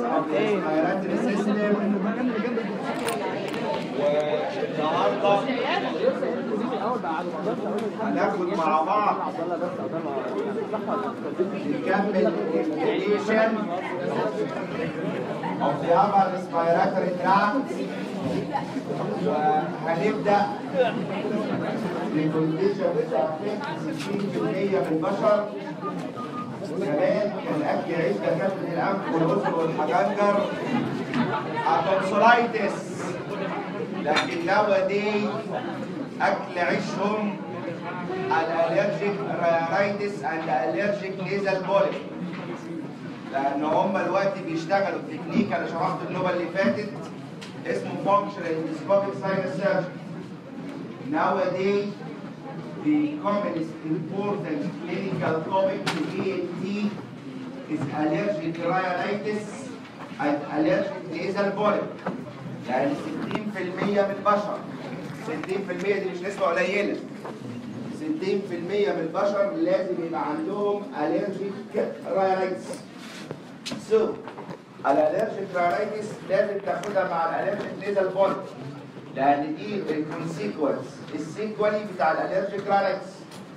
of the respiratory system والنهارده هناخد مع بعض نكمل الانتجريشن of the upper respiratory tract وهنبدأ بالكونديشن بتاع 60% من البشر زمان كان اكل عيش دكاتره الانف والاذن والحجنجر اتونسولايتس لكن نوادي اكل عيشهم الالرجيك رايتس اند الرجيك نيزل بوليب لان هم دلوقتي بيشتغلوا بتكنيك انا شرحت النوبه اللي فاتت اسمه functional endoscopic sinus surgery nowadays the commonest important clinical topic to ENT is allergic rhinitis and allergic nasal polyp يعني 60% من البشر 60% دي مش نسبة قليلة 60% من البشر لازم يبقى عندهم allergic rhinitis so الالرجيك rhinitis لازم تاخدها مع الالرجيك nasal polyp لان دي الكونسيكونس السيكوالي بتاع الالرجيك رايتس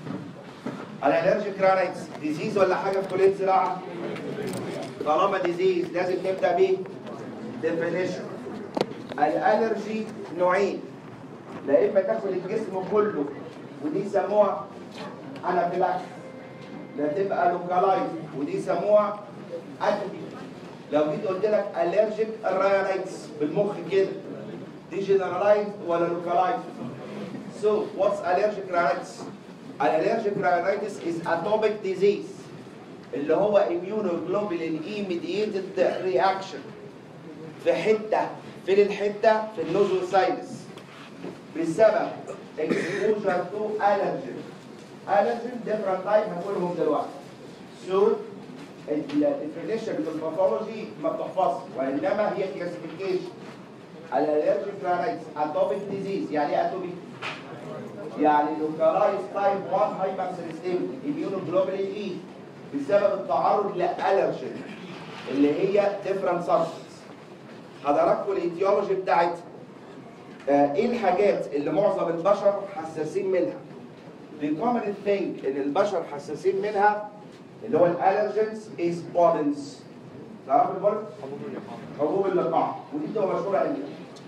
الالرجيك رايتس ديزيز ولا حاجه في كليه زراعه طالما ديزيز لازم نبدا بيه ديفينيشن الالرجي نوعين لا اما تاخد الجسم كله ودي يسموها انافيلاكس لا تبقى لوكالايز ودي يسموها اتوبي لو جيت قلت لك الرجيك رايتس بالمخ كده دي generalized ولا localized so what's allergic rhinitis allergic rhinitis is atopic disease اللي هو immunoglobulin E mediated reaction في حتة فين الحتة في النوزو ساينس بسبب exposure to allergen allergen different type هنقولهم دلوقتي so الديفينيشن في الباثولوجي ما بتحفظش وانما هي كلاسيفيكيشن الالرجيك رايتس اتوبيك ديزيز يعني ايه اتوبيك يعني لوكالايز تايب 1 هايبر سيستم اميونوجلوبولين اي بسبب التعرض لالرجين اللي هي ديفرنت سبستنس حضراتكم الايتيولوجي بتاعت آه ايه الحاجات اللي معظم البشر حساسين منها The common thing ان البشر حساسين منها اللي هو الالرجنز از بولنز تعرف البولنز؟ حبوب اللقاح ودي بتبقى مشهوره امتى؟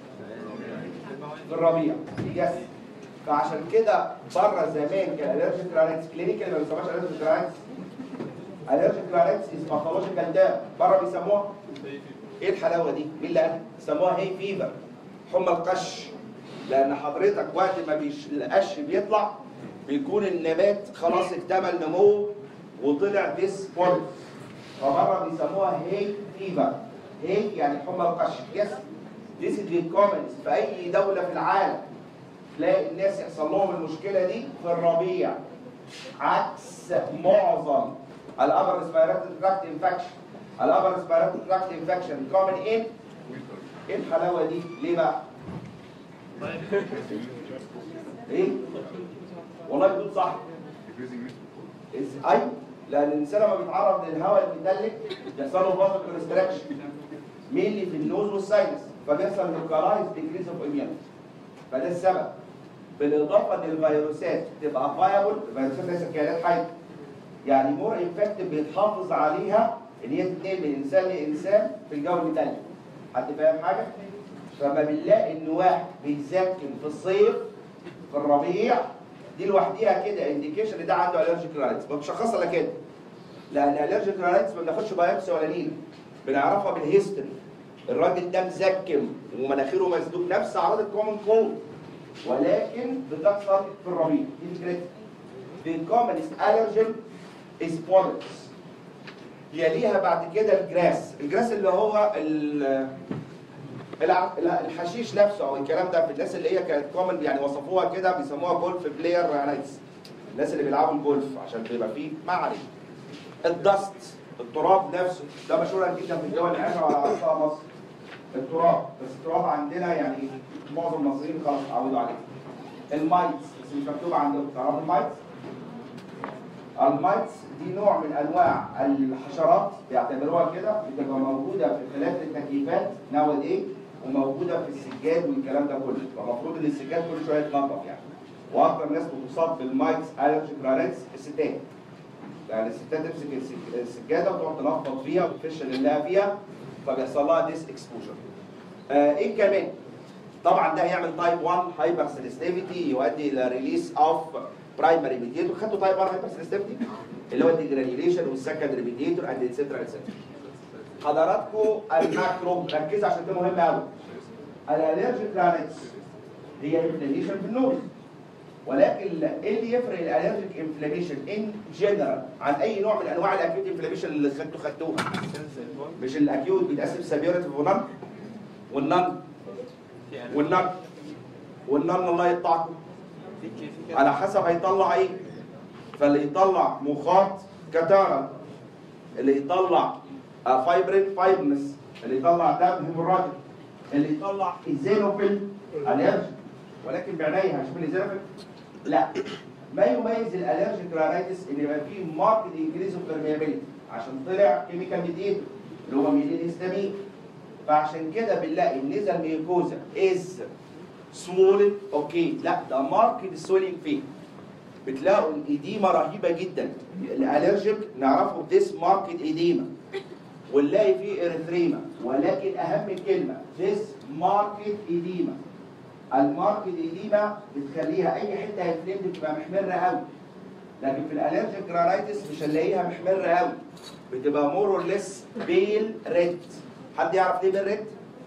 في الربيع يس فعشان كده بره زمان كان الرجيك رانيتس كلينيكال ما بيسموهاش الرجيك رانيتس الرجيك رانيتس از باثولوجيكال ده بره بيسموها ايه الحلاوه دي؟ مين اللي قال؟ بيسموها هي فيفر حمى القش لان حضرتك وقت ما بيش القش بيطلع بيكون النبات خلاص اكتمل نموه وطلع ديس بولت فبره بيسموها هي فيفر هي يعني حمى القش يس This is the common في أي دولة في العالم تلاقي الناس يحصل لهم المشكلة دي في الربيع عكس معظم الأبر ريسبيراتوري تراكت انفكشن الأبر ريسبيراتوري تراكت انفكشن common in إيه الحلاوة دي؟ ليه بقى؟ إيه؟ والله بتقول صح إز- أي لأن الإنسان لما بيتعرض للهواء المتلج بيحصل له فازو كونستراكشن مينلي في النوز والساينس فبيحصل لوكالايز ديكريز اوف اميونيتي فده السبب بالاضافه ان الفيروسات تبقى فايبل الفيروسات ليست كائنات حيه يعني مور انفكتيف بيتحافظ عليها ان هي تتنقل من انسان لانسان في الجو المتلج حد فاهم حاجه؟ فما بنلاقي ان واحد بيسكن في الصيف في الربيع دي لوحديها كده انديكيشن ان ده عنده الرجيك رايتس بتشخصها الا كده لان الالرجيك رايتس ما بناخدش بايوبسي ولا نيل بنعرفها بالهيستوري الراجل ده مزكم ومناخيره مسدود نفس اعراض الكومن كولد ولكن بتحصل في الربيع دي فكرتها The commonest allergen is pollens يليها بعد كده الجراس الجراس اللي هو ال- الع- لا، الحشيش نفسه او الكلام ده في الناس اللي هي كانت كومن يعني وصفوها كده بيسموها جولف بلاير رايتس الناس اللي بيلعبوا الجولف عشان بيبقى فيه ما عليه الدست التراب نفسه ده مشهور جدا في الدول العشرة على أقصى مصر التراب بس التراب عندنا يعني معظم المصريين خلاص اتعودوا عليه المايتس بس مش مكتوب عندهم تعرفوا المايتس؟ المايتس دي نوع من انواع الحشرات بيعتبروها كده بتبقى موجوده في خلاف التكييفات ناو ايه وموجوده في السجاد والكلام ده كله فالمفروض ان السجاد كل شويه يتنظف يعني واكثر ناس بتصاب بالمايتس الرجيك رانيتس الستات يعني الستات تمسك السج- السجاده وتقعد تنفض فيها وتفش لله فيها فبيحصل لها ديس اكسبوجر آه ايه كمان طبعا ده هيعمل تايب 1 هايبر سنسيتيفيتي يؤدي الى ريليس اوف برايمري ميديتور خدتوا تايب 1 هايبر سنسيتيفيتي اللي هو الديجرانيوليشن والسكندري ميديتور اند اتسترا اتسترا حضراتكم الماكرو ركزوا عشان ده مهم قوي الالرجيك رانكس هي انفلاميشن في النوز ولكن ايه اللي يفرق الالرجيك انفلاميشن ان جنرال عن اي نوع من انواع الاكيوت انفلاميشن اللي خدتوا خدتوها مش الاكيوت بيتقسم سبيورتيف ونن والنن والنن والنن الله يقطعكم على حسب هيطلع ايه فاللي يطلع مخاط كتارة اللي يطلع آه، فايبرين فايبرنس اللي يطلع دم هيموراجيك اللي يطلع ايزينوفيل الرجي ولكن بعينيها هشوف الايزينوفيل لا ما يميز الالرجيك رانيتس ان يبقى فيه ماركت انكريز اوف بيرميابيلتي عشان طلع كيميكال ميديتور اللي هو ميلين هيستامين فعشان كده بنلاقي النزل ميوكوزا از سوولن اوكي لا ده ماركت سويلنج فيه بتلاقوا الإديمة رهيبة جدا الألرجيك نعرفه this market إديمة ونلاقي فيه إريثريما ولكن أهم كلمة this market إديمة الماركت إديمة بتخليها أي حتة هيفلمد بتبقى محمرة قوي لكن في الألرجيك جرانيتس مش هنلاقيها محمرة قوي بتبقى مور اور ليس بيل ريد حد يعرف ليه بيل ريد؟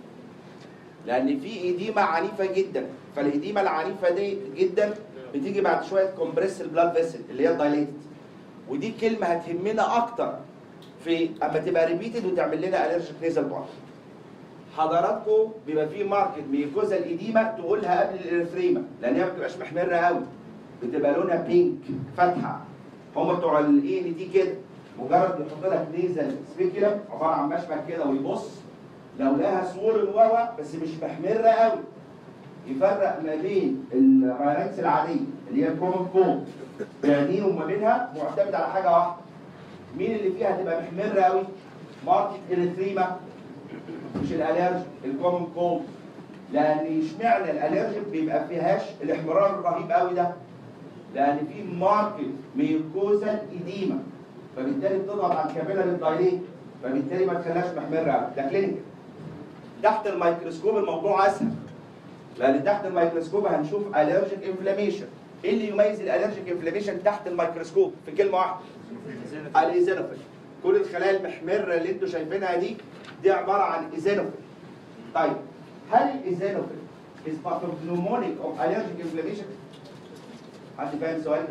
لان في اديمه عنيفه جدا فالاديمه العنيفه دي جدا بتيجي بعد شويه كومبريس البلاد فيسل اللي هي الدايليتد ودي كلمه هتهمنا اكتر في اما تبقى ريبيتد وتعمل لنا الرجيك نيزل بوند حضراتكم بيبقى في ماركت ميكوزا الاديمه تقولها قبل الاريثريما لان هي ما بتبقاش محمره قوي بتبقى لونها بينك فاتحه هم بتوع الاي ان دي كده مجرد يحط لك نيزل سبيكيولم عباره عن مشبك كده ويبص لو لها سور ووا بس مش محمره قوي يفرق ما بين الراينكس العاديه اللي هي الكومن كوم بعدين وما بينها معتمد على حاجه واحده مين اللي فيها تبقى محمره قوي ماركت اريثريما مش الالرج الكومن كوم لان اشمعنى الالرجيك بيبقى فيهاش الاحمرار الرهيب قوي ده لان في ماركت ميوكوزا ايديما فبالتالي بتضغط على الكابيلاري الدايليت فبالتالي ما تخليهاش محمره قوي ده كلينيكال تحت الميكروسكوب الموضوع اسهل لان تحت الميكروسكوب هنشوف الرجيك انفلاميشن ايه اللي يميز الالرجيك انفلاميشن تحت الميكروسكوب في كلمه واحده الايزينوفيل كل الخلايا المحمره اللي انتوا شايفينها دي دي عباره عن ايزينوفيل طيب هل الايزينوفيل is pathognomonic of allergic inflammation حد فاهم سؤال؟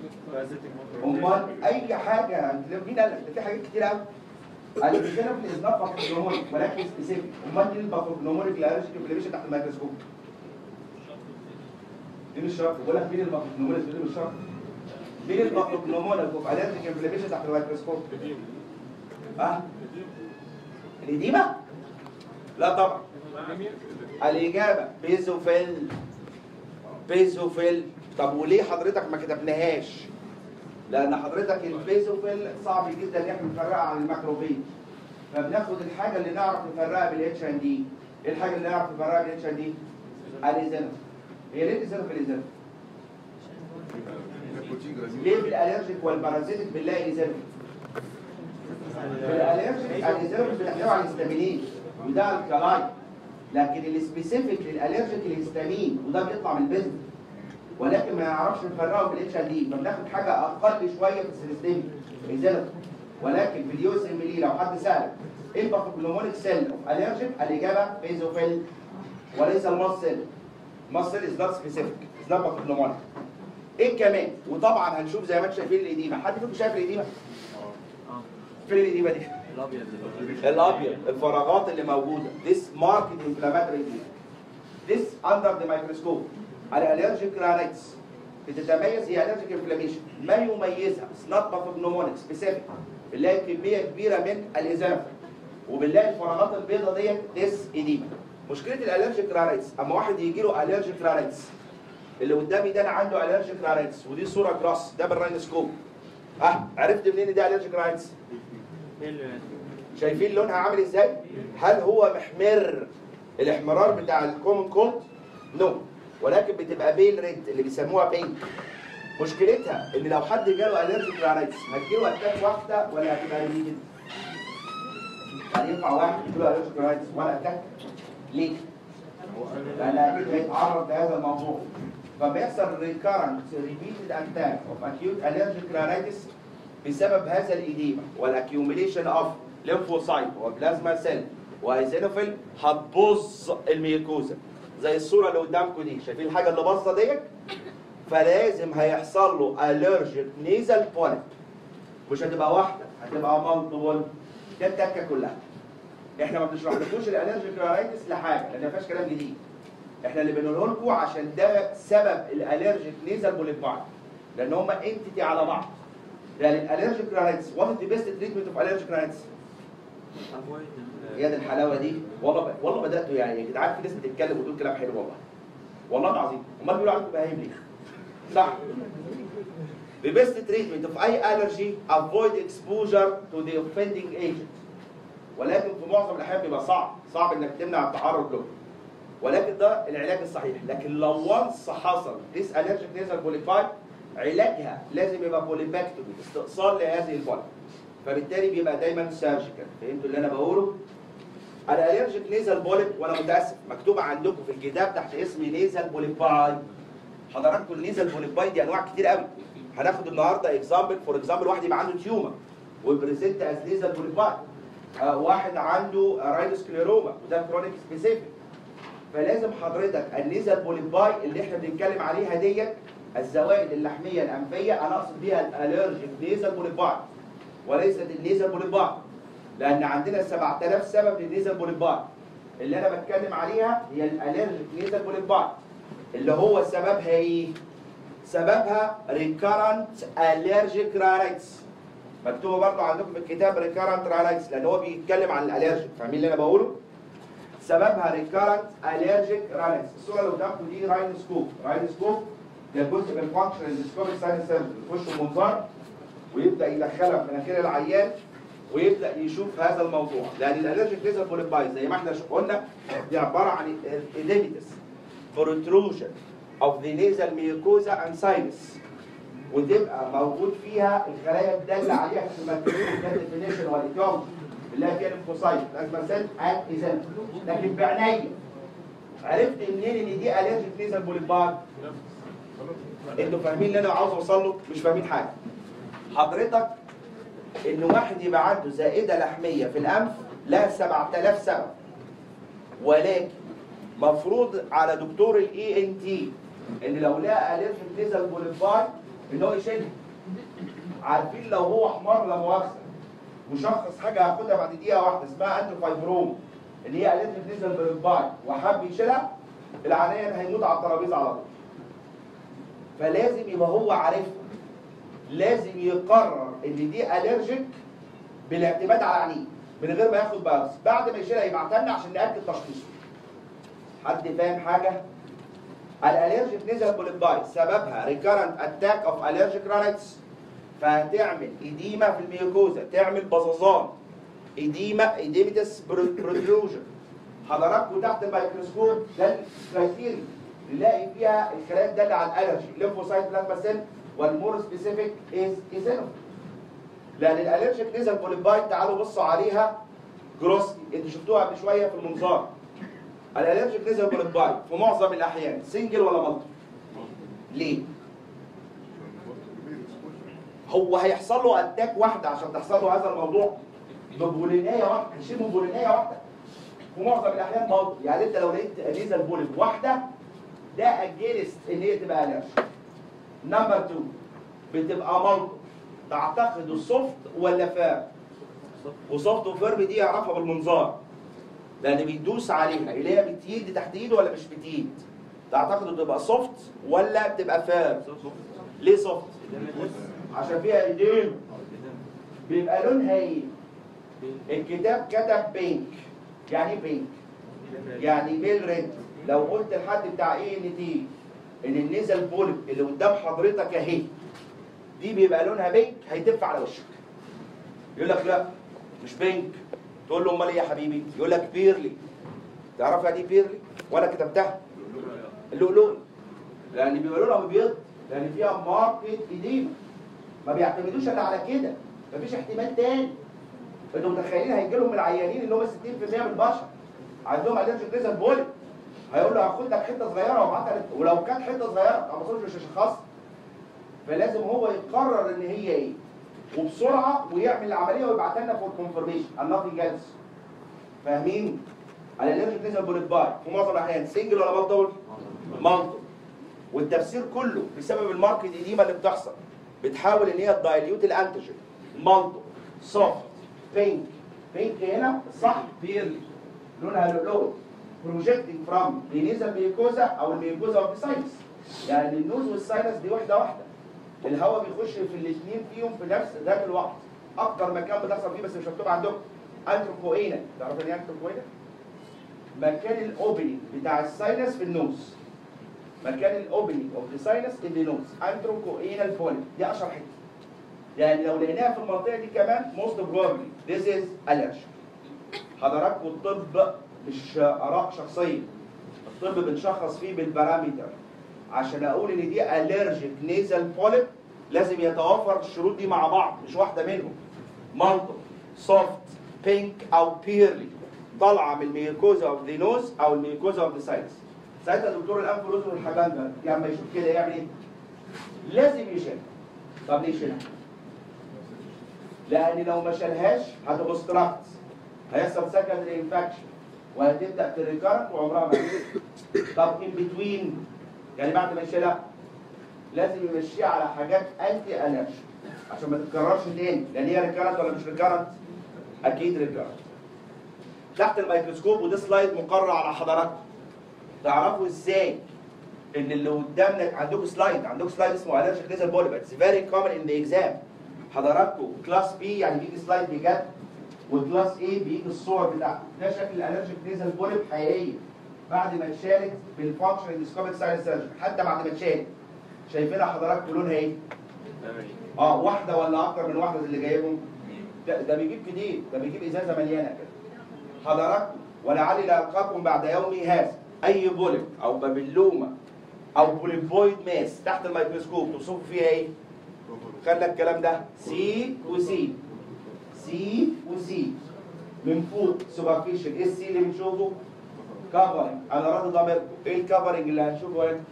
امال اي حاجه مين قال لك ده في حاجات كتير قوي الايزينوفيل از نوت باثوجنومونيك ولكن سبيسيفيك امال مين الباثوجنومونيك للالرجيك انفلاميشن تحت الميكروسكوب؟ دي مش شرط بقول لك مين الباثوجنومونيك دي مش شرط مين الباثوجنومونيك اوف الرجيك انفلاميشن تحت الميكروسكوب؟ ها؟ الإديمة؟ لا طبعا الإجابة بيزوفيل بيزوفيل طب وليه حضرتك ما كتبناهاش؟ لأن حضرتك البيزوفيل صعب جدا إن احنا نفرقها عن الماكروفيج فبناخد الحاجة اللي نعرف نفرقها بالاتش ان دي إيه الحاجة اللي نعرف نفرقها بالاتش ان دي؟ الإيزينوفيل هي ليه الإيزينوفيل الإيزينوفيل؟ ليه في الالرجيك والبارازيتك بنلاقي ايزينوفيل؟ في الالرجيك الايزينوفيل بتحتوي على الهستامينين وده الكلاين لكن السبيسيفيك للالرجيك الهستامين وده بيطلع من البذر ولكن ما يعرفش نفرقه بالاتش ار دي فبناخد حاجه اقل شويه في السيستم ايزينوفيل ولكن في اليو اس ام لي لو حد سالك ايه الباثوجنومونيك سيل اوف الرجيك الاجابه بيزوفيل وليس الماس سيل الماس سيل از نوت سبيسيفيك از نوت باثوجنومونيك ايه كمان وطبعا هنشوف زي ما انتم شايفين الاديمه حد فيكم شايف الاديمه فين الاديمه دي الابيض الابيض الفراغات اللي موجوده this marked inflammatory edema this under the microscope الالرجيك رانيتس بتتميز هي allergic inflammation ما يميزها it's not pathognomonic specific بنلاقي كميه كبيره من الازافه وبنلاقي الفراغات البيضاء ديت this edema مشكله الالرجيك رانيتس اما واحد يجي له الرجيك رانيتس اللي قدامي ده انا عنده الرجيك رانيتس ودي صوره جراس ده بالراينسكوب اه عرفت منين دي الرجيك رايتس شايفين لونها عامل ازاي هل هو محمر الاحمرار بتاع الكومن كولد نو ولكن بتبقى بيل ريد اللي بيسموها بينك مشكلتها ان لو حد جاله الرجيك رايتس هتجيله اتاك واحده ولا هتبقى ريبيتد هل ينفع واحد يجيله الرجيك رايتس ولا اتاك ليه لان اكيد هيتعرض لهذا الموضوع فبيحصل recurrent repeated attack of acute allergic rhinitis بسبب هذا الإديمة والاكيوميليشن اوف ليمفوسايت وبلازما سيل وايزينوفيل هتبوظ الميكوزا زي الصورة اللي قدامكم دي شايفين الحاجة اللي باظة ديت فلازم هيحصل له allergic nasal polyp مش هتبقى واحدة هتبقى مالتيبل ده التكة كلها احنا ما بنشرحلكوش الالرجيك رايتس لحاجه لان ما فيهاش كلام جديد احنا اللي بنقوله لكم عشان ده سبب الالرجيك نيزل بوليفاي لان هم انتيتي على بعض يعني الالرجيك رايتس وات ذا بيست تريتمنت اوف الرجيك رايتس يا دي الحلاوه دي والله ب... والله بداتوا يعني يا جدعان في ناس بتتكلم وتقول كلام حلو والله والله العظيم امال بيقولوا عليكم بهايم ليه؟ صح The best treatment of eye allergy avoid exposure to the offending agent ولكن في معظم الاحيان بيبقى صعب صعب انك تمنع التعرض له ولكن ده العلاج الصحيح لكن لو وانس حصل ديس الرجيك نيزل بوليفاي علاجها لازم يبقى بوليباكتومي استئصال لهذه البولي فبالتالي بيبقى دايما سيرجيكال فهمتوا اللي انا بقوله الالرجيك نيزل بوليب وانا متاسف مكتوب عندكم في الكتاب تحت اسم نيزل بوليباي حضراتكم النيزل بوليباي دي انواع كتير قوي هناخد النهارده اكزامبل فور اكزامبل واحد يبقى عنده تيومر وبريزنت از نيزل بوليباي آه، واحد عنده رايدوسكليروما وده كرونيك سبيسيفيك فلازم حضرتك النيزل بوليباي اللي احنا بنتكلم عليها ديت الزوائد اللحميه الانفيه انا اقصد بيها الالرجيك نيزل بوليباي وليست النيزل بوليباي لان عندنا 7000 سبب للنيزل بوليباي اللي انا بتكلم عليها هي الالرجيك نيزل بوليباي اللي هو سببها ايه؟ سببها recurrent allergic rhinitis مكتوبه برضه عندكم في الكتاب recurrent rhinitis لان هو بيتكلم عن الالرجيك فاهمين اللي انا بقوله؟ سببها recurrent allergic rhinitis الصوره اللي قدامكم دي راينوسكوب راينوسكوب ده جزء من فانكشن الاندسكوبيك ساينس سيرجن يخش المنظار ويبدا يدخلها في مناخير العيان ويبدا يشوف هذا الموضوع لان الالرجيك ليزر بوليبايز زي ما احنا قلنا دي عباره عن ايديميتس protrusion of the nasal mucosa and sinus وتبقى موجود فيها الخلايا الداله عليها في المكتوب ده الديفينيشن والايتيولوجي اللي هي فيها الليمفوسايت لازم سيل ات ايزن لكن بعينيا عرفت منين ان دي الرجيك نيزل بوليباي انتوا فاهمين اللي انا عاوز اوصل له مش فاهمين حاجه حضرتك ان واحد يبقى عنده زائده لحميه في الانف لها 7000 سبب ولكن مفروض على دكتور الاي ان تي ان لو لقى الرجيك نيزل بوليباي ان هو يشيلها عارفين لو هو حمار لا مؤاخذه مشخص حاجه هاخدها بعد دقيقه واحده اسمها انتو فايبروم اللي هي الرجيك نيزل بوليباي وحب يشيلها العيان هيموت على الترابيزه على طول فلازم يبقى هو عارفها لازم يقرر ان دي الرجيك بالاعتماد على عينيه من غير ما ياخد بايوبسي بعد ما يشيلها يبعتها لنا عشان ناكد تشخيصه حد فاهم حاجه الالرجيك نيزل بوليباي سببها ريكارنت اتاك اوف الرجيك رايتس فهتعمل اديمه في الميوكوزا تعمل بصصان اديمه اديميتس بروتروجن حضراتكم تحت الميكروسكوب ده الكرايتيريا نلاقي فيها الخلايا الداله على الالرجي ليمفوسايت بلازما سيل والمور سبيسيفيك از ايزينوفيل لان الالرجيك نيزل بوليباي تعالوا بصوا عليها جروسلي انتوا شفتوها قبل شويه في المنظار الالرجيك نيزل بوليباي في معظم الاحيان سنجل ولا مالتي ليه هو هيحصل له اتاك واحده عشان تحصل له هذا الموضوع ببولينيه واحده شبه بولينيه واحده في معظم الاحيان مالتي يعني انت لو لقيت نيزل بوليب واحده ده اجينست ان هي تبقى الرجي نمبر 2 بتبقى مالتي تعتقد السوفت ولا فيرم وسوفت وفيرم دي يعرفها بالمنظار لان بيدوس عليها اللي هي بتيد تحت ايده ولا مش بتيد تعتقد تبقى سوفت ولا بتبقى فيرم ليه سوفت عشان فيها ايدين بيبقى لونها ايه الكتاب كتب بينك يعني ايه بينك يعني بيل ريد لو قلت لحد بتاع اي ان تي ان النيزل بولب اللي قدام حضرتك اهي دي بيبقى لونها بينك هيتف على وشك يقول لك لا مش بينك تقول له امال ايه يا حبيبي يقول لك بيرلي تعرف يعني ايه بيرلي وانا كتبتها اللؤلؤي لان بيبقى لونها ابيض لان فيها ماركت قديمه ما بيعتمدوش الا على كده مفيش احتمال تاني انتوا متخيلين هيجي لهم العيانين اللي هم 60% من البشر عندهم الرجيك ريزر بولي هيقول له هاخد لك حته صغيره وابعتها لك ولو كانت حته صغيره ما بصوش مش هشخصها فلازم هو يقرر ان هي ايه وبسرعه ويعمل العمليه ويبعتها لنا فور كونفرميشن nothing else فاهمين؟ على الالرجيك ريزر بولي باي في معظم الاحيان سنجل ولا مالتيبل؟ مالتيبل والتفسير كله بسبب الماركت القديمه اللي بتحصل بتحاول ان هي تدايليوت الانتيجين مالتو سوفت بينك بينك هنا صح بيرلي لونها لؤلؤي بروجيكتنج فروم النيزل ميوكوزا او الميوكوزا اوف ساينس يعني النوز والساينس دي واحده واحده الهواء بيخش في الاثنين فيهم في نفس ذات الوقت اكتر مكان بتحصل فيه بس مش مكتوب عندكم انتروكوينا تعرفوا يعني ايه انتروكوينا؟ مكان الاوبننج بتاع الساينس في النوز مكان الاوبننج اوف ذا ساينس ان ذا نوز انتروكوينال بولي دي اشهر حته يعني لو لقيناها في المنطقه دي كمان موست بروبلي ذيس از الرجي حضراتكم الطب مش اراء شخصيه الطب بنشخص فيه بالبارامتر عشان اقول ان دي الرجيك نيزل بوليب لازم يتوفر الشروط دي مع بعض مش واحده منهم مالتو سوفت بينك او بيرلي طالعه من الميوكوزا اوف ذا نوز او الميوكوزا اوف ذا ساينس ساعتها دكتور الانف والاذن والحبان ده لما يشوف كده يعمل ايه؟ لازم يشيلها طب ليه يشيلها؟ لان لو ما شالهاش هتبستراكت هيحصل سكندري انفكشن وهتبدا تريكارت وعمرها ما هتمشي. طب ان بتوين يعني بعد ما يشيلها لازم يمشيها على حاجات انتي الرجي عشان ما تتكررش تاني لان هي ريكارنت ولا مش ريكارنت؟ اكيد ريكارنت تحت الميكروسكوب وده سلايد مقرر على حضراتكم تعرفوا ازاي ان اللي قدامنا عندكم سلايد عندكم سلايد اسمه الرجيك نيزل بوليب اتس فيري كومن ان ذا اكزام حضراتكم كلاس بي يعني بيجي سلايد بجد وكلاس اي بيجي الصور بتاعته ده شكل الالرجيك نيزل بوليب حقيقيه بعد ما اتشالت بالفانكشن اندسكوبيك ساينس سيرجري حتى بعد ما اتشالت شايفينها حضراتكم لونها ايه؟ اه واحده ولا اكتر من واحده اللي جايبهم ده, ده بيجيب كتير ده بيجيب ازازه مليانه كده حضراتكم ولعلي لا القاكم بعد يومي هذا اي بوليب او بابلومه او بوليبويد ماس تحت الميكروسكوب توصفوا فيها ايه؟ خلى الكلام ده سي وسي سي وسي من فوق سوبرفيشال ايه السي اللي بنشوفه؟ كفرنج انا راضي ضميركم ايه الكفرنج اللي هنشوفه هنا؟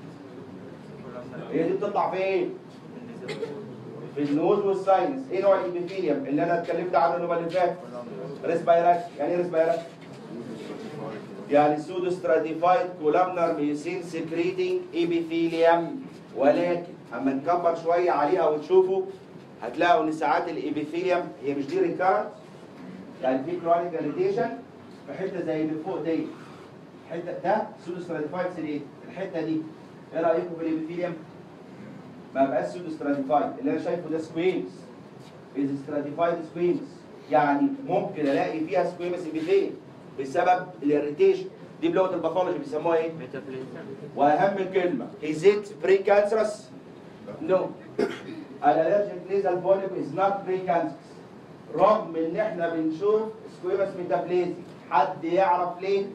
هي دي بتطلع فين؟ في النوز والساينس ايه نوع الابيثيليوم اللي انا اتكلمت عنه المره اللي فاتت؟ ريسبيرات يعني ايه ريسبيرات؟ يعني سودو ستراتيفايد كولامنر ميوسين سكريتنج ايبيثيليوم ولكن اما نكبر شويه عليها وتشوفوا هتلاقوا ان ساعات الابيثيليوم هي مش دي ريكارنت يعني في كرونيك اريتيشن في حته زي اللي فوق دي الحته ده سودو ستراتيفايد سيليت الحته دي ايه رايكم في الابيثيليوم؟ ما بقاش سودو ستراتيفايد اللي انا شايفه ده سكويمز از ستراتيفايد سكويمز يعني ممكن الاقي فيها سكويمز ابيثيليوم بسبب الاريتيشن دي بلغه الباثولوجي بيسموها ايه؟ واهم كلمه is it precancerous؟ no الالرجيك نيزل بوليب is not precancerous رغم ان احنا بنشوف سكويمس ميتابليزي حد يعرف ليه؟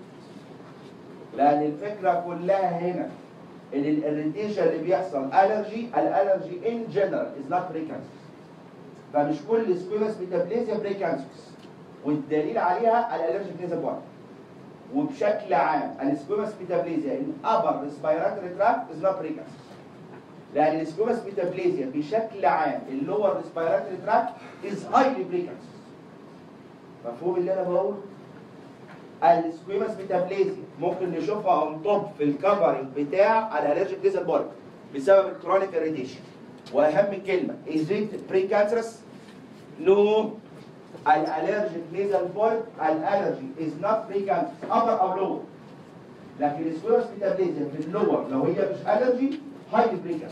لان الفكره كلها هنا ان الاريتيشن اللي بيحصل الرجي الالرجي ان جنرال از نوت بريكانسرس فمش كل سكويمس ميتابليزيا بريكانسرس والدليل عليها الالرجيك نيزل بوليب وبشكل عام السكويمس ميتابليزيا ان ابر ريسبيراتوري تراكت از نوت بريكانسرس لان السكويمس ميتابليزيا بشكل عام اللور ريسبيراتوري تراكت از هايلي بريكانسرس مفهوم اللي انا بقوله؟ السكويمس ميتابليزيا ممكن نشوفها اون توب في الكفرنج بتاع الالرجيك نيزل بوليب بسبب الكرونيك اريتيشن واهم كلمه از ات بريكانسرس نو الالرجيك نيزل بوليب الالرجي از نوت بريكانسرس ابر او لور لكن السكويرس ميتابليزيا في اللور لو هي مش الرجي هايلي بريكانسرس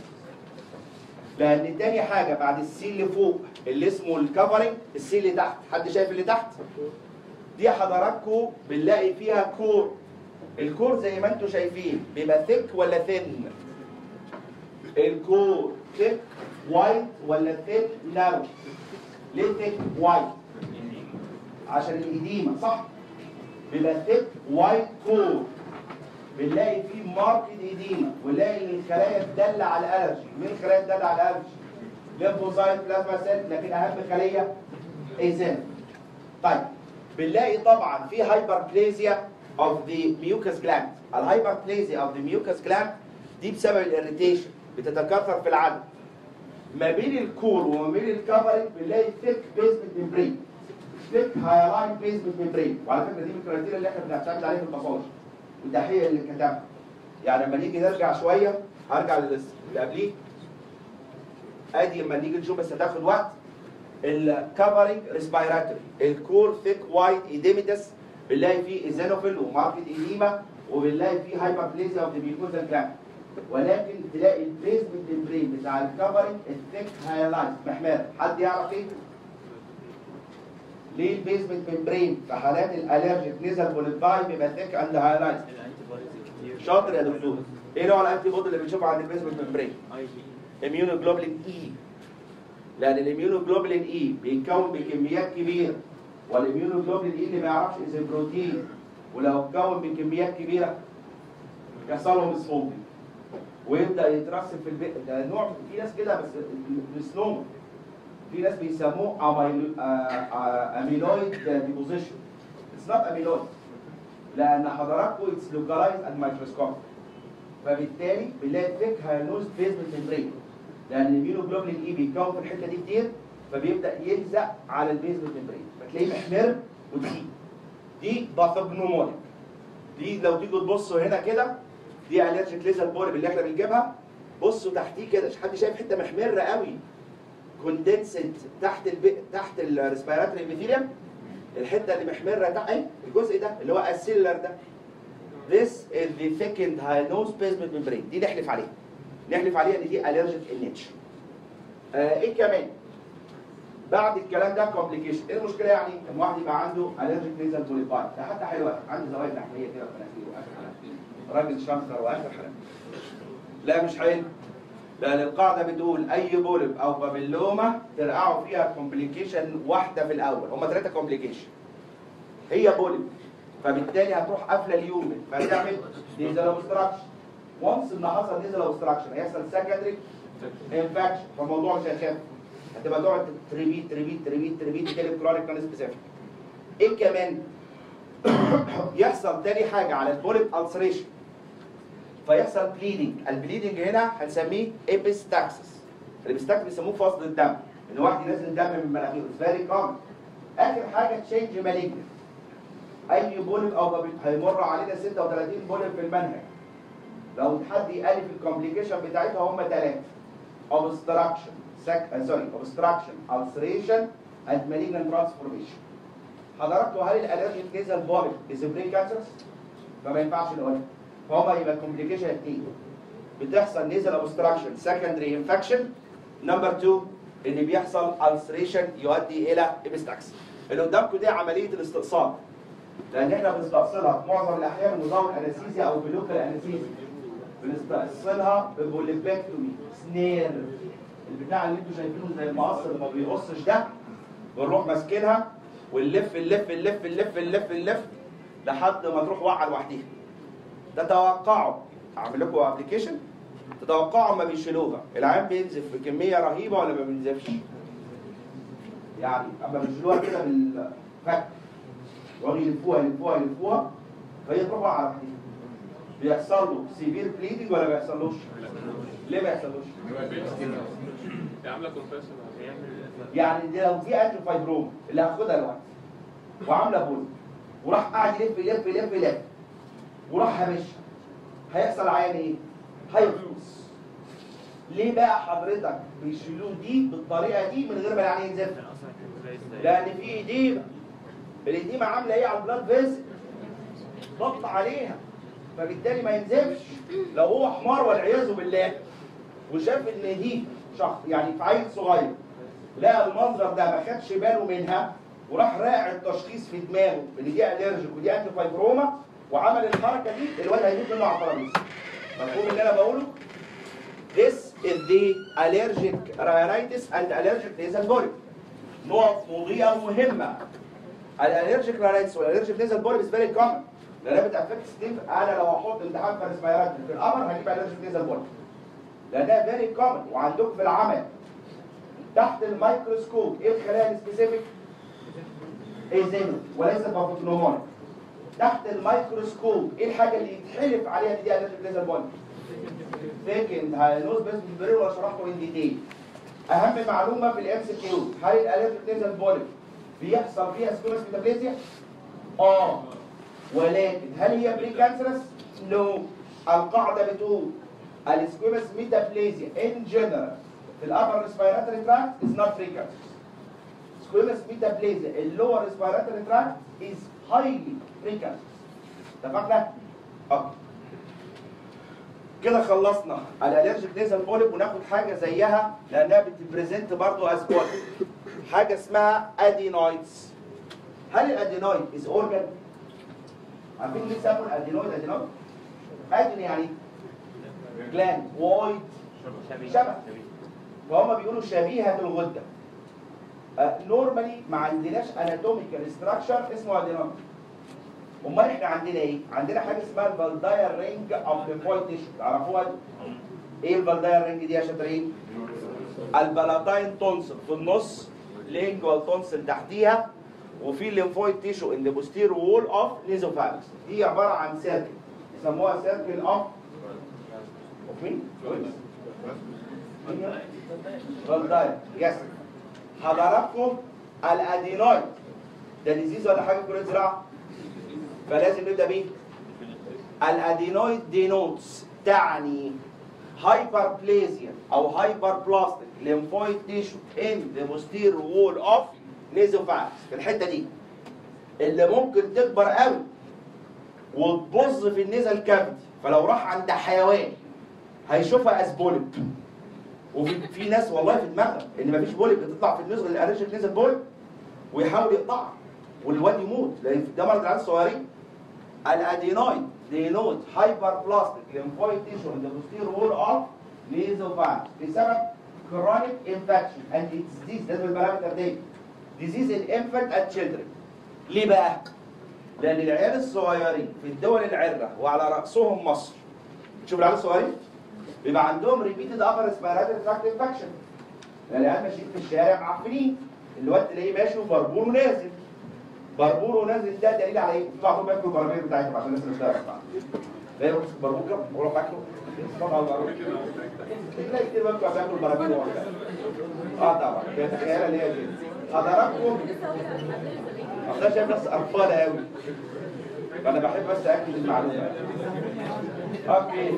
لان تاني حاجه بعد السي اللي فوق اللي اسمه الكفرنج السي اللي تحت حد شايف اللي تحت دي حضراتكم بنلاقي فيها كور الكور زي ما انتم شايفين بيبقى ثيك ولا ثن الكور ثيك وايت ولا ثيك نارو ليه ثيك وايت عشان الإديمة صح بيبقى ثيك وايت كور بنلاقي فيه ماركت إديمة ونلاقي ان الخلايا تدل على الالرجي مين الخلايا تدل على الالرجي ليمفوسايت بلازما سيل لكن اهم خليه ايزين طيب بنلاقي طبعا في هايبربليزيا of the mucus gland الهايبربليزيا of the mucus gland دي بسبب الاريتيشن بتتكاثر في العدد ما بين الكور وما بين الكفرنج بنلاقي ثيك بيزمنت ميمبرين ثيك هايلاين بيزمنت ميمبرين وعلى فكره دي من الكرايتيريا اللي احنا بنعتمد عليها في الباثولوجي والدحيح اللي كتبها يعني لما نيجي نرجع شويه هرجع للي قبليه ادي لما نيجي نشوف بس هتاخد وقت الكفرنج ريسبيراتوري الكور ثيك وايت ايديميتس بنلاقي فيه ايزينوفيل وماركت ايديما وبنلاقي فيه هايبربليزيا اوف ذا ميوكوزال جلاند ولكن تلاقي البيزمنت ممبرين بتاع الكفرنج الثيك هايلايت محمر حد يعرف ايه؟ ليه البيزمنت ممبرين في حالات الالرجيك نزل بوليفاي بيبقى ثيك اند هايلايت شاطر يا دكتور ايه نوع الانتي بودي اللي بنشوفه عند البيزمنت ممبرين؟ اميونوجلوبولين اي لان الاميونوجلوبولين اي بيتكون بكميات كبيره والاميونوجلوبولين اي اللي ما يعرفش اذا بروتين ولو اتكون بكميات كبيره يحصل لهم سموكينج ويبدا يترسب في البيت ده نوع في ناس كده بس السنوم في ناس بيسموه أميلو- آه، آه، اميلويد ديبوزيشن اتس نوت اميلويد لان حضراتكم اتس لوكالايز اند مايكروسكوب فبالتالي بنلاقي ثيك هاينوز بيزمنت ممبرين لان الاميونوجلوبولين اي بيتكون في الحته دي كتير فبيبدا يلزق على البيزمنت ممبرين فتلاقيه محمر وتقيل دي باثوجنومونيك دي لو تيجوا تبصوا هنا كده دي الرجيك ليزر بولب اللي احنا بنجيبها بصوا تحتيه كده حد شايف حته محمره قوي كوندنسد تحت الب... تحت الريسبيراتوري ابيثيليوم الحته اللي محمره تحت اهي الجزء ده اللي هو السيلر ده This is the thickened hyanose basement membrane دي نحلف عليها نحلف عليها ان دي allergic in nature آه ايه كمان بعد الكلام ده كومبليكيشن ايه المشكله يعني ان واحد يبقى عنده allergic nasal polypi ده حتى حلوه عنده زوايد لحميه كده في مناخيره واخر حلقه راجل شنخر واخر حلقه لا مش حلو لان القاعده بتقول اي بولب او بابيلوما ترقعوا فيها كومبليكيشن واحده في الاول هم ثلاثه كومبليكيشن هي بولب فبالتالي هتروح قافله اليومن فتعمل نيزل اوبستراكشن وانس ان حصل نيزل اوبستراكشن هيحصل سكندري انفكشن فالموضوع مش هيخف هتبقى تقعد تريبيت تريبيت تريبيت تريبيت تكلم كرونيك نون سبيسيفيك ايه كمان يحصل تاني حاجه على البوليب السريشن فيحصل بليدنج البليدنج هنا هنسميه ايبستاكسس الابستاكس بيسموه فصل الدم ان واحد ينزل دم من مناخيره فيري كومن اخر حاجه تشينج مالجنت اي بولب او بابل هيمر علينا 36 بولب في المنهج لو حد يقال في الكومبليكيشن بتاعتها هم ثلاثه obstruction سك سوري obstruction ulceration and malignant transformation حضراتكم هل الالرجيك نيزل بولب از برين كانسرز فما ينفعش نقولها فهم يبقى الكومبليكيشن اثنين بتحصل نيزل اوبستراكشن سكندري انفكشن نمبر 2 ان بيحصل ulceration يؤدي الى ابستاكس اللي قدامكم دي عمليه الاستئصال لان احنا بنستأصلها في معظم الاحيان بنظام الانستيزيا او بلوكال انستيزيا بنستأصلها ببوليبكتومي سنير البتاع اللي انتوا شايفينه زي المقص اللي ما بيقصش ده بنروح ماسكينها ونلف نلف نلف نلف نلف نلف لحد ما تروح واقعه لوحديها تتوقعوا اعمل لكم ابلكيشن تتوقعوا ما بيشيلوها العيان بينزف بكميه رهيبه ولا ما بينزفش يعني اما بيشيلوها كده بالفك يقعدوا يلفوها يلفوها يلفوها فهي تروح واقعه لوحديها بيحصل له سيفير بليدنج ولا ما بيحصلوش؟ ليه ما يحصلوش؟ هي عامله كونفيشن هيعمل يعني دي لو في انتي فايبروم اللي هاخدها دلوقتي وعامله بول وراح قاعد يلف يلف يلف يلف وراح هبشها هيحصل عيان ايه؟ هيفلوس ليه بقى حضرتك بيشيلوه دي بالطريقه دي من غير ما العيان ينزف؟ اصلا كان زي ازاي لان في ايديما الايديما عامله ايه على البلاد فيزل؟ ضغط عليها فبالتالي ما ينزفش لو هو حمار والعياذ بالله وشاف ان دي شخص يعني في عيل صغير لقى المنظر ده ما خدش باله منها وراح راعي التشخيص في دماغه ان دي الرجيك ودي انتي فايبروما وعمل الحركه دي الواد هيموت منه على الترابيزه مفهوم اللي انا بقوله؟ This is the allergic rhinitis and allergic nasal polyp نقط مضيئة ومهمة الالرجيك rhinitis والالرجيك nasal polyp is very common لانها بتافكت ستيف انا لو احط امتحان فارسبيرات في القمر هجيب الالرجيك nasal polyp لانها فيري كومن وعندكم في العمل تحت الميكروسكوب ايه الخلايا السبيسيفيك؟ ايزينو وليس بافوتنومونيك تحت الميكروسكوب ايه الحاجه اللي يتحلف عليها دي الالرجيك نيزل بولي فيكند هاينوز بس بالبريل ولا شرحته ان ديتيل اهم معلومه في الام سي كيو هل الالرجيك نيزل بولي بيحصل فيها سكومس ميتابليزيا؟ اه ولكن هل هي بري كانسرس؟ نو القاعده بتقول السكومس ميتابليزيا ان جنرال في الابر ريسبيراتوري تراكت از نوت بري كانسرس سكويمس ميتابليزيا اللور ريسبيراتوري تراكت از هايلي بري كانسرس اتفقنا؟ اوكي كده خلصنا الالرجيك نيزل بوليب وناخد حاجه زيها لانها بتبريزنت برضو از بوليب حاجه اسمها ادينويدز هل الادينويد از اورجان؟ عارفين ليه سموا الادينويد ادينويد؟ ادين يعني جلاند وايد شبه فهم بيقولوا شبيهه الغده نورمالي ما عندناش اناتوميكال ستراكشر اسمه ادينويد امال احنا عندنا ايه؟ عندنا حاجه اسمها الفالداير رينج اوف ليمفويد تيشو تعرفوها دي؟ ايه الفالداير رينج دي يا شاطرين؟ البلاتاين تونسل في النص لينجوال تونسل تحتيها وفي الليمفويد تيشو ان بوستير وول اوف نيزوفاركس دي عباره عن سيركل يسموها سيركل اوف اوف مين؟ فالداير يس حضراتكم الادينويد ده ديزيز ولا حاجه كليه زراعه فلازم نبدا بيه الادينويد دينوتس تعني هايبربليزيا او هايبر بلاستيك ليمفويد تيشو ان ذا بوستير وول اوف نيزوفاكس في الحته دي اللي ممكن تكبر قوي وتبظ في النيزل كافيتي فلو راح عند حيوان هيشوفها از بوليب وفي في ناس والله في دماغها ان مفيش بوليب بتطلع في النزل الالرجيك نزل بوليب ويحاول يقطعها والواد يموت لان ده مرض العيال الصغيرين الادينويد دينوت هايبر بلاستيك ليمفويد تيشو ان ذا بوستير وول اوف نيزوفاكس بسبب كرونيك انفكشن اند اتس ديز لازم البارامتر دي ديزيز الانفنت اند تشيلدرن ليه بقى؟ لان العيال الصغيرين في الدول العره وعلى راسهم مصر تشوف العيال الصغيرين بيبقى عندهم ريبيتد ابر ريسبيراتوري تراكت انفكشن العيال ماشيين في الشارع معفنين الواد تلاقيه ماشي وبربور ونازل بربور ونازل ده دليل على ايه؟ في بعضهم بياكلوا البراميل بتاعتهم عشان الناس اللي بتعرف لا يروح يمسك بربور كده ويروح ماكله طبعا البربور تلاقي كتير بياكلوا بياكلوا البراميل وهو كده. اه طبعا بيتخيلها اللي هي دي حضراتكم اصل أنا شايف ناس قرفانه قوي فانا بحب بس اكد المعلومه اوكي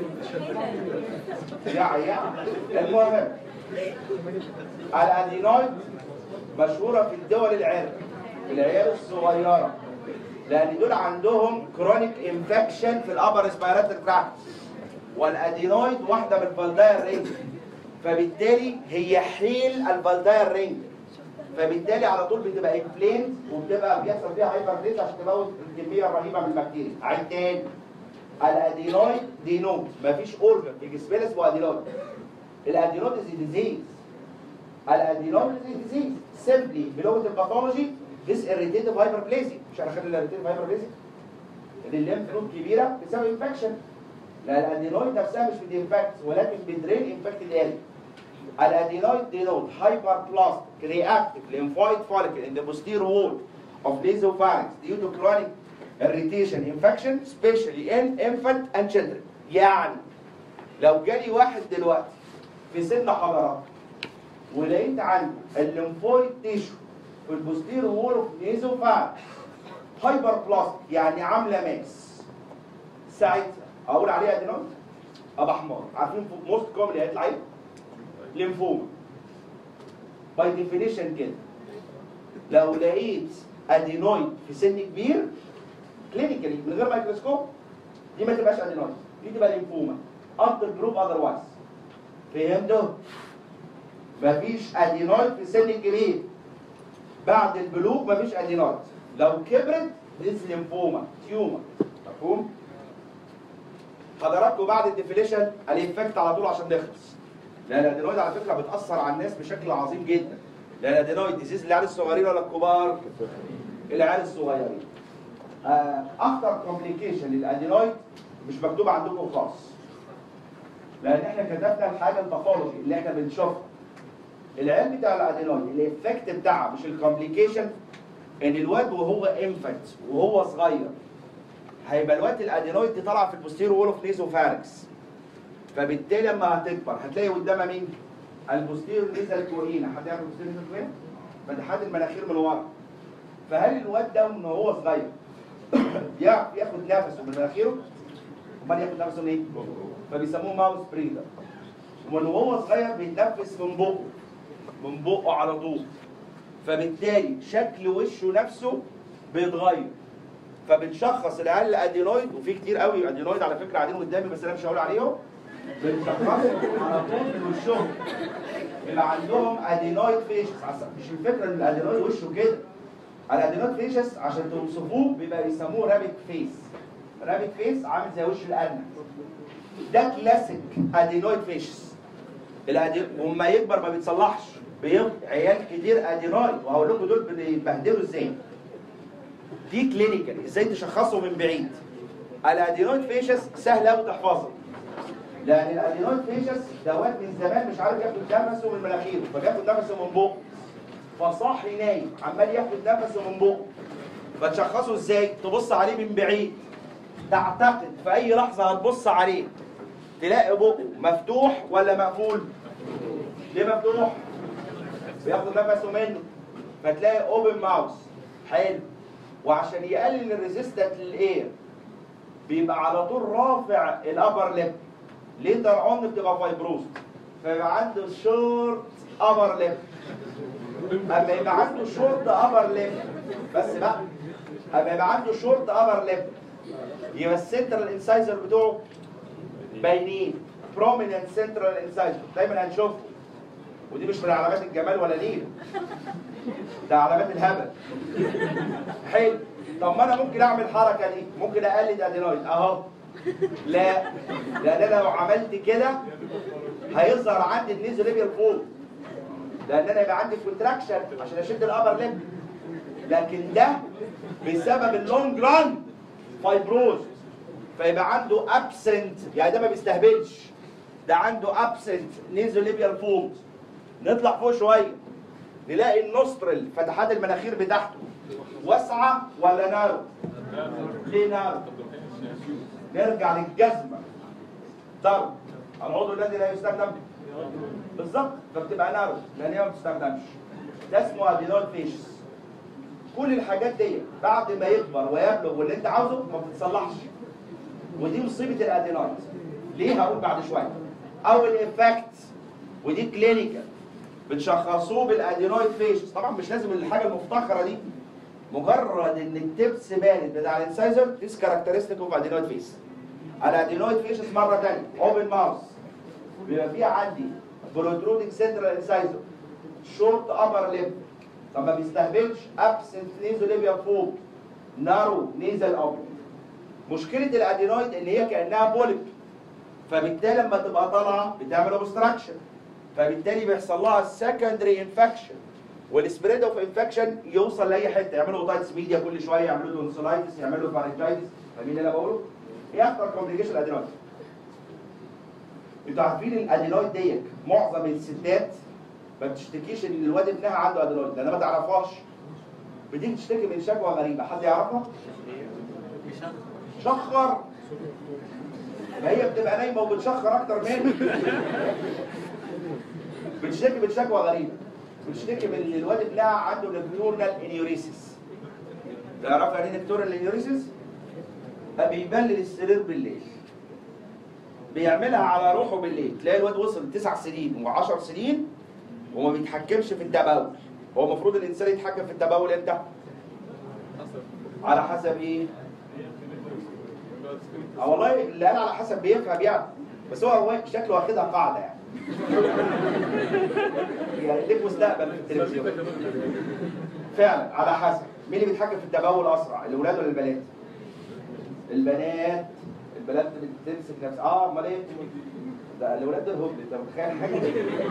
يا يا المهم الادينويد مشهوره في الدول العرق العيال الصغيره لان دول عندهم كرونيك انفكشن في الابر ريسبيراتوري تراكت والادينويد واحده من الفالداير رينج فبالتالي هي حيل الفالداير رينج فبالتالي على طول بتبقى انفليمد وبتبقى بيحصل فيها هايبر عشان تموت الكميه الرهيبه من البكتيريا عين تاني الادينويد دينوت مفيش اورجن في جسمنا اسمه ادينويد الادينويد از ديزيز الادينويد از ديزيز سيمبلي بلغه الباثولوجي ديس irritative hyperplasia مش انا خدت الirritative hyperplasia ان الليمف نود كبيره بسبب انفكشن لا الادينويد نفسها مش بتنفكت ولكن بتدرين انفكتد اريا الادينويد denote hyperplastic reactive lymphoid follicle in the posterior wall of nasopharynx due to chronic irritation infection especially in infant and children يعني لو جالي واحد دلوقتي في سن حضرتك ولقيت عنده الليمفويد تيشو في البوستير وول اوف نيزوفارynx هايبر بلاستيك يعني عامله ماس ساعتها اقول عليها ادينويد ابقى حمار عارفين موست كومن هيطلع ايه؟ ليمفوما باي ديفينيشن كده لو لقيت ادينويد في سن كبير كلينيكالي من غير ميكروسكوب دي ما تبقاش ادينويد دي تبقى ليمفوما اندر جروب اذروايز فهمتوا؟ مفيش ادينويد في سن كبير بعد البلوغ مفيش ادينويد لو كبرت ديز ليمفوما تيوما مفهوم؟ حضراتكم بعد الديفينيشن الانفكت على طول عشان نخلص لا الادينويد على فكره بتاثر على الناس بشكل عظيم جدا لا الادينويد ديزيز العيال الصغيرين ولا الكبار العيال الصغيرين آه، اخطر كومبليكيشن للادينويد مش مكتوب عندكم خالص لان احنا كتبنا الحاجه الباثولوجي اللي احنا بنشوفها العيال بتاع الادينويد الايفكت بتاعها مش الكومبليكيشن ان الواد وهو انفنت وهو صغير هيبقى الواد الادينويد دي طالعه في البوستيرو وول اوف نيزوفاركس فبالتالي لما هتكبر هتلاقي قدامها مين؟ البوستيرو نيزل كورينا حد يعرف البوستيرو نيزل كورينا؟ فتحات المناخير من ورا فهل الواد ده من وهو صغير يعرف ياخد نفسه من مناخيره؟ امال ياخد نفسه منين؟ فبيسموه ماوس بريدر ومن وهو صغير بيتنفس من بقه من بقه على طول فبالتالي شكل وشه نفسه بيتغير فبنشخص العيال الادينويد وفي كتير قوي ادينويد على فكره قاعدين قدامي بس انا مش هقول عليهم بنشخصهم على طول من وشهم اللي عندهم ادينويد فيشس مش الفكره ان الادينويد وشه كده الادينويد فيشس عشان توصفوه بيبقى بيسموه رابت فيس رابت فيس عامل زي وش الارنب ده كلاسيك ادينويد فيشس الأدي... وما يكبر ما بيتصلحش بيغ... عيال كتير ادينويد وهقول لكم دول بيبهدلوا ازاي دي كلينيكال ازاي تشخصه من بعيد الادينويد فيشس سهل قوي تحفظه لان الادينويد فيشس دوات من زمان مش عارف ياخد نفسه من مناخيره فبياخد نفسه من بقه فصاحي نايم عمال ياخد نفسه من بقه فتشخصه ازاي تبص عليه من بعيد تعتقد في اي لحظه هتبص عليه تلاقي بقه مفتوح ولا مقفول ليه مفتوح بياخد نفسه منه فتلاقي اوبن ماوس حلو وعشان يقلل الريزيستنت للاير بيبقى على طول رافع الابر ليب ليتر اون بتبقى فايبروز فيبقى عنده شورت ابر ليب اما يبقى عنده شورت ابر ليب بس بقى اما يبقى عنده شورت ابر ليب يبقى السنترال انسايزر بتوعه باينين بروميننت سنترال انسايزر دايما هنشوفه ودي مش من علامات الجمال ولا ليه ده علامات الهبل حلو طب ما انا ممكن اعمل الحركه دي ممكن اقلد ادينويد اهو لا لان انا لو عملت كده هيظهر عندي النيزو ليبيال فوق لان انا يبقى عندي كونتراكشن عشان اشد الابر ليب لكن ده بسبب اللونج ران فايبروز فيبقى عنده ابسنت يعني ده ما بيستهبلش ده عنده ابسنت نيزو ليبيال فوق نطلع فوق شويه نلاقي النوسترل فتحات المناخير بتاعته واسعه ولا نارو؟ ليه نارو؟ نرجع للجزمه ضرب العضو الذي لا يستخدم بالظبط فبتبقى نارو لان هي ما بتستخدمش ده اسمه ادينول فيشس كل الحاجات دي بعد ما يكبر ويبلغ واللي انت عاوزه ما بتتصلحش ودي مصيبه الادينويد ليه هقول بعد شويه اول افكت ودي كلينيكال بتشخصوه بالادينويد فيشس طبعا مش لازم الحاجه المفتخره دي مجرد ان التبس بارد بتاع الانسايزر ذيس كاركترستيك اوف ادينويد فيس الادينويد فيشس مره ثانيه اوبن ماوس بيبقى فيه عندي بروترودنج سنترال انسايزر شورت ابر ليب طب ما بيستهبلش ابسنت نيزو ليبيا فوق نارو نيزل اوبن مشكله الادينويد ان هي كانها بوليب فبالتالي لما تبقى طالعه بتعمل اوبستراكشن فبالتالي بيحصل لها سكندري انفكشن والسبريد اوف انفكشن يوصل لاي حته يعملوا اوتايتس ميديا كل شويه يعملوا تونسلايتس يعملوا فارنجايتس فاهمين اللي انا بقوله؟ ايه اكتر كومبليكيشن الادينويد؟ انتوا عارفين الادينويد ديت معظم الستات ما بتشتكيش ان الواد ابنها عنده ادينويد لان ما تعرفهاش بتيجي تشتكي من شكوى غريبه حد يعرفها؟ شخر ما هي بتبقى نايمه وبتشخر اكتر منك بتشتكي من شكوى غريبه بتشتكي من ان الواد ابنها عنده نكتورنال انيوريسيس تعرف يعني ايه نكتورنال انيوريسيس؟ بيبلل السرير بالليل بيعملها على روحه بالليل تلاقي الواد وصل تسع سنين و10 سنين وما بيتحكمش في التبول هو المفروض الانسان يتحكم في التبول امتى؟ على حسب ايه؟ اه والله اللي قال على حسب بيفهم يعني بس هو هو شكله واخدها قاعده يعني يعني ليك مستقبل في التلفزيون فعلا على حسب مين اللي بيتحكم في التبول اسرع الاولاد ولا البنات؟ البنات البنات بتمسك نفسها اه امال ايه؟ ده الاولاد دول هبل انت متخيل حاجه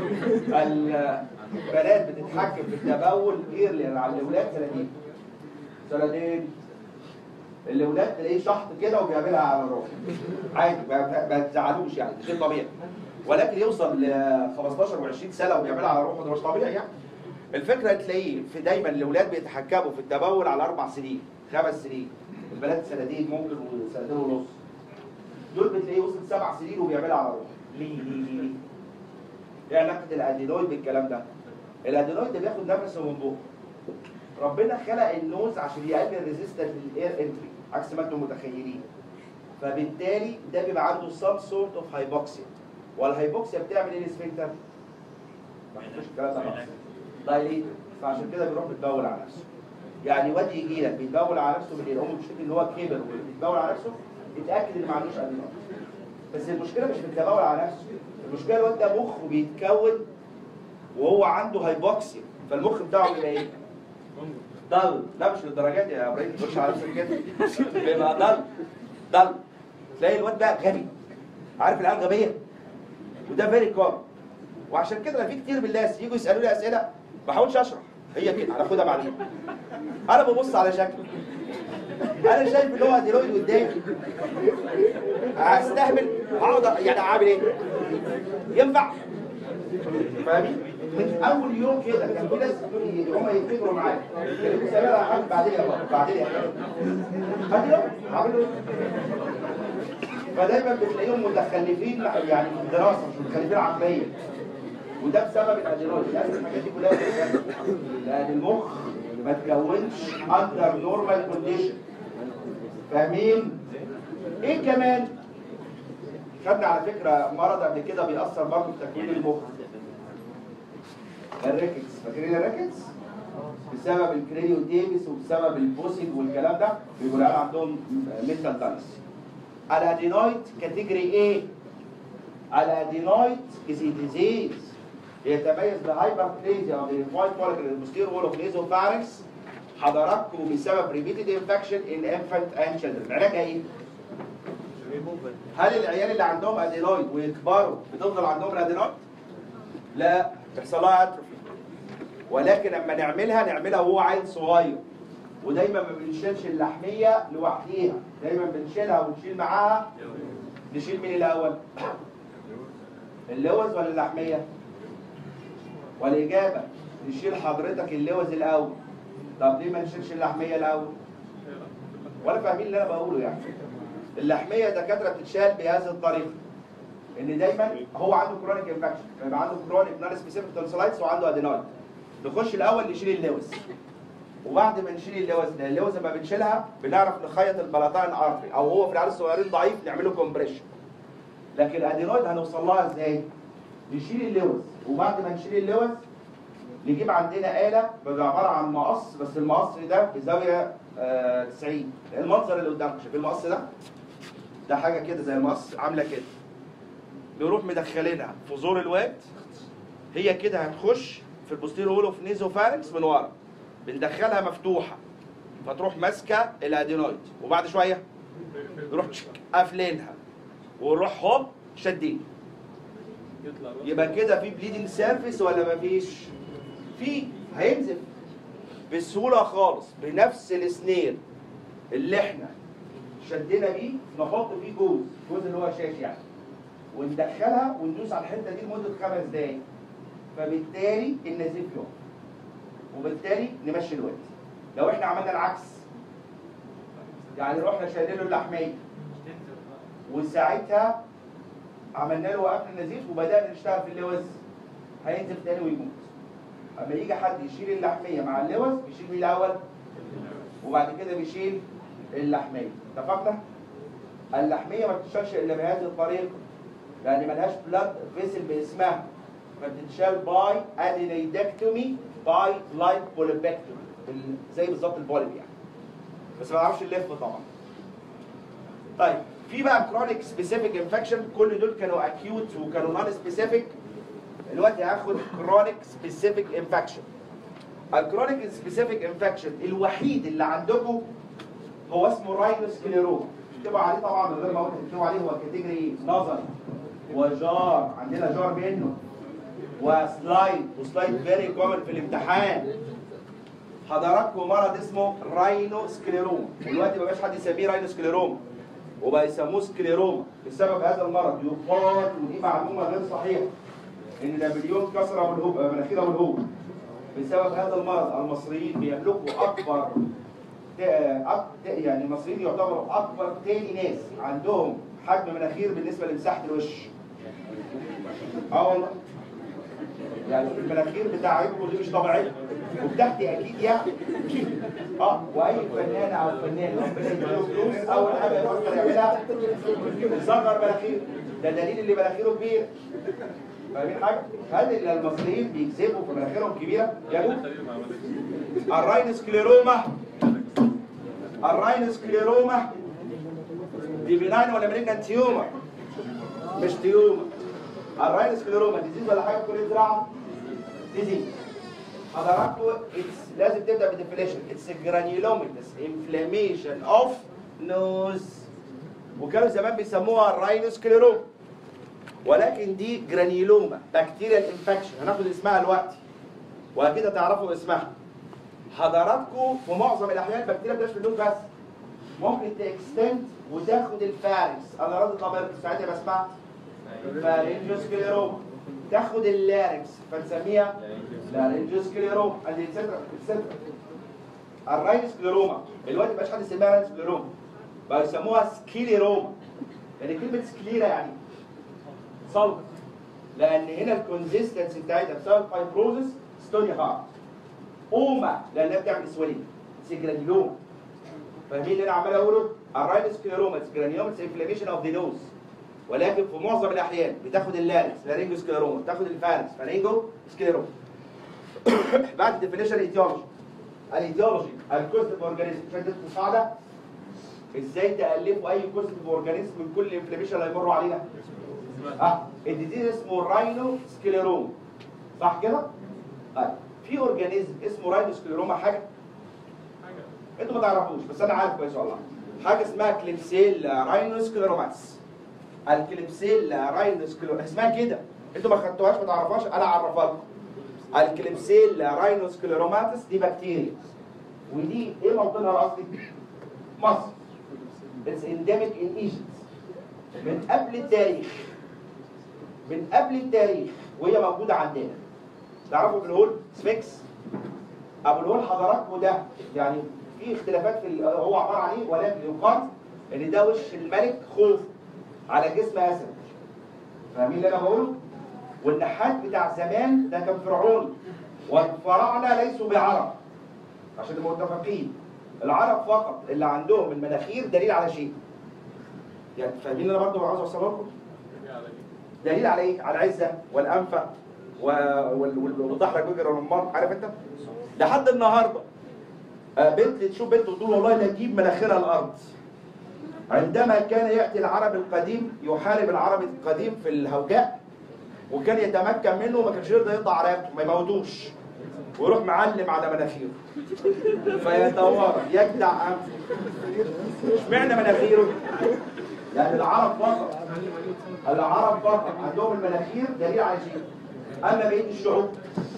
البنات بتتحكم في التبول ايرلي على الاولاد سنتين سنتين الاولاد تلاقيه شحط كده وبيعملها على الروح عادي ما ما تزعلوش يعني ده شيء طبيعي ولكن يوصل ل 15 و20 سنه وبيعملها على روحه ده مش طبيعي يعني الفكره تلاقيه في دايما الاولاد بيتحكموا في التبول على اربع سنين خمس سنين البنات سنتين ممكن وسنتين ونص دول بتلاقيه وصل سبع سنين وبيعملها على روحه ليه ليه ليه ليه؟ ايه علاقه الادينويد بالكلام ده؟ الادينويد ده بياخد نفسه من بقه ربنا خلق النوز عشان يقلل ريزيستنت للاير انتري عكس ما انتم متخيلين فبالتالي ده بيبقى عنده some sort of hypoxia والهايبوكسيا بتعمل ايه للسفنكتر؟ ما حطوش الكلام ده خالص دايليت فعشان كده بيروح بيتبول على نفسه يعني واد يجي لك بيتبول على نفسه بالليل امه بتشتكي ان هو كبر وبيتبول على نفسه اتاكد ان ما عندوش ادينويد بس المشكله مش في التبول على نفسه المشكله الواد ده مخه بيتكون وهو عنده هايبوكسيا فالمخ بتاعه بيبقى ايه؟ ضل لا مش للدرجات دي يا ابراهيم تخش على نفسك كده بيبقى ضل ضل تلاقي الواد بقى غبي عارف العيال غبيه وده فيري كومن وعشان كده أنا في كتير من الناس يجوا يسالوا لي اسئله ما بحاولش اشرح هي كده هناخدها بعدين انا ببص على شكله انا شايف ان هو ادينويد قدامي هستهبل هقعد يعني اعمل ايه؟ ينفع؟ فاهمين؟ من اول يوم كده كان في ناس هم يفتكروا معايا كانوا بيسالوا على حاجه بعدين يا بابا بعدين يا بابا ادينويد هعمل له فدايما بتلاقيهم متخلفين يعني في الدراسه مش متخلفين عقليا وده بسبب الادينويد لازم الحاجات دي كلها بتتجنن. لان المخ ما تكونش اندر نورمال كونديشن فاهمين؟ ايه كمان؟ خدنا على فكره مرض قبل كده بيأثر برضه في تكوين المخ الريكتس فاكرين الريكتس؟ بسبب الكرينيو ديفيس وبسبب البوسنج والكلام ده بيقول العيال عندهم مينتال دايس الادينويد كاتيجوري ايه؟ الادينويد از ديزيز يتميز بهايبربليزيا او الفايت مولكيول المستير وول اوف نيزوفارنكس حضراتكم بسبب ريبيتد انفكشن ان انفانت اند children علاجها ايه؟ هل العيال اللي عندهم ادينويد ويكبروا بتفضل عندهم الادينويد؟ لا تحصل لها اتروفي ولكن لما نعملها نعملها وهو عيل صغير ودايما ما بنشيلش اللحميه لوحديها دايما بنشيلها ونشيل معاها نشيل مين الاول؟ اللوز ولا اللحميه؟ والاجابه نشيل حضرتك اللوز الاول طب ليه ما نشيلش اللحميه الاول؟ ولا فاهمين اللي انا بقوله يعني اللحميه دكاتره بتتشال بهذه الطريقه ان دايما هو عنده كرونيك انفكشن فيبقى عنده كرونيك نون سبيسيفيك تونسلايتس وعنده ادينويد نخش الاول نشيل اللوز وبعد ما نشيل اللوز ده اللوز لما بنشيلها بنعرف نخيط البلاطين ارتري او هو في العيال الصغيرين ضعيف نعمله كومبريشن لكن الادينويد هنوصل لها ازاي؟ نشيل اللوز وبعد ما نشيل اللوز نجيب عندنا آلة بيبقى عبارة عن مقص بس المقص ده بزاوية آه 90 المنظر اللي قدامك شايف المقص ده؟ ده حاجة كده زي المقص عاملة كده نروح مدخلينها في زور الواد هي كده هتخش في البوستيرو هول اوف نيزوفارنكس من ورا بندخلها مفتوحة فتروح ماسكة الادينويد وبعد شوية نروح تشك قافلينها ونروح هوب شادين يطلع بقى. يبقى كده في بليدنج سيرفيس ولا مفيش؟ في هينزف بسهولة خالص بنفس السنير اللي احنا شدينا بيه نحط فيه جوز جوز اللي هو شاش يعني وندخلها وندوس على الحته دي لمده خمس دقايق فبالتالي النزيف يقف وبالتالي نمشي الوقت لو احنا عملنا العكس يعني رحنا شايلين له اللحميه وساعتها عملنا له وقفنا النزيف وبدانا نشتغل في اللوز هينزف تاني ويموت اما يجي حد يشيل اللحميه مع اللوز بيشيل مين الاول وبعد كده بيشيل اللحميه اتفقنا اللحميه ما بتتشالش الا بهذه الطريقه لان ملهاش بلاد فيسل باسمها فبتتشال باي ادينيدكتومي باي لايك بوليبكتومي زي بالظبط البوليب يعني بس ما نعرفش نلف طبعا طيب في بقى كرونيك سبيسيفيك انفكشن كل دول كانوا اكيوت وكانوا نون سبيسيفيك دلوقتي هاخد كرونيك سبيسيفيك انفكشن الكرونيك سبيسيفيك انفكشن الوحيد اللي عندكم هو اسمه راينوسكليروما اكتبوا عليه طبعا من غير ما اقول اكتبوا عليه هو كاتيجوري نظري وجار عندنا جار منه وسلايد وسلايد فيري كومن في الامتحان حضراتكم مرض اسمه راينو سكليروما دلوقتي ما بقاش حد يسميه راينو سكليروما وبقى يسموه سكليروما بسبب هذا المرض يقال ودي معلومه غير صحيحه ان نابليون كسر ابو الهوب مناخير ابو الهوب بسبب هذا المرض المصريين بيملكوا اكبر أك- يعني المصريين يعتبروا اكبر تاني ناس عندهم حجم مناخير بالنسبه لمساحه الوش اه والله يعني المناخير بتاعتكم دي مش طبيعيه وبتاعتي اكيد يعني اه واي فنان او فنان ربنا يديله فلوس اول حاجه يفكر يعملها يصغر مناخيره ده دليل اللي مناخيره كبير فاهمين حاجه؟ هل المصريين بيكذبوا في مناخيرهم كبيره؟ يا دوب الراينوسكليروما الراينوسكليروما دي بناين ولا امريكان تيومر مش تيومر الراينوسكليروما ديزيز ولا حاجه في كليه زراعه ديزيز حضراتكم it's- لازم تبدا بديفينيشن اتس جرانيولوميتس انفلاميشن اوف نوز وكانوا زمان بيسموها الراينوسكليروما ولكن دي جرانيولوما بكتيريال انفكشن هناخد اسمها دلوقتي واكيد هتعرفوا اسمها حضراتكم في معظم الاحيان البكتيريا بتعيش في النوز بس ممكن تكستند وتاخد الفارس انا راضي طبعا ساعتها يبقى اسمها فارنجوسكليروما تاخد اللاركس فنسميها لارنجوسكليروما ادي اتسترا اتسترا الراينسكليروما دلوقتي مبقاش حد يسميها راينسكليروما بقى يسموها سكيليروما يعني كلمه سكليرا يعني صلب لان هنا الكونسيستنسي بتاعتها بسبب فايبروزس ستوني هارت اوما لانها بتعمل سويلنج سيجرانيلوما فاهمين اللي انا عمال اقوله الراينوسكليروما جرانيوما انفلاميشن اوف ذا نوز ولكن في معظم الاحيان بتاخد اللارنكس لارينجو سكليروما بتاخد الفارنكس فارينجو سكليروما بعد الديفينيشن الايتيولوجي الايتيولوجي الكوزيتيف اورجانيزم عشان تدخل مساعده ازاي تالفوا اي كوزيتيف اورجانيزم من كل الانفلاميشن اللي هيمروا علينا اه الديزيز اسمه راينو سكليروما صح كده؟ طيب في اورجانيزم اسمه راينو سكليروما حاجه انتوا ما تعرفوش بس انا عارف كويس والله حاجه اسمها كليبسيل راينوسكليروماتس الكليبسيل راينوسكليروماتس اسمها كده انتوا ما خدتوهاش ما تعرفوهاش انا اعرفها لكم الكليبسيل راينوسكليروماتس دي بكتيريا ودي ايه موطنها الاصلي؟ مصر اتس انديميك ان ايجيبت من قبل التاريخ من قبل التاريخ وهي موجوده عندنا تعرفوا ابو الهول سفنكس ابو الهول حضراتكم ده يعني في اختلافات في ال- هو عباره عن ايه ولكن يقال ان ده وش الملك خوف على جسم اسد فاهمين اللي انا بقوله والنحات بتاع زمان ده كان فرعوني والفراعنه ليسوا بعرب عشان نبقى متفقين العرب فقط اللي عندهم المناخير دليل على شيء يعني فاهمين اللي انا برضه عاوز اوصله لكم دليل على ايه؟ على العزه والانفه و- وال- وال- والضحك وجر الرمان عارف انت؟ لحد النهارده آه، بنت تشوف بنت وتقول والله لا تجيب مناخيرها الارض عندما كان ياتي العرب القديم يحارب العرب القديم في الهوجاء وكان يتمكن منه وما كانش يرضى يقطع رقبته ما يموتوش ويروح معلم على مناخيره فيتوارى يجدع انفه اشمعنى مناخيره؟ لان العرب فقط العرب فقط عندهم المناخير دليل على شيء اما بقيه الشعوب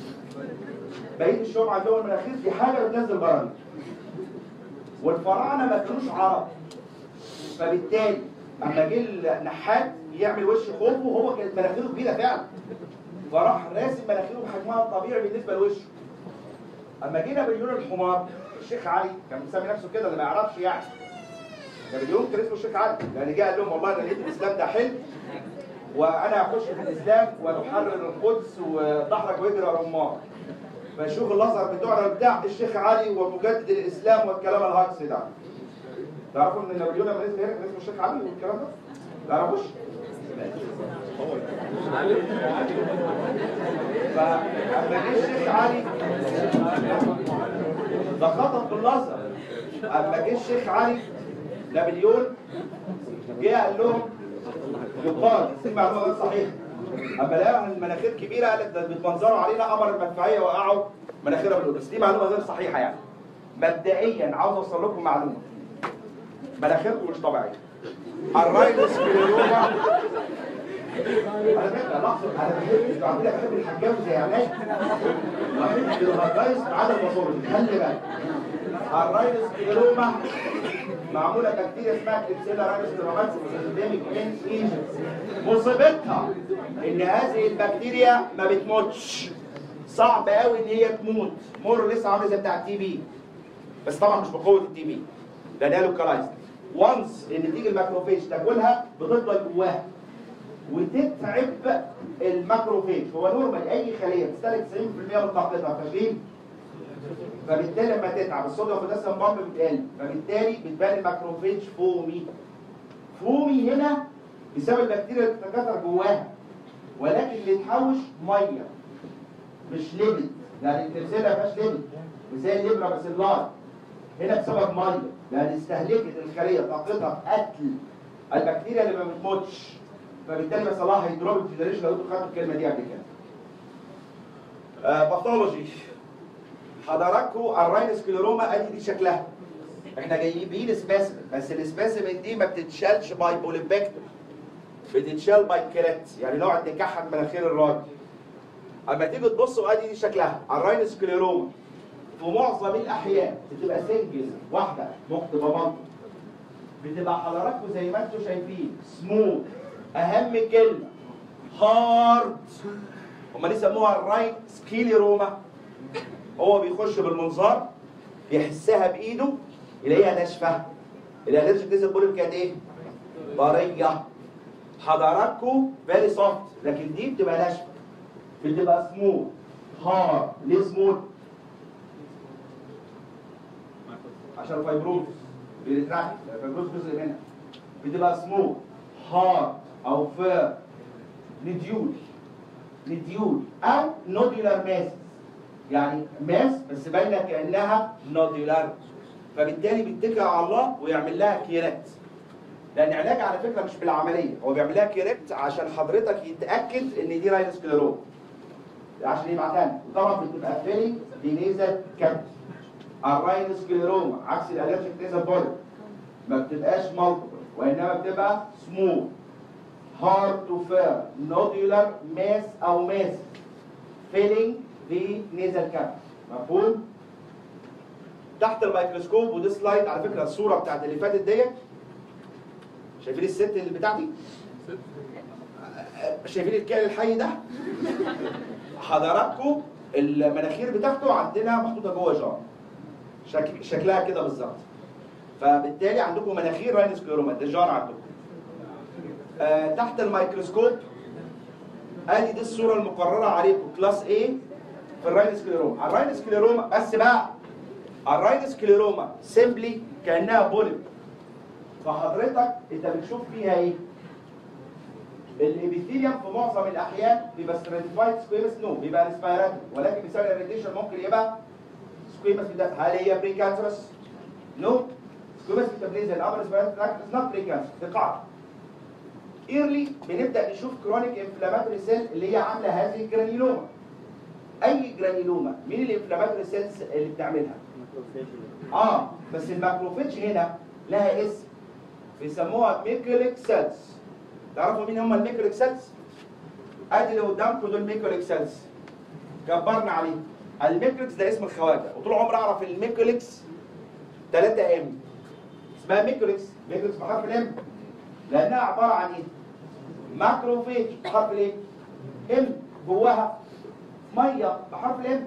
بقيه الشعوب عندهم المناخير دي حاجه بتنزل برامج والفراعنه ما كانوش عرب فبالتالي اما جه النحات يعمل وش خوفه هو كانت مناخيره كبيره فعلا فراح راسم مناخيره بحجمها الطبيعي بالنسبه لوشه اما جينا نابليون الحمار الشيخ علي كان مسمي نفسه كده اللي ما يعرفش يعني نابليون كان اسمه الشيخ علي لان جه قال لهم والله انا لقيت الاسلام ده حلو وانا هخش في الاسلام ونحرر القدس ودحرج ويجري رمار فشوف الازهر بتوعنا بتاع الشيخ علي ومجدد الاسلام والكلام الهجص ده تعرفوا ان نابليون لما نزل هنا كان اسمه الشيخ علي والكلام ده؟ تعرفوش؟ فاما جه الشيخ علي ده خطب بالازهر اما جه الشيخ علي نابليون جه قال لهم يقال دي معلومه غير صحيحه اما لقوا ان المناخير كبيره قال لك ده بيتمنظروا علينا امر المدفعيه وقعوا مناخيرها بالقدس دي معلومه غير صحيحه يعني مبدئيا عاوز اوصل لكم معلومه مناخيركم مش طبيعيه الراينوسكليروما على فكره لحظه انا بحب انتوا عارفين أنا بحب الحجاوي زي علاج بحب الغرايس ما عدا الباثولوجي خلي بالك الراينس كيلوما معموله بكتيريا اسمها كليبسيلا راينس كيلوماتس ميزوديميك ان ايجيبت مصيبتها ان هذه البكتيريا ما بتموتش صعب قوي ان هي تموت مر لسه عامله زي بتاع التي بي بس طبعا مش بقوه التي بي لانها لوكالايزد وانس ان تيجي الماكروفيج تاكلها بتفضل جواها وتتعب الماكروفيج هو نورمال اي خليه بتستهلك 90% من طاقتها فاكرين فبالتالي لما تتعب الصوديوم بوتاسيوم بامب بتقل فبالتالي بتبان الماكروفيج فومي فومي هنا بسبب البكتيريا اللي بتتكاثر جواها ولكن اللي يتحوش ميه مش ليبيد يعني الكلسيه ما فيهاش ليبيد مش زي الليبرا بس اللار هنا بسبب ميه لان استهلكت الخليه طاقتها في قتل البكتيريا اللي ما بتموتش فبالتالي بيحصل لها هيدروبيك جنريشن لو انتوا خدتوا الكلمه دي قبل كده. آه باثولوجي حضراتكم الراينس كليروما ادي دي شكلها احنا جايبين سبيسمن بس السبيسمن دي ما بتتشالش باي بوليبكتوم بتتشال باي كريت يعني نقعد نكحت مناخير الراجل اما تيجي تبصوا ادي دي شكلها الراينس كليروما في معظم الاحيان بتبقى سنجل واحده ممكن تبقى منطق بتبقى حضراتكم زي ما انتم شايفين سموث اهم كلمه هارد هم ليه سموها الراين سكيليروما هو بيخش بالمنظار يحسها بايده يلاقيها ناشفه الالرجيك ديزل بوليب كانت ايه؟ طريه حضراتكم فيري سوفت لكن دي بتبقى ناشفه بتبقى سموث هارد ليه سموث؟ عشان فايبروز بيتراكت الفايبروز جزء منها بتبقى سموث هارد او فير نديول نديول او نودولار ماس يعني ماس بس باينه كانها نودولار فبالتالي بيتكل على الله ويعمل لها كيرات لان علاج على فكره مش بالعمليه هو بيعمل لها كيرات عشان حضرتك يتاكد ان دي راينس كليروما عشان يبعتها لك وطبعا بتبقى فيلي دينيزا كابت الراينس كليروما عكس الالرجيك نيزا بوليب ما بتبقاش مالتيبل وانما بتبقى سموث هارد تو فير نودولار ماس او ماس فيلينج في نيزل كاب مفهوم تحت الميكروسكوب ودي سلايد على فكره الصوره بتاعت اللي فاتت ديت شايفين الست اللي بتاعتي شايفين الكائن الحي ده حضراتكم المناخير بتاعته عندنا محطوطه جوه جار شك... شكلها كده بالظبط فبالتالي عندكم مناخير راينس كليروما ده جار عندكم آه تحت الميكروسكوب ادي دي الصوره المقرره عليكم كلاس A في الراينس كليروما الراينس كليروما بس بقى الراينس كليروما سيمبلي كانها بوليب فحضرتك انت بتشوف فيها ايه؟ الابيثيليوم في معظم الاحيان بيبقى ستراتيفايد سكويمس نو بيبقى ريسبيراتوري ولكن بسبب الريديشن ممكن يبقى سكويمس ده هل هي بري كانسرس؟ نو سكويمس ميتابوليزم الامر ريسبيراتوري تراكت از نوت بري كانسر دي قاعده ايرلي بنبدا نشوف كرونيك انفلاماتوري سيل اللي هي عامله هذه الجرانيلوما اي جرانيلوما مين الانفلاماتوري سيلز اللي بتعملها؟ اه بس الماكروفيج هنا لها اسم بيسموها ميكوليك سيلز تعرفوا مين هم الميكوليك سيلز؟ ادي اللي قدامكم دول ميكوليك سيلز كبرنا عليه الميكوليكس ده اسم الخواجه وطول عمري اعرف الميكوليكس 3 ام اسمها ميكوليكس ميكوليكس بحرف الام لانها عباره عن ايه؟ ماكروفيج بحرف الايه؟ ام جواها ميه بحرف الام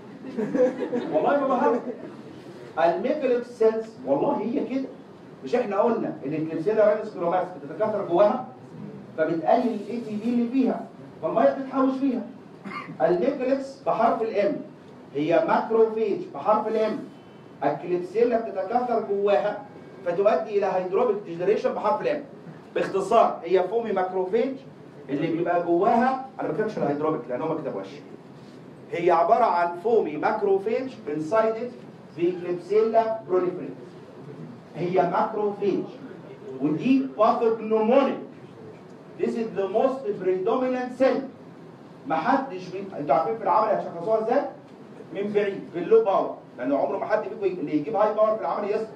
والله ما بهرب الميكوليكس سيلز والله هي كده مش احنا قلنا ان الكلسيلا رانس كروماس بتتكاثر جواها فبتقلل الاي تي بي اللي فيها فالميه بتتحوش فيها الميكوليكس بحرف الام هي ماكروفيج بحرف الام الكليبسيلا بتتكاثر جواها فتؤدي الى هيدروبيك ديجنريشن بحرف الام باختصار هي فومي ماكروفيج اللي بيبقى جواها انا ما بكتبش الهيدروبيك لان هم ما كتبوهاش هي عباره عن فومي ماكروفيج انسايدد في كليبسيلا بروليفريت هي ماكروفيج ودي باثوجنومونيك This is the most predominant cell محدش بي... انتوا عارفين في العمل هتشخصوها ازاي؟ من بعيد باللو باور لان عمره ما حد فيكم اللي يجيب هاي باور في العمل يسقط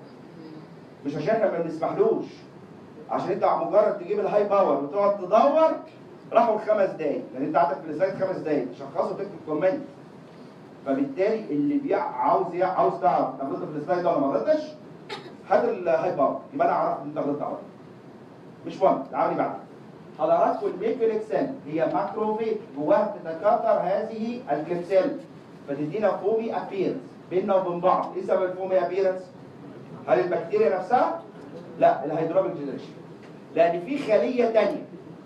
مش عشان احنا ما بنسمحلوش عشان انت مجرد تجيب الهاي باور وتقعد تدور راحوا الخمس دقايق لان انت عندك في السلايد خمس دقايق شخصوا تكتب كومنت فبالتالي اللي بيع عاوز يع- عاوز تعرف انت غلطت في السلايد ده ولا ما غلطتش هات الهاي بار يبقى انا عرفت ان انت غلطت اهو مش مهم تعالوا بعد حضراتكم الميكوليكسين هي ماكروفيت جواها بتتكاثر هذه الكليبسيل فتدينا فومي ابيرنس بيننا وبين بعض ايه سبب الفومي ابيرنس؟ هل البكتيريا نفسها؟ لا الهيدروبيك جنريشن لان في خليه تانية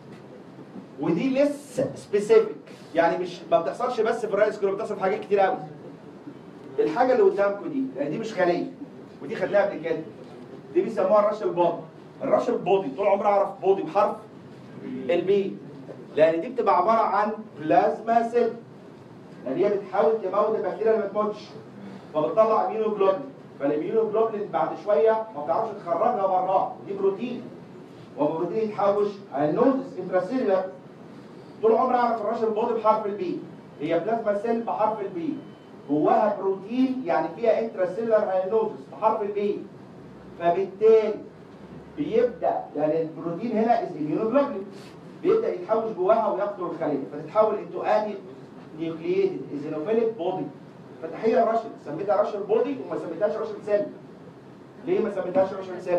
ودي لس سبيسيفيك يعني مش ما بتحصلش بس في الرايس كلوب بتحصل في حاجات كتير قوي الحاجه اللي قدامكم دي لان دي مش خليه ودي خدناها قبل كده دي بيسموها الرش البودي الرش البودي طول عمري اعرف بودي بحرف البي لان دي بتبقى عباره عن بلازما سيل لان هي بتحاول تموت البكتيريا اللي ما تموتش فبتطلع اميونوجلوبولين فالاميونوجلوبولين بعد شويه ما بتعرفش تخرجها براه دي بروتين وبروتين يتحوش النودز انتراسيلولار طول عمري اعرف الرش البودي بحرف البي هي بلازما سيل بحرف البي جواها بروتين يعني فيها انتراسيلولار هاينوزس بحرف البي فبالتالي بيبدا يعني البروتين هنا از immunoglobulin بيبدا يتحوش جواها ويقتل الخليه فتتحول انتو اني نيوكلييتد ايزينوفيليك بودي فتحيه رشل سميتها رشل بودي وما سميتهاش رشل سيل ليه ما سميتهاش رشل سيل؟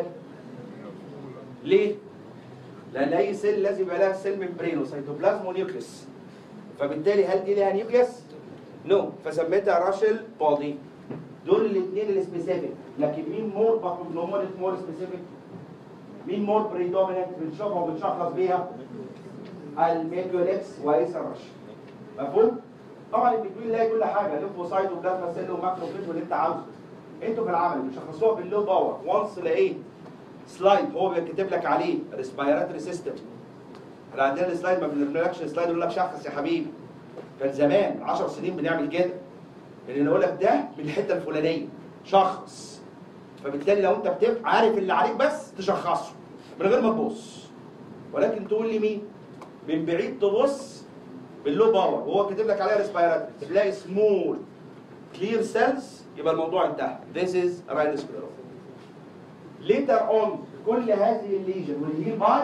ليه؟ لان اي سيل لازم يبقى لها سيل ممبرين وسيتوبلازم ونيوكليس فبالتالي هل دي لها نيوكليس؟ نو فسميتها راشل بودي دول الاثنين السبيسيفيك لكن مين مور باثوجنومونيك مور سبيسيفيك؟ مين مور بريدوميننت بنشوفها وبنشخص بيها؟ الميكوليكس وايس الرش مفهوم؟ طبعا البتوين لاقي كل حاجه ليمفوسايت وبلازما سيل وماكروفيج واللي انت عاوزه انتوا في العمل بتشخصوها باللو باور وانس لقيت سلايد هو بيكتب لك عليه ريسبيراتوري سيستم احنا عندنا السلايد ما بنرميلكش سلايد يقول لك شخص يا حبيبي كان زمان 10 سنين بنعمل كده ان نقول لك ده من الحته الفلانيه شخص فبالتالي لو انت بتبقى عارف اللي عليك بس تشخصه من غير ما تبص ولكن تقول لي مين من بعيد تبص باللو باور وهو كاتب لك عليها ريسبيراتوري تلاقي سمول كلير سيلز يبقى الموضوع انتهى This is rhinosclerosis later on كل هذه الليجن والهيل باي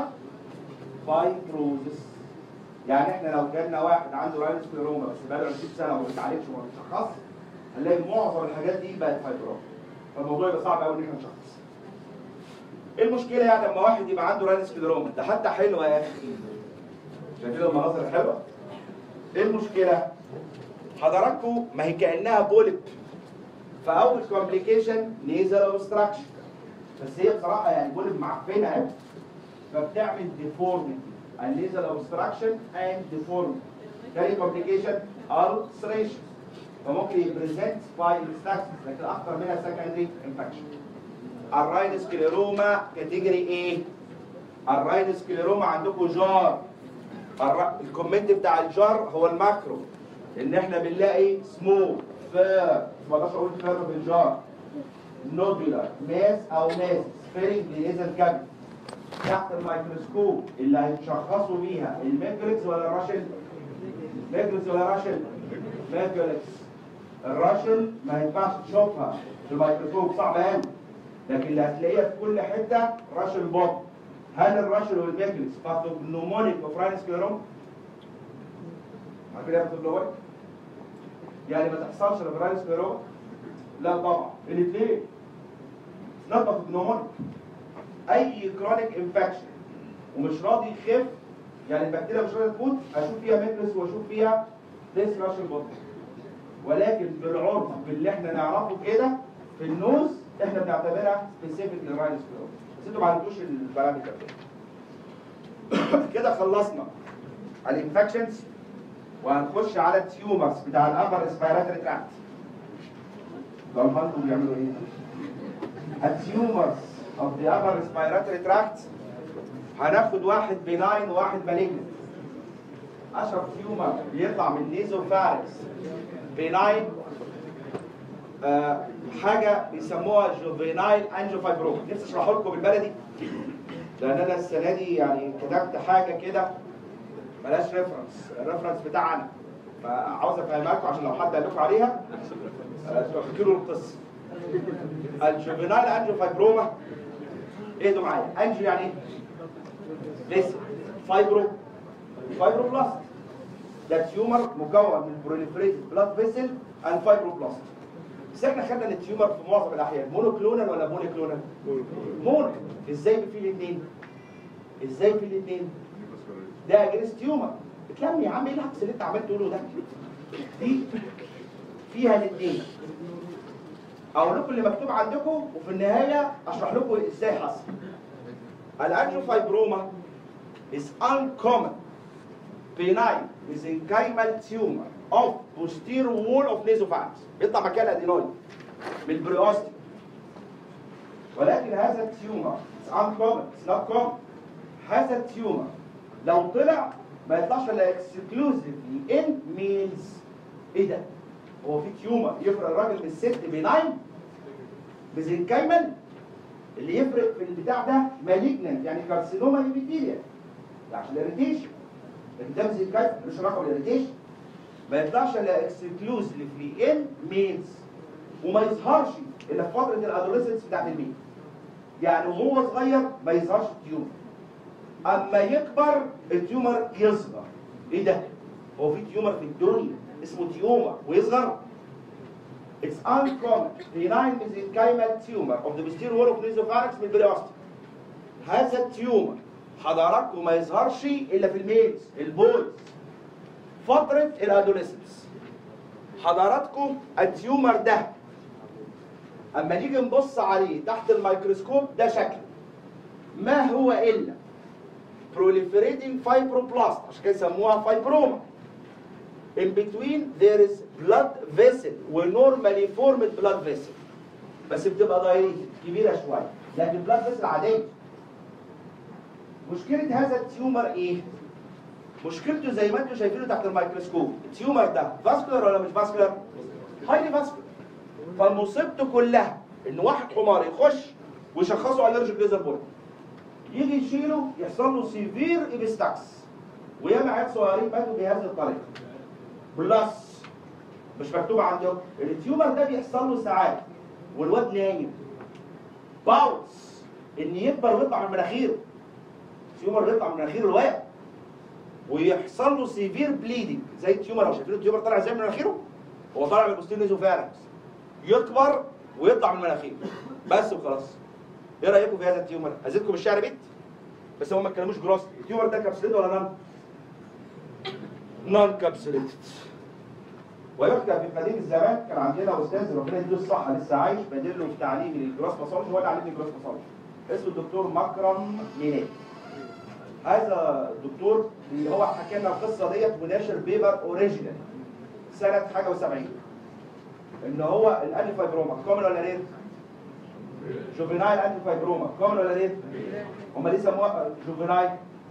فايبروزس يعني احنا لو جالنا واحد عنده راينوسكليروما بس بقاله 20 سنه وما بيتعالجش وما بيتشخصش هنلاقي معظم الحاجات دي بقت فايبروما فالموضوع يبقى صعب قوي ان احنا نشخص ايه المشكله يعني لما واحد يبقى عنده راينوسكليروما ده حتى حلوه يا اخي شايفين المناظر حلوه ايه المشكله حضراتكم ما هي كانها بوليب فاول كومبليكيشن نيزل اوبستراكشن بس هي بصراحه يعني بوليب معفنه قوي فبتعمل ديفورميتي النيزل اوبستراكشن اند ديفورميتي تاني كومبليكيشن ulceration فممكن يبريزنت باي ستاكسس لكن اخطر منها سكندري انفكشن الراينوسكليروما كاتيجوري ايه؟ الراينوسكليروما عندكم جار الر- الكومنت بتاع الجار هو الماكرو ان احنا بنلاقي سمول فير ما اقدرش اقول فير بالجار نودولار ماس او ماس سبيرنج ليزر كابل تحت الميكروسكوب اللي هيتشخصوا بيها الميكريكس ولا الراشل ميكريكس ولا راشل ميكريكس الراشل ما ينفعش تشوفها في الميكروسكوب صعب قوي لكن اللي هتلاقيها في كل حته راشل بوت هل الراشل والميكريكس باثوجنومونيك اوف راينسكليروم عارفين ايه باثوجنومونيك يعني ما تحصلش في راينسكليروم لا طبعا الاثنين نوت باثوجنومونيك اي كرونيك انفكشن ومش راضي يخف يعني البكتيريا مش راضيه تموت اشوف فيها ميكرس واشوف فيها ديس راشن بوتل ولكن بالعرف باللي احنا نعرفه كده في النوز احنا بنعتبرها سبيسيفيك للراينس كلوب بس انتوا ما عندكوش البارامتر ده كده خلصنا الانفكشنز وهنخش على التيومرز بتاع الابر اسبيراتوري تراكت ده الفانتوم بيعملوا ايه؟ التيومرز of the upper respiratory tract هناخد واحد بناين وواحد مالجنت اشرف تيومر بيطلع من نيزو فارس بناين آه حاجه بيسموها جوفينايل انجيوفايبروم نفسي اشرحه لكم بالبلدي لان انا السنه دي يعني كتبت حاجه كده ملهاش ريفرنس الريفرنس بتاعنا فعاوز افهمها لكم عشان لو حد قال لكم عليها آه، تبقى فاكروا القصه الجوفينايل انجيوفايبروما ايه ده معايا انجيو يعني ايه؟ لسه فايبرو فايبروبلاست ده تيومر مكون من بروليفريتد بلاد فيسل اند فايبروبلاست بس احنا خدنا ان التيومر في معظم الاحيان مونوكلونال ولا بونيكلونال؟ مونو ازاي في الاثنين؟ ازاي في الاثنين؟ ده اجنس تيومر اتلم يا عم ايه العكس اللي انت عمال تقوله ده؟ دي فيها الاثنين اقول لكم اللي مكتوب عندكم وفي النهايه اشرح لكم ازاي حصل الانجيوفايبروما is uncommon benign mesenchymal tumor of posterior wall of nasopharynx بيطلع مكان الادينويد من البريوستي ولكن هذا التيومر is uncommon it's not common هذا التيومر لو طلع ما يطلعش الا exclusively in males ايه ده؟ هو في تيومر يفرق الراجل من الست بناين ميزنكايمال اللي يفرق في البتاع ده مالجنت يعني كارسينوما هيبيتيريا عشان الاريتيشن لكن ده ميزنكايمال ملوش علاقه بالاريتيشن ما يطلعش الا اكسكلوزلي ان ميلز وما يظهرش الا في فتره الادوليسنس بتاعت البيت يعني وهو صغير ما يظهرش التيومر اما يكبر التيومر يصغر ايه ده هو في تيومر في الدنيا اسمه تيومر ويصغر It's uncommon benign mesenchymal tumor of the posterior wall of nasopharynx من البريوستي هذا التيومر حضراتكم ما يظهرش الا في الميلز البويز فترة الادوليسنس حضراتكم التيومر ده اما نيجي نبص عليه تحت الميكروسكوب ده شكله ما هو الا proliferating fibroblast عشان كده يسموها فايبروما in between there is blood vessel و normally formed blood vessel بس بتبقى دايريتد كبيره شويه لكن blood vessel عاديه مشكله هذا التيومر ايه مشكلته زي ما انتم شايفينه تحت الميكروسكوب التيومر ده فاسكولار ولا مش فاسكولار هايلي فاسكولار فمصيبته كلها ان واحد حمار يخش ويشخصه الرجيك ليزر بوينت يجي يشيله يحصل له سيفير ايبستاكس وياما عيال صغيرين ماتوا بهذه الطريقه بلس مش مكتوب عندهم التيومر ده بيحصل له ساعات والواد نايم باوس ان يكبر ويطلع من مناخيره التيومر يطلع من مناخيره الواد ويحصل له سيفير بليدنج زي التيومر لو شايفين التيومر طالع ازاي من مناخيره هو طالع من البوستين نيزوفارنكس يكبر ويطلع من مناخيره بس وخلاص ايه رايكم في هذا التيومر؟ ازيدكم الشعر بيت بس هم ما اتكلموش جروس التيومر ده كابسوليت ولا نان؟ نون كابسوليتد ويحكى في قديم الزمان كان عندنا استاذ ربنا يديله الصحه لسه عايش بدله في تعليم الجروس باثولوجي هو اللي علمني الجروس باثولوجي اسمه الدكتور مكرم مينات هذا الدكتور اللي هو حكى لنا القصه ديت وناشر بيبر اوريجينال سنه حاجه و70 ان هو الانتي فايبروما كومن ولا رير؟ جوفينايل انتي فايبروما كومن ولا رير؟ هم ليه سموها جوفينايل؟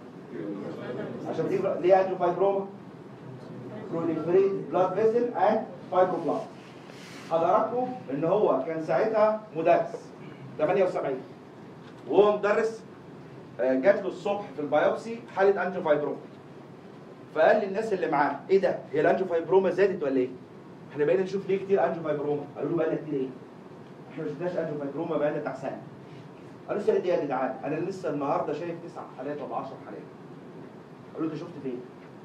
عشان دي ليه انتي فايبروما؟ proliferated blood vessel and fibroblast حضراتكم ان هو كان ساعتها مدرس 78 وهو مدرس آه، جات له الصبح في البيوبسي حاله انجو فايبروما فقال للناس اللي معاه ايه ده هي الانجو فايبروما زادت ولا ايه احنا بقينا نشوف ليه كتير انجو فايبروما قالوا له بقالنا كتير ايه احنا ما شفناش انجو فايبروما بقالنا بتاع سنه قالوا له ايه يا جدعان انا لسه النهارده شايف تسع حالات ولا 10 حالات قالوا له انت شفت فين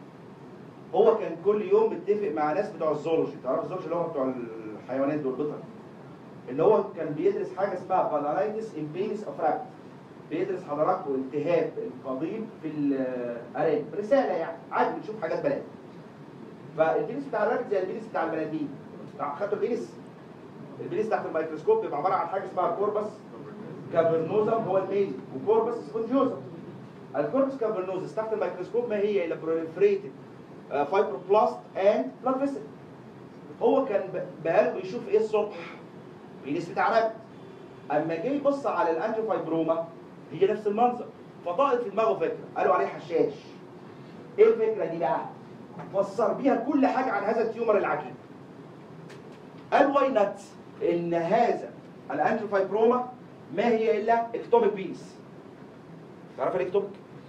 هو كان كل يوم متفق مع ناس بتوع الزولوجي تعرف الزولوجي اللي هو بتوع الحيوانات دول بيطر ان هو كان بيدرس حاجه اسمها بالانايتس امبينس اوف رابت بيدرس حضراتكم التهاب القضيب في الارانب رساله يعني عادي بنشوف حاجات بنات فالبينس بتاع الرابت زي البينس بتاع البني ادمين خدتوا البينس البينس تحت الميكروسكوب بيبقى عباره عن حاجه اسمها كوربس كافرنوزم هو الميل وكوربس سبونجوزم الكوربس كافرنوزس تحت الميكروسكوب ما هي الا بروليفريتد فايبروبلاست اند بلاد فيسل هو كان ب- بقاله بيشوف ايه الصبح بينس بتاع رابط اما جه يبص على الانجو فايبروما هي نفس المنظر فطاقت في دماغه فكره قالوا عليه حشاش ايه الفكره دي بقى فسر بيها كل حاجه عن هذا التيومر العجيب قال واي نوت ان هذا الانجو فايبروما ما هي الا اكتوبيك بيس تعرف الاكتوبيك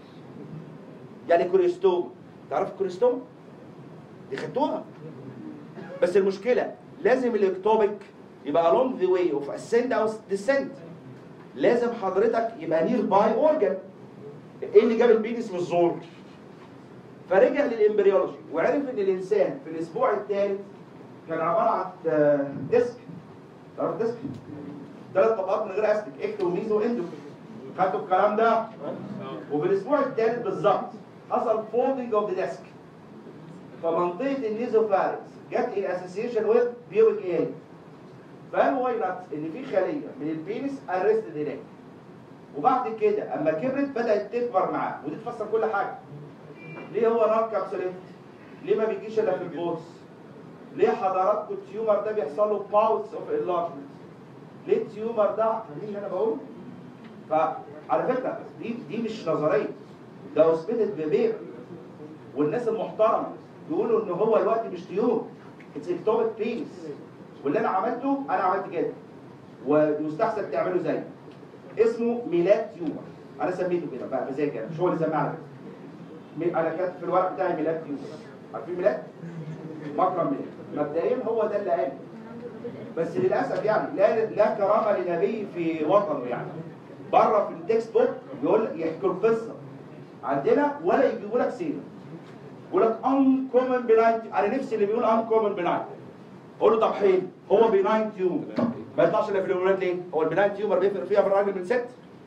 يعني كوريستوما تعرف الكوريستوما دي خدتوها بس المشكله لازم الاكتوبيك يبقى along the way of ascent او descent لازم حضرتك يبقى نير باي اورجان ايه اللي جاب البينس من الزور فرجع للامبريولوجي وعرف ان الانسان في الاسبوع الثالث كان عباره عن آه، ديسك تعرف ديسك ثلاث طبقات من غير استك اكتو وميزو واندو خدتوا الكلام ده وفي الاسبوع الثالث بالظبط حصل فولدنج اوف ذا ديسك فمنطقه النيزوفارنكس جت ان اسوسيشن وذ بيويك ايه فقال واي نوت ان في خليه من البينس ارستد هناك وبعد كده اما كبرت بدات تكبر معاه ودي تفسر كل حاجه ليه هو نار كابسوليت ليه ما بيجيش الا في البوس ليه حضراتكم التيومر ده بيحصل له باوتس اوف انلارجمنت ليه التيومر ده فاهمين اللي انا بقوله فعلى فكره دي دي مش نظريه ده اثبتت ببير والناس المحترمه يقولوا ان هو الوقت مش تيومر اتس اكتوبيك بيس واللي انا عملته انا عملت كده ويستحسن تعملوا زيي اسمه ميلاد تيومر انا سميته كده بقى بزي كده مش هو اللي سماه على فكره مي- انا كاتب في الورق بتاعي ميلاد تيومر عارفين ميلاد؟ مكرم ميلاد مبدئيا هو ده اللي قال بس للاسف يعني لا لا كرامه لنبي في وطنه يعني بره في التكست بوك يقول يحكوا القصه عندنا ولا يجيبوا لك سيره يقول لك ان كومن بناين انا نفسي اللي بيقول ان كومن بناين قول له طب حلو هو بناين تيومر ما يطلعش الا في الولاد ليه؟ هو البناين تيومر بيفرق فيها في الراجل من ست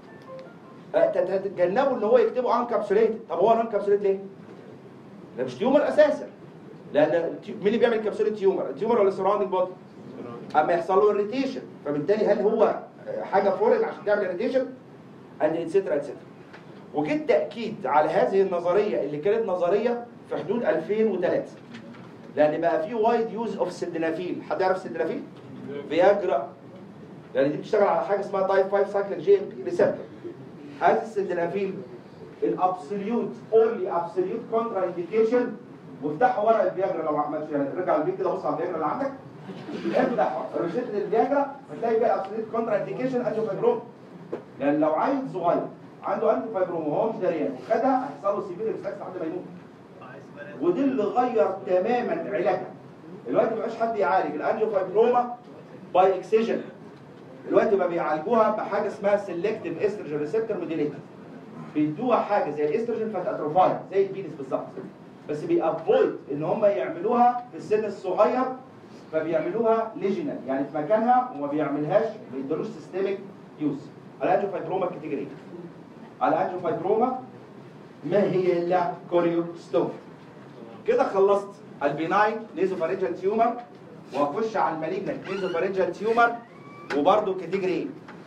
أه، تت- تتجنبوا ان هو يكتبوا ان كابسوليت طب هو ان كابسوليت ليه؟ ده مش تيومر اساسا لان التي- مين اللي بيعمل كبسوله تيومر؟ التيومر ولا السراوندنج بودي؟ اما يحصل له اريتيشن فبالتالي هل هو حاجه فورين عشان تعمل اريتيشن؟ اند اتسترا اتسترا وجد تاكيد على هذه النظريه اللي كانت نظريه في حدود 2003 لان بقى في وايد يوز اوف سيدنافيل حد يعرف السيدنافيل؟ فياجرا يعني دي بتشتغل على حاجه اسمها تايب 5 سايكلين جي ام بي ريسبتور هذا السيدنافيل الابسوليوت اونلي ابسوليوت كونترا انديكيشن وافتحوا ورق الفياجرا لو ما عملتش يعني ارجع البيت كده بص على الفياجرا اللي عندك افتح روشته الفياجرا هتلاقي فيها الابسوليوت كونترا انديكيشن انتو فايبروم يعني لو عيل صغير عنده انتو فايبروم وهو مش دريان وخدها هيحصل له سيفير ريفلكس لحد ما يموت ودي اللي غير تماما علاجها دلوقتي ما بقاش حد يعالج الانجيوفايبروما باي اكسجن دلوقتي بقى بيعالجوها بحاجه اسمها سيلكتيف استروجين ريسبتور موديليتور بيدوها حاجه زي الاستروجين فتاتروفايل زي البينس بالظبط بس بيأفويد ان هم يعملوها في السن الصغير فبيعملوها ليجينال يعني في مكانها وما بيعملهاش ما يدلوش سيستميك يوز الانجيوفايبروما كاتيجوري الانجيوفايبروما ما هي الا كوريوستوم كده خلصت البيناين نيزوفارينجال تيومر واخش على المالجنت نيزوفارينجال تيومر وبرده كاتيجوري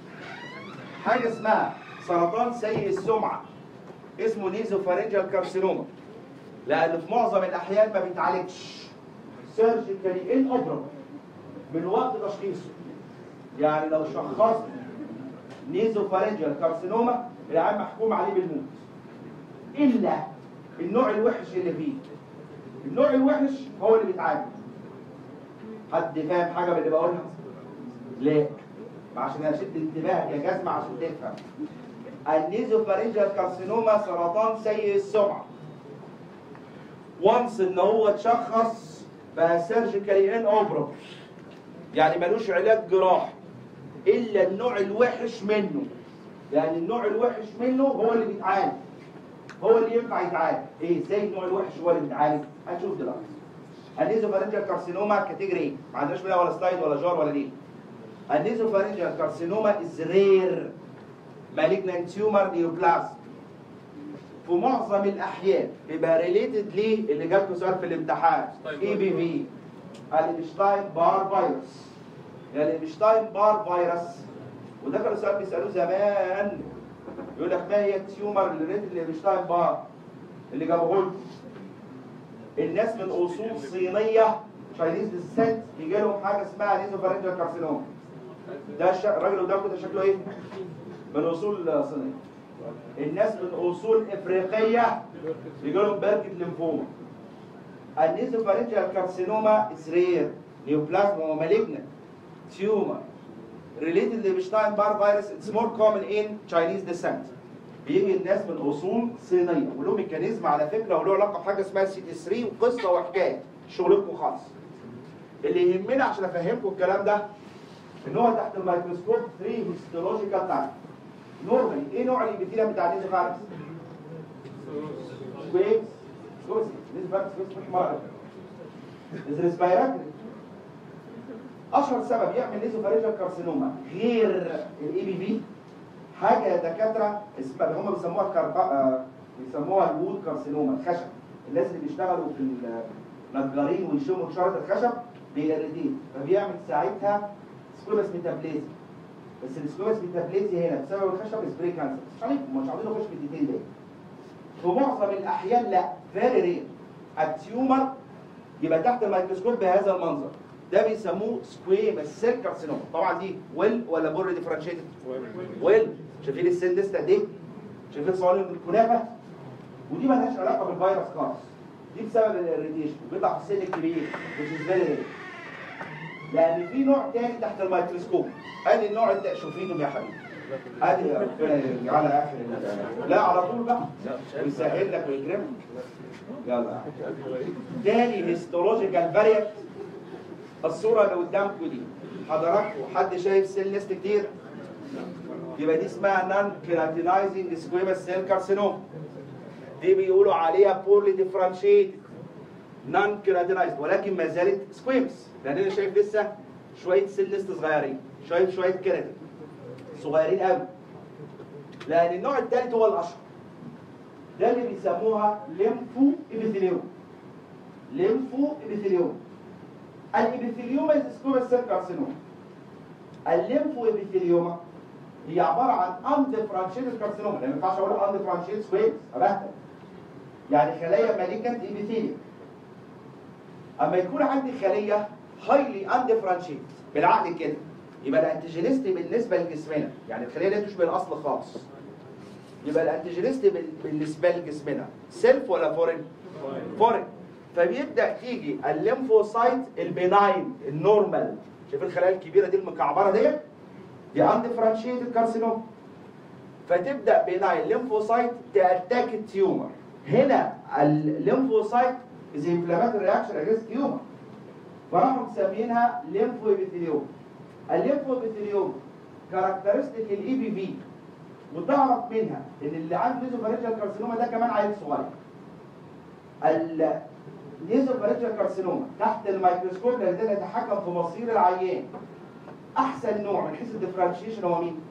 حاجه اسمها سرطان سيء السمعه اسمه نيزوفارينجال كارسينوما لان في معظم الاحيان ما بيتعالجش سيرجيكالي ان اوبرا من وقت تشخيصه يعني لو شخصت نيزوفارينجال كارسينوما العيان محكوم عليه بالموت الا النوع الوحش اللي فيه النوع الوحش هو اللي بيتعالج حد فاهم حاجه من اللي بقولها لا ما عشان اشد انتباهك يا جزمه عشان تفهم النيزوفارينجال كارسينوما سرطان سيء السمعه وانس ان هو اتشخص بقى سيرجيكالي ان اوبرا يعني ملوش علاج جراحي الا النوع الوحش منه يعني النوع الوحش منه هو اللي بيتعالج هو اللي ينفع يتعالج ايه ازاي النوع الوحش هو اللي بيتعالج هنشوف دلوقتي النيزوفارينجال كارسينوما كاتيجوري ايه ما عندناش منها ولا سلايد ولا جار ولا ليه النيزوفارينجال كارسينوما از رير malignant tumor neoplasm في معظم الاحيان بيبقى ريليتد ليه اللي جابكم سؤال في الامتحان اي بي في الانشتاين بار فيروس يعني الانشتاين بار فيروس وده كان سؤال بيسالوه زمان يقول لك ما هي التيومر اللي ريليتد للانشتاين بار اللي جابوه لكم الناس من اصول صينيه تشاينيز ديسنت يجي لهم حاجه اسمها نيزوفارينجال كارسينوما ده الش- الراجل اللي قدامكم ده شكله ايه؟ من اصول صينيه الناس من اصول افريقيه يجي لهم بركه ليمفوما النيزوفارينجال كارسينوما از رير نيوبلازما ومالجنت تيومر related لبشتاين بار فيروس اتس مور كومن ان تشاينيز ديسنت بيجي الناس من اصول صينيه وله ميكانيزم على فكره وله علاقه بحاجه اسمها سي تي 3 وقصه وحكايه شغلكم خالص اللي يهمنا عشان افهمكم الكلام ده ان هو تحت الميكروسكوب 3 هيستولوجيكال تايب نورمالي ايه نوع الابيثيليوم بتاع النيزوفارس؟ سكويمز سكوبس نسبة سكوبس مش مرض ريسبيراتوري اشهر سبب يعمل نيزوفارينجال كارسينوما غير الاي بي في حاجه يا دكاتره اسمها هم بيسموها الكربا آه، بيسموها الوود كارسينوما الخشب الناس اللي بيشتغلوا في النجارين ويشموا شرط الخشب بيرديد فبيعمل ساعتها سكوبس ميتابليزم بس السكوبس ميتابليزي هنا بسبب الخشب سبري كانسر مش عارف مش عاوزين نخش في الديتيل ده في معظم الاحيان لا فيري رير التيومر يبقى تحت الميكروسكوب بهذا المنظر ده بيسموه سكويمس سيل كارسينوما طبعا دي ويل ولا بور ديفرنشيتد ويل شايفين السيل ديست قد ايه شايفين صوالح الكنافه ودي مالهاش علاقه بالفيروس خالص دي بسبب الراديشن بيطلع في السن الكبير which is very rare لان في نوع تاني تحت الميكروسكوب ادي النوع اللي شوفينه يا حبيبي ادي ربنا يجعلها اخر ال- لا على طول بقى ويسهل لك ويكرمك يلا تاني هيستولوجيكال فاريانت الصوره اللي قدامكم دي حضراتكم حد شايف سيل نست كتير يبقى دي اسمها نان كيراتينايزنج سكويمس سيل كارسينوم دي بيقولوا عليها بورلي ديفرنشيتد نان كيراتينايزد ولكن ما زالت سكويمس لان انا شايف لسه شويه سيل نست صغيرين شايف شويه كيراتين صغيرين قوي لان النوع الثالث هو الاشهر ده اللي بيسموها ليمفو ابيثيليوم ليمفو ابيثيليوم الابيثيليوم سكويمس سيل كارسينوم الليمفو ابيثيليوما هي عباره عن اندفرنشيتد كارسينوما لان ما ينفعش اقول اندفرنشيتد سكويمس ابهتل يعني خلايا مالجنت ابيثيليوم اما يكون عندي خليه هايلي اندفرنشيت بالعقل كده يبقى الانتيجينيستي بالنسبه لجسمنا يعني الخليه دي تشبه الاصل خالص يبقى الانتيجينيستي بال- بالنسبه لجسمنا سيلف ولا فورين فورين فبيبدا تيجي الليمفوسايت البناين النورمال شايف الخلايا الكبيره دي المكعبره ديت دي اندفرنشيتد كارسينوم فتبدا بناين ليمفوسايت تاتاك التيومر هنا الليمفوسايت از انفلاماتوري رياكشن اجينست تيومر فراحوا مسمينها ليمفو ابيثيليوم الليمفو ابيثيليوم كاركترستيك الاي بي في وتعرف منها ان اللي عنده نيزوفارينجال كارسينوما ده كمان عيل صغير النيزوفارينجال كارسينوما تحت الميكروسكوب الذي يتحكم في مصير العيان احسن نوع من حيث الديفرنشيشن هو مين؟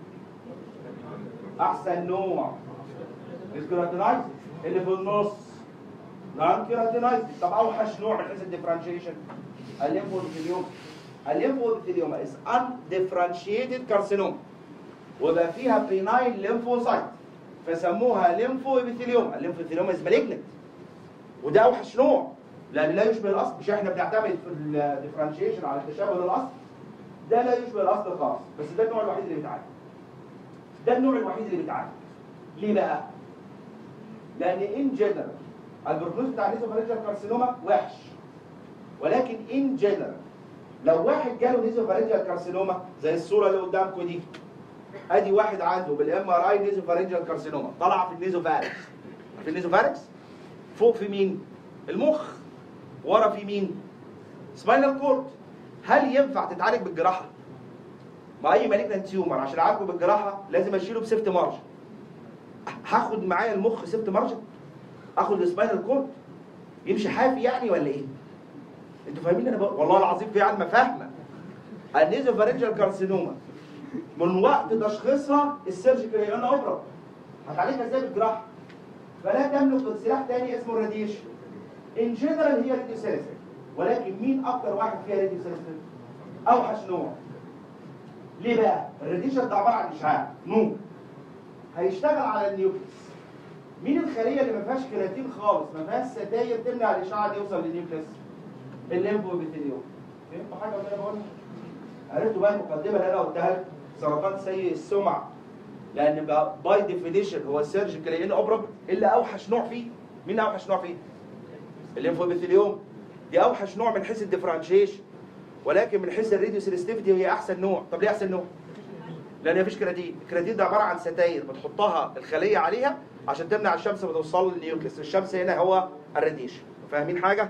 احسن نوع الكيراتينايز اللي في النص نون كيراتينايز طب اوحش نوع من حيث الديفرنشيشن الليمفوبيثيليوم الليمفوبيثيليوم از ان ديفرنشيتد كارسينوما وبقى فيها بيناين ليمفوسايت فسموها ليمفو ابيثيليوم الليمفوبيثيليوم از مالجنت وده اوحش نوع لان لا يشبه الاصل مش احنا بنعتمد في الديفرنشيشن على التشابه للاصل ده لا يشبه الاصل خالص بس ده النوع الوحيد اللي بيتعالج ده النوع الوحيد اللي بيتعالج ليه بقى؟ لان ان جنرال البروجنوز بتاع النيزوفارينجال كارسينوما وحش ولكن ان جنرال لو واحد جاله نيزوفارينجال كارسينوما زي الصوره اللي قدامكم دي ادي واحد عنده بالام ار اي نيزوفارينجال كارسينوما طالعه في النيزوفاريكس في النيزوفاريكس فوق في مين؟ المخ ورا في مين؟ سباينال كورد هل ينفع تتعالج بالجراحه؟ ما اي مالجنت تيومر عشان اعالجه بالجراحه لازم اشيله بسيفت مارجن هاخد معايا المخ سيفت مارجن اخد السباينال كورد يمشي حافي يعني ولا ايه؟ انتوا فاهمين انا بقول والله العظيم في علم فاهمه النيزوفارينجال كارسينوما من وقت تشخيصها السيرجيكال هيلانا اوبرا هتعالجها ازاي بالجراحه فلا تملك سلاح تاني اسمه الراديشن ان جنرال هي راديو سيليسيل ولكن مين اكتر واحد فيها راديو سيليسيل اوحش نوع ليه بقى الراديشن ده عباره عن اشعاع نور هيشتغل على النيوكليس مين الخليه اللي ما فيهاش كيراتين خالص ما فيهاش ستاير تمنع الاشعاع دي يوصل للنيوكليس الليمفوبيثيليوم فهمتوا حاجه ولا انا بقولها عرفتوا بقى المقدمه اللي انا قلتها لكم سرطان سيء السمعه لان بقى باي ديفينيشن هو السيرجيكال ان اوبرا الا اوحش نوع فيه مين اوحش نوع فيه الليمفوبيثيليوم دي اوحش نوع من حيث الديفرنشيشن ولكن من حيث الراديو سيلستيفيتي هي احسن نوع طب ليه احسن نوع لان مفيش كراتين الكراتين ده عباره عن ستاير بتحطها الخليه عليها عشان تمنع الشمس ما توصل للنيوكليس الشمس هنا هو الراديشن فاهمين حاجه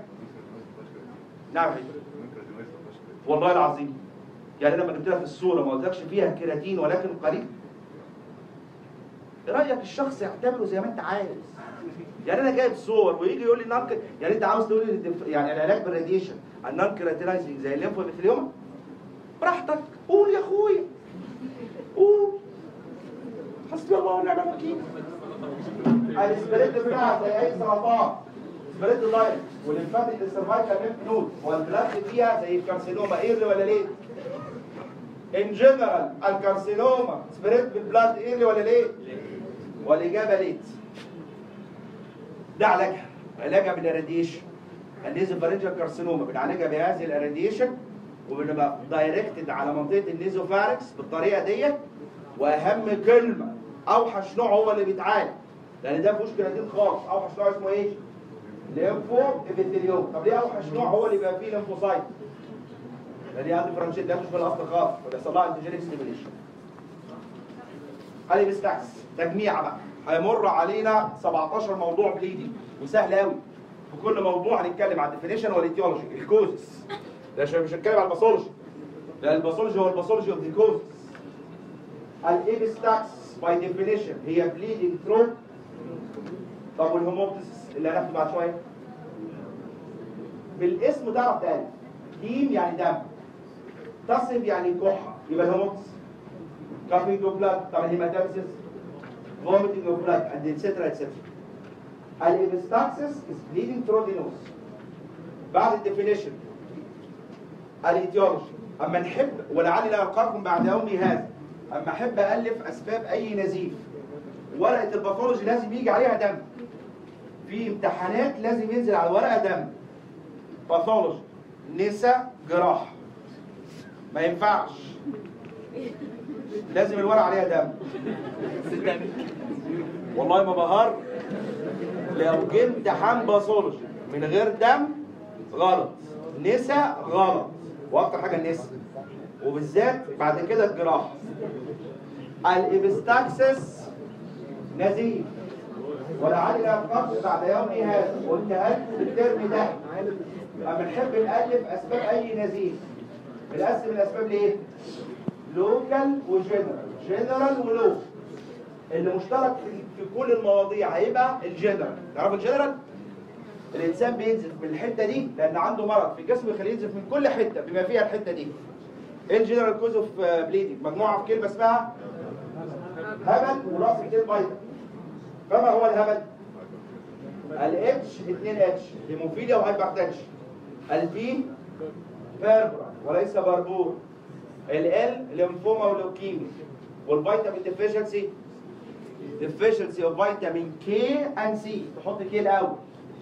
نعم يا حبيبي. والله العظيم يعني لما جبت لك الصوره ما قلتلكش فيها كيراتين ولكن قليل رايك الشخص يعتبره زي ما انت عايز يعني انا جايب صور ويجي يقول لي نانك يعني انت عاوز تقول لي الدف- يعني العلاج بالراديشن النان كراتينايزنج زي الليمفوميثيليوما براحتك قول يا اخويا قول حسبي الله ونعم الوكيل الاسبريد بتاعها زي اي سرطان سبريد اللايف والليمفاتيك السيرفايكال ليمف نود والبلاد فيها زي الكارسينوما ايرلي ولا ليه؟ ان جنرال الكارسينوما سبريد بالبلاد ايرلي ولا ليه؟ والاجابه ليت ده علاجها علاجها بالاراديشن النيزوفارنجال كارسينوما بنعالجها بهذه الاراديشن وبنبقى دايركتد على منطقه النيزوفاركس بالطريقه ديت واهم كلمه اوحش نوع هو اللي بيتعالج لان ده مفيهوش كرياتين خالص اوحش نوع اسمه ايه؟ ليمفو ابيثيليوم طب ليه اوحش نوع هو اللي بيبقى فيه ليمفوسايت؟ لان دي عنده فرنشيت ده مش من الاصل خالص فبيحصل لها انتيجينيك ستيميليشن علي بيستعكس تجميع بقى هيمر علينا 17 موضوع بليدنج وسهل قوي في كل موضوع هنتكلم عن الديفينيشن والايتيولوجي الكوزس ده عشان مش هنتكلم عن الباثولوجي لان الباثولوجي هو الباثولوجي اوف ذا كوزس الابستاكس باي ديفينيشن هي بليدنج ثرو طب والهيموبتسس اللي هناخده بعد شويه بالاسم تعرف تقال هيم يعني دم تصب يعني كحه يبقى الهيموبتس كافينج اوف بلاد طب الهيماتيمسيس vomiting of blood and etc etc الابستاكسس is bleeding through the nose بعد الديفينيشن الايديولوجي اما نحب ولعلي لا القاكم بعد يومي هذا اما احب الف اسباب اي نزيف ورقه الباثولوجي لازم يجي عليها دم في امتحانات لازم ينزل على الورقه دم باثولوجي نسا جراحه ما ينفعش لازم الورقه عليها دم والله ما بهار لو جه امتحان باثولوجي من غير دم غلط نسا غلط واكتر حاجه النسا وبالذات بعد كده الجراحه الابستاكسس نزيف ولعل لا القبض بعد يومي هذا وانتهت الترم ده اما نحب نالف اسباب اي نزيف بنقسم الاسباب لايه؟ لوكال وجنرال جنرال ولوكال اللي مشترك في في كل المواضيع هيبقى الجنرال تعرف الجنرال الانسان بينزف من الحته دي لان عنده مرض في جسمه يخليه ينزف من كل حته بما فيها الحته دي ايه الجنرال كوز اوف بليدنج مجموعه في كلمه اسمها هبل وراس كتير بيضاء فما هو الهبل الاتش 2 اتش هيموفيليا وهايبرتنشن البي بيربرا وليس بربور ال ليمفوما ولوكيميا والفيتامين ديفيشنسي deficiency of vitamin K and C تحط كي الاول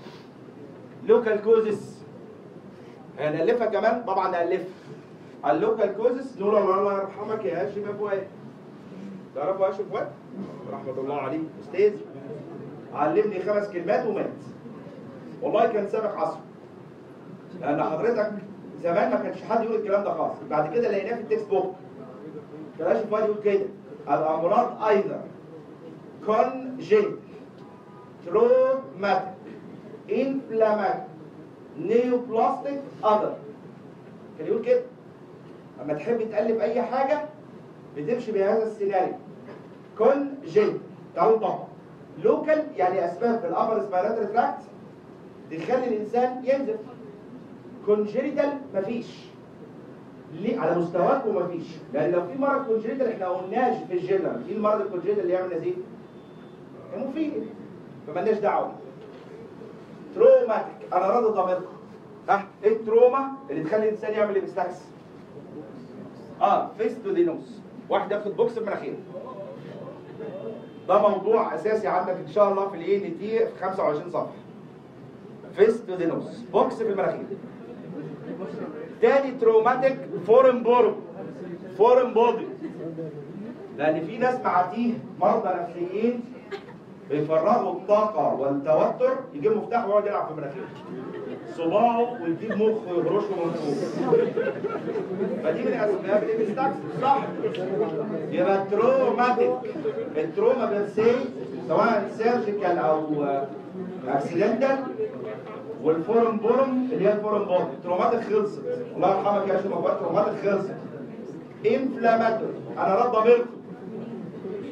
local causes هنألفها كمان طبعا نألفها اللوكال كوزس نور الله الله يرحمك يا هاشم ابو فؤاد تعرفوا هاشم فؤاد رحمه الله عليه استاذ علمني خمس كلمات ومات والله كان سابق عصره لان حضرتك زمان ما كانش حد يقول الكلام ده خالص بعد كده لقيناه في التكست بوك كان هاشم فؤاد يقول كده الامراض ايضا congenital traumatic inflammatory neoplastic other كان يقول كده اما تحب تألف اي حاجة بتمشي بهذا السيناريو congenital تعالوا طبعا لوكال يعني اسباب في الابر سبيراتوري تراكت تخلي الانسان ينزف كونجينيتال مفيش ليه على مستواكم مفيش لان لو في مرض كونجينيتال احنا ما قلناش في الجنرال في المرض الكونجينيتال اللي يعمل نزيف هيموفيليا فمالناش دعوه تروماتيك انا راضي ضميركم ها ايه التروما اللي تخلي الانسان يعمل اللي بيستحسن اه فيستودينوس واحد ياخد بوكس في مناخيره ده موضوع اساسي عندك ان شاء الله في الاي ان تي في 25 صفحه فيستودينوس بوكس في المناخير تاني تروماتيك فورن بورو فورن بودي لان في ناس معاتيه مرضى نفسيين بيفرغوا الطاقة والتوتر يجيب مفتاح ويقعد يلعب في مناخيره صباعه ويجيب مخه ويهرشه من فوق فدي من اسباب الابستاكس صح يبقى تروماتيك التروما بنسي سواء سيرجيكال او اكسيدنتال والفورم بورم اللي هي الفورم بورم التروماتيك خلصت الله يرحمك يا شيخ مبارك التروماتيك خلصت انفلاماتوري انا رد ضميركم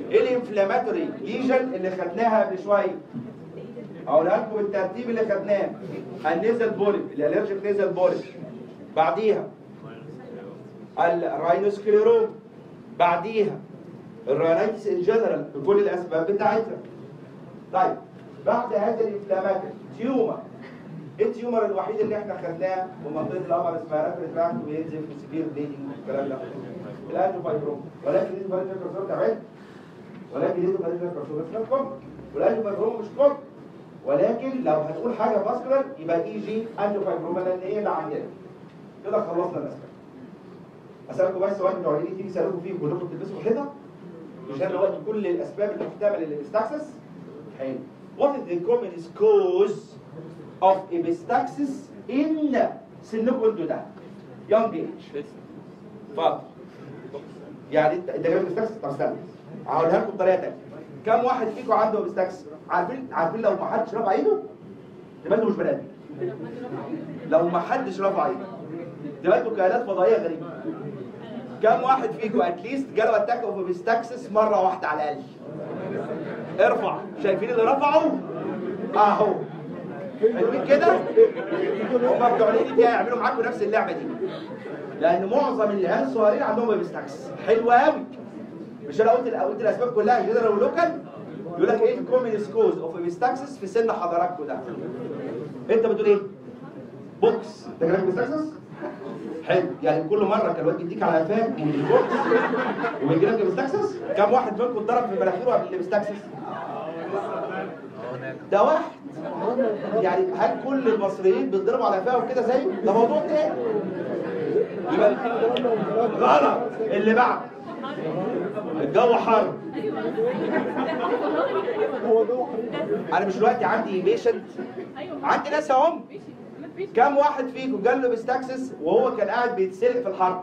ايه الانفلاماتوري ليجن اللي خدناها قبل شويه اقولها لكم بالترتيب اللي خدناه النيزل بوليب الالرجيك نيزل بوليب بعديها الراينوسكليروم بعديها الراينايتس ان جنرال بكل الاسباب بتاعتها طيب بعد هذا الانفلاماتوري تيومر ايه التيومر الوحيد اللي احنا خدناه ومنطقه القمر اسمها رافل تراكت وينزل في سيفير بليدنج والكلام ده الانجيوفايبروم ولكن دي فاريجر كارسوما تعبان ولكن دي فاريجر كارسوما مش كوم والانجيوفايبروم مش كوم ولكن لو هتقول حاجه فاسكولار يبقى اي جي انجيوفايبروما لان هي اللي عندنا كده خلصنا الاسباب اسالكم بس سؤال انتوا عايزين تيجي تسالكم فيه كلكم بتلبسوا حيطه مش دلوقتي كل الاسباب المحتمله للاستاكسس حلو What is the commonest cause of epistaxis in سنكم انتوا ده young age اتفضل يعني انت انت جايب الاستاكسس طب استنى هقولها لكم بطريقه ثانيه كم واحد فيكم عنده الاستاكسس عارفين عارفين لو ما حدش رفع ايده تبقى انتوا مش بني ادم لو ما حدش رفع ايده تبقى انتوا كائنات فضائيه غريبه كم واحد فيكم اتليست جاله اتاك اوف بيستاكسس مره واحده على الاقل ارفع شايفين اللي رفعوا اهو حلوين كده هم بتوع الاي دي هيعملوا معاكم نفس اللعبه دي لان معظم العيال الصغيرين عندهم بيستاكسس حلو قوي مش انا قلت قلت الاسباب كلها جنرال ولوكال يقول لك ايه الكومن كوز اوف بيستاكسس في سن حضراتكم ده انت بتقول ايه بوكس انت جالك بيستاكسس حلو يعني كل مره كان الواد يديك على قفاك والبوكس ويجي لك بيستاكسس كم واحد منكم اتضرب في مناخيره قبل البيستاكسس ده واحد يعني هل كل المصريين بيتضربوا على قفاهم كده زيه ده موضوع تاني يبقى غلط اللي بعد الجو حر انا مش دلوقتي عندي بيشنت عندي ناس اهم كم واحد فيكم جاله له بيستاكسس وهو كان قاعد بيتسلق في الحر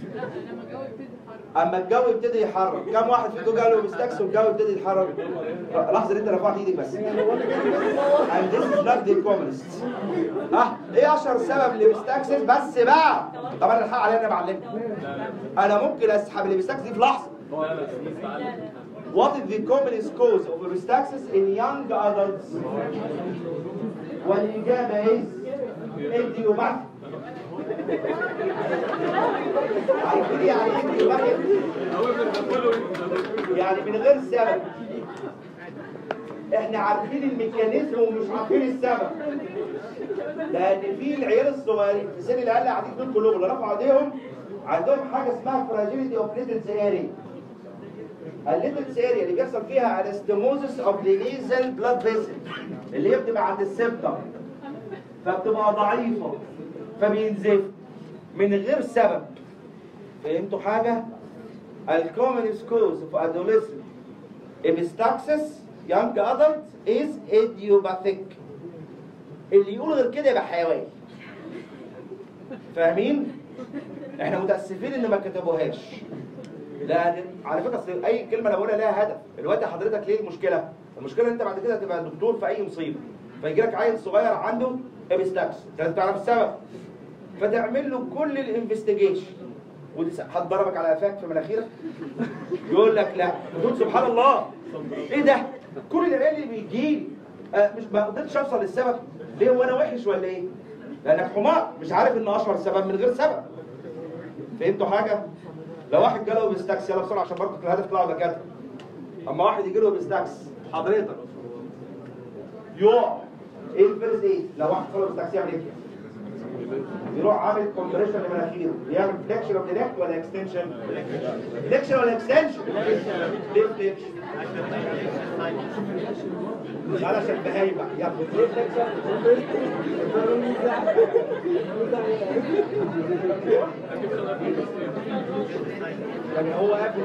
اما الجو يبتدي يحرر كم واحد فيكم جاله بيستاكسس والجو يبتدي يتحرر لحظه انت رفعت ايدك بس and this is not the commonest اه ايه اشهر سبب للبيستاكسس بس بقى طبعا الحق عليا انا بعلمك انا ممكن اسحب البيستاكسس دي في لحظه What is the commonest cause of epistaxis in young adults? والإجابة is idiopathic. عارفين يعني ايه idiopathic؟ يعني من غير سبب. احنا عارفين الميكانيزم ومش عارفين السبب. لأن في العيال الصغيرين في سن الأقل قاعدين دول كلهم اللي رفعوا ايديهم عندهم حاجة اسمها fragility of little area. الليتلز اريا اللي بيحصل فيها انستموزس اوف ذا نيزل بلاد فيسل اللي هي بتبقى عند السبتم فبتبقى ضعيفه فبينزف من غير سبب فهمتوا حاجه؟ الكومن كوز اوف adolescent epistaxis young adult is idiopathic اللي يقول غير كده يبقى حيوان فاهمين؟ احنا متاسفين ان ما كتبوهاش لان على فكره اصل اي كلمه انا بقولها لها هدف دلوقتي حضرتك ليه المشكله المشكله ان انت بعد كده هتبقى دكتور في اي مصيبه فيجي لك عيل صغير عنده ابستاكس انت لازم تعرف السبب فتعمل له كل الانفستيجيشن ودي س- حد ضربك على قفاك في مناخيرك يقول لك لا تقول سبحان الله ايه ده كل العيال اللي بيجي لي آه مش ما قدرتش اوصل للسبب ليه وانا وحش ولا ايه لانك حمار مش عارف ان اشهر السبب من غير سبب فهمتوا حاجه لو واحد جاله بيستاكس يلا بسرعه عشان برضه الهدف طلعوا دكاتره اما واحد يجي له بيستاكس حضرتك يقع ايه الفيرست ايه لو واحد جاله بيستاكس يعمل ايه يروح عامل كومبريشن لمناخيره يعمل فليكشن اوف ذا نيك ولا اكستنشن فليكشن ولا اكستنشن ليه فليكشن علشان بهايم بقى يلا ليه يعني هو قافل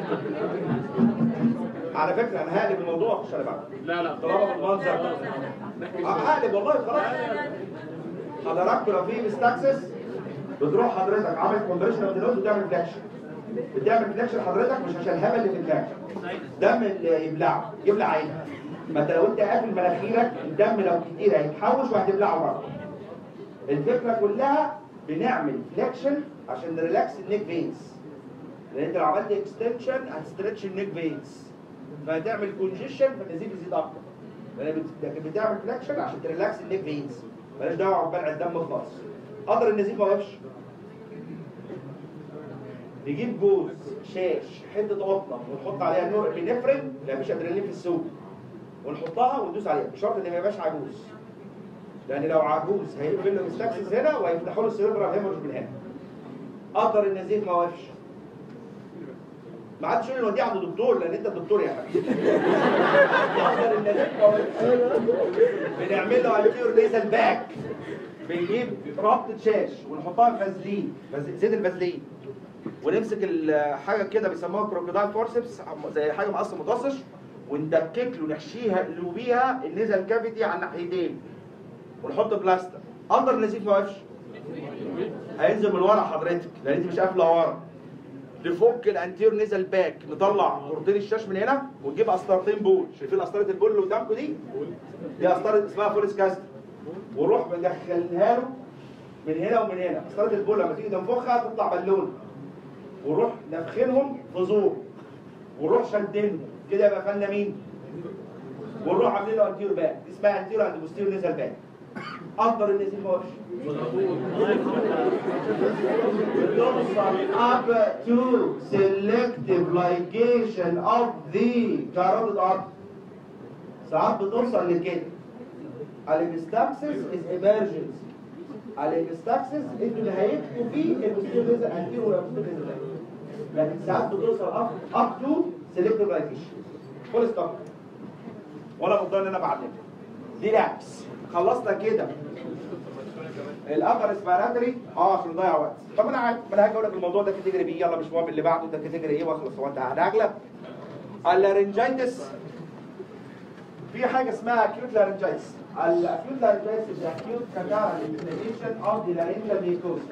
على فكره انا هقلب الموضوع واخش على بعض لا لا طالما بالمنظر ده آه، هقلب والله خلاص حضرتك لو في مستكسس بتروح حضرتك عامل كومبريشن اوف ذا وتعمل فليكشن بتعمل فليكشن حضرتك مش عشان الهبل اللي في الفليكشن دم اللي يبلعه يبلع عينك ما انت لو انت قافل مناخيرك الدم لو كتير هيتحوش وهتبلعه برضه الفكره كلها بنعمل فليكشن عشان نريلاكس النيك فينز لان انت لو عملت اكستنشن هتستريتش النيك فينز فهتعمل كونجيشن فالنزيف يزيد اكتر لان بت- لكن بتعمل فليكشن عشان تريلاكس النيك فينز مالهاش دعوه ببلع الدم خالص قدر النزيف ما وقفش نجيب جوز شاش حته قطنه ونحط عليها نور ابنفرين لا مفيش ادرينالين في السوق ونحطها وندوس عليها بشرط ان ما يبقاش عجوز لان لو عجوز هيقفل له مستكسس هنا وهيفتحوا له السيربرال هيمورج من هنا قدر النزيف ما وقفش ما عادش يقول لي نوديه عند دكتور لان انت الدكتور يا حبيبي قدر النزيف ما وقفش بنعمل له انتيور ليزل باك بنجيب ربطة شاش ونحطها في فازلين فاز- زيت الفازلين ونمسك الحاجه كده بيسموها كروكودايل فورسبس زي حاجه مقص متوصش وندكك له نحشيها له بيها النزل كافيتي على الناحيتين ونحط بلاستر قدر النزيف ما وقفش هينزل من ورا حضرتك لان انت مش قافله ورا نفك الانتير نزل باك نطلع كورتين الشاش من هنا ونجيب قسطرتين بول شايفين قسطره البول اللي قدامكم دي دي قسطره اسمها فولس كاست ونروح مدخلها له من هنا ومن هنا قسطره البول لما تيجي تنفخها تطلع بالونه ونروح نفخنهم في زور ونروح شدينهم كده يبقى فلنا مين؟ ونروح عاملين له انتير باك دي اسمها انتير عند بوستير نزل باك قدر النزيف ما وقفش بتوصل up to selective ligation of the carotid artery ساعات بتوصل لكده الابستاكسس is emergency الابستاكسس انتوا اللي هيكتبوا فيه البوستير نزل انتير ولا بوستير نزل لكن ساعات بتوصل up, up to selective ligation فول ستوب ولا مضطر ان انا بعلمها دي لابس خلصنا كده الابر اسبيراتوري اه عشان نضيع وقت طب انا عارف ما انا هاجي اقول لك الموضوع ده كاتيجوري بي يلا مش مهم اللي بعده ده كاتيجوري ايه واخلص هو انت هنغلب اللارنجايتس في حاجه اسمها اكيوت لارنجايتس الاكيوت لارنجايتس is acute catarrh inflammation of the laryngeal mucosa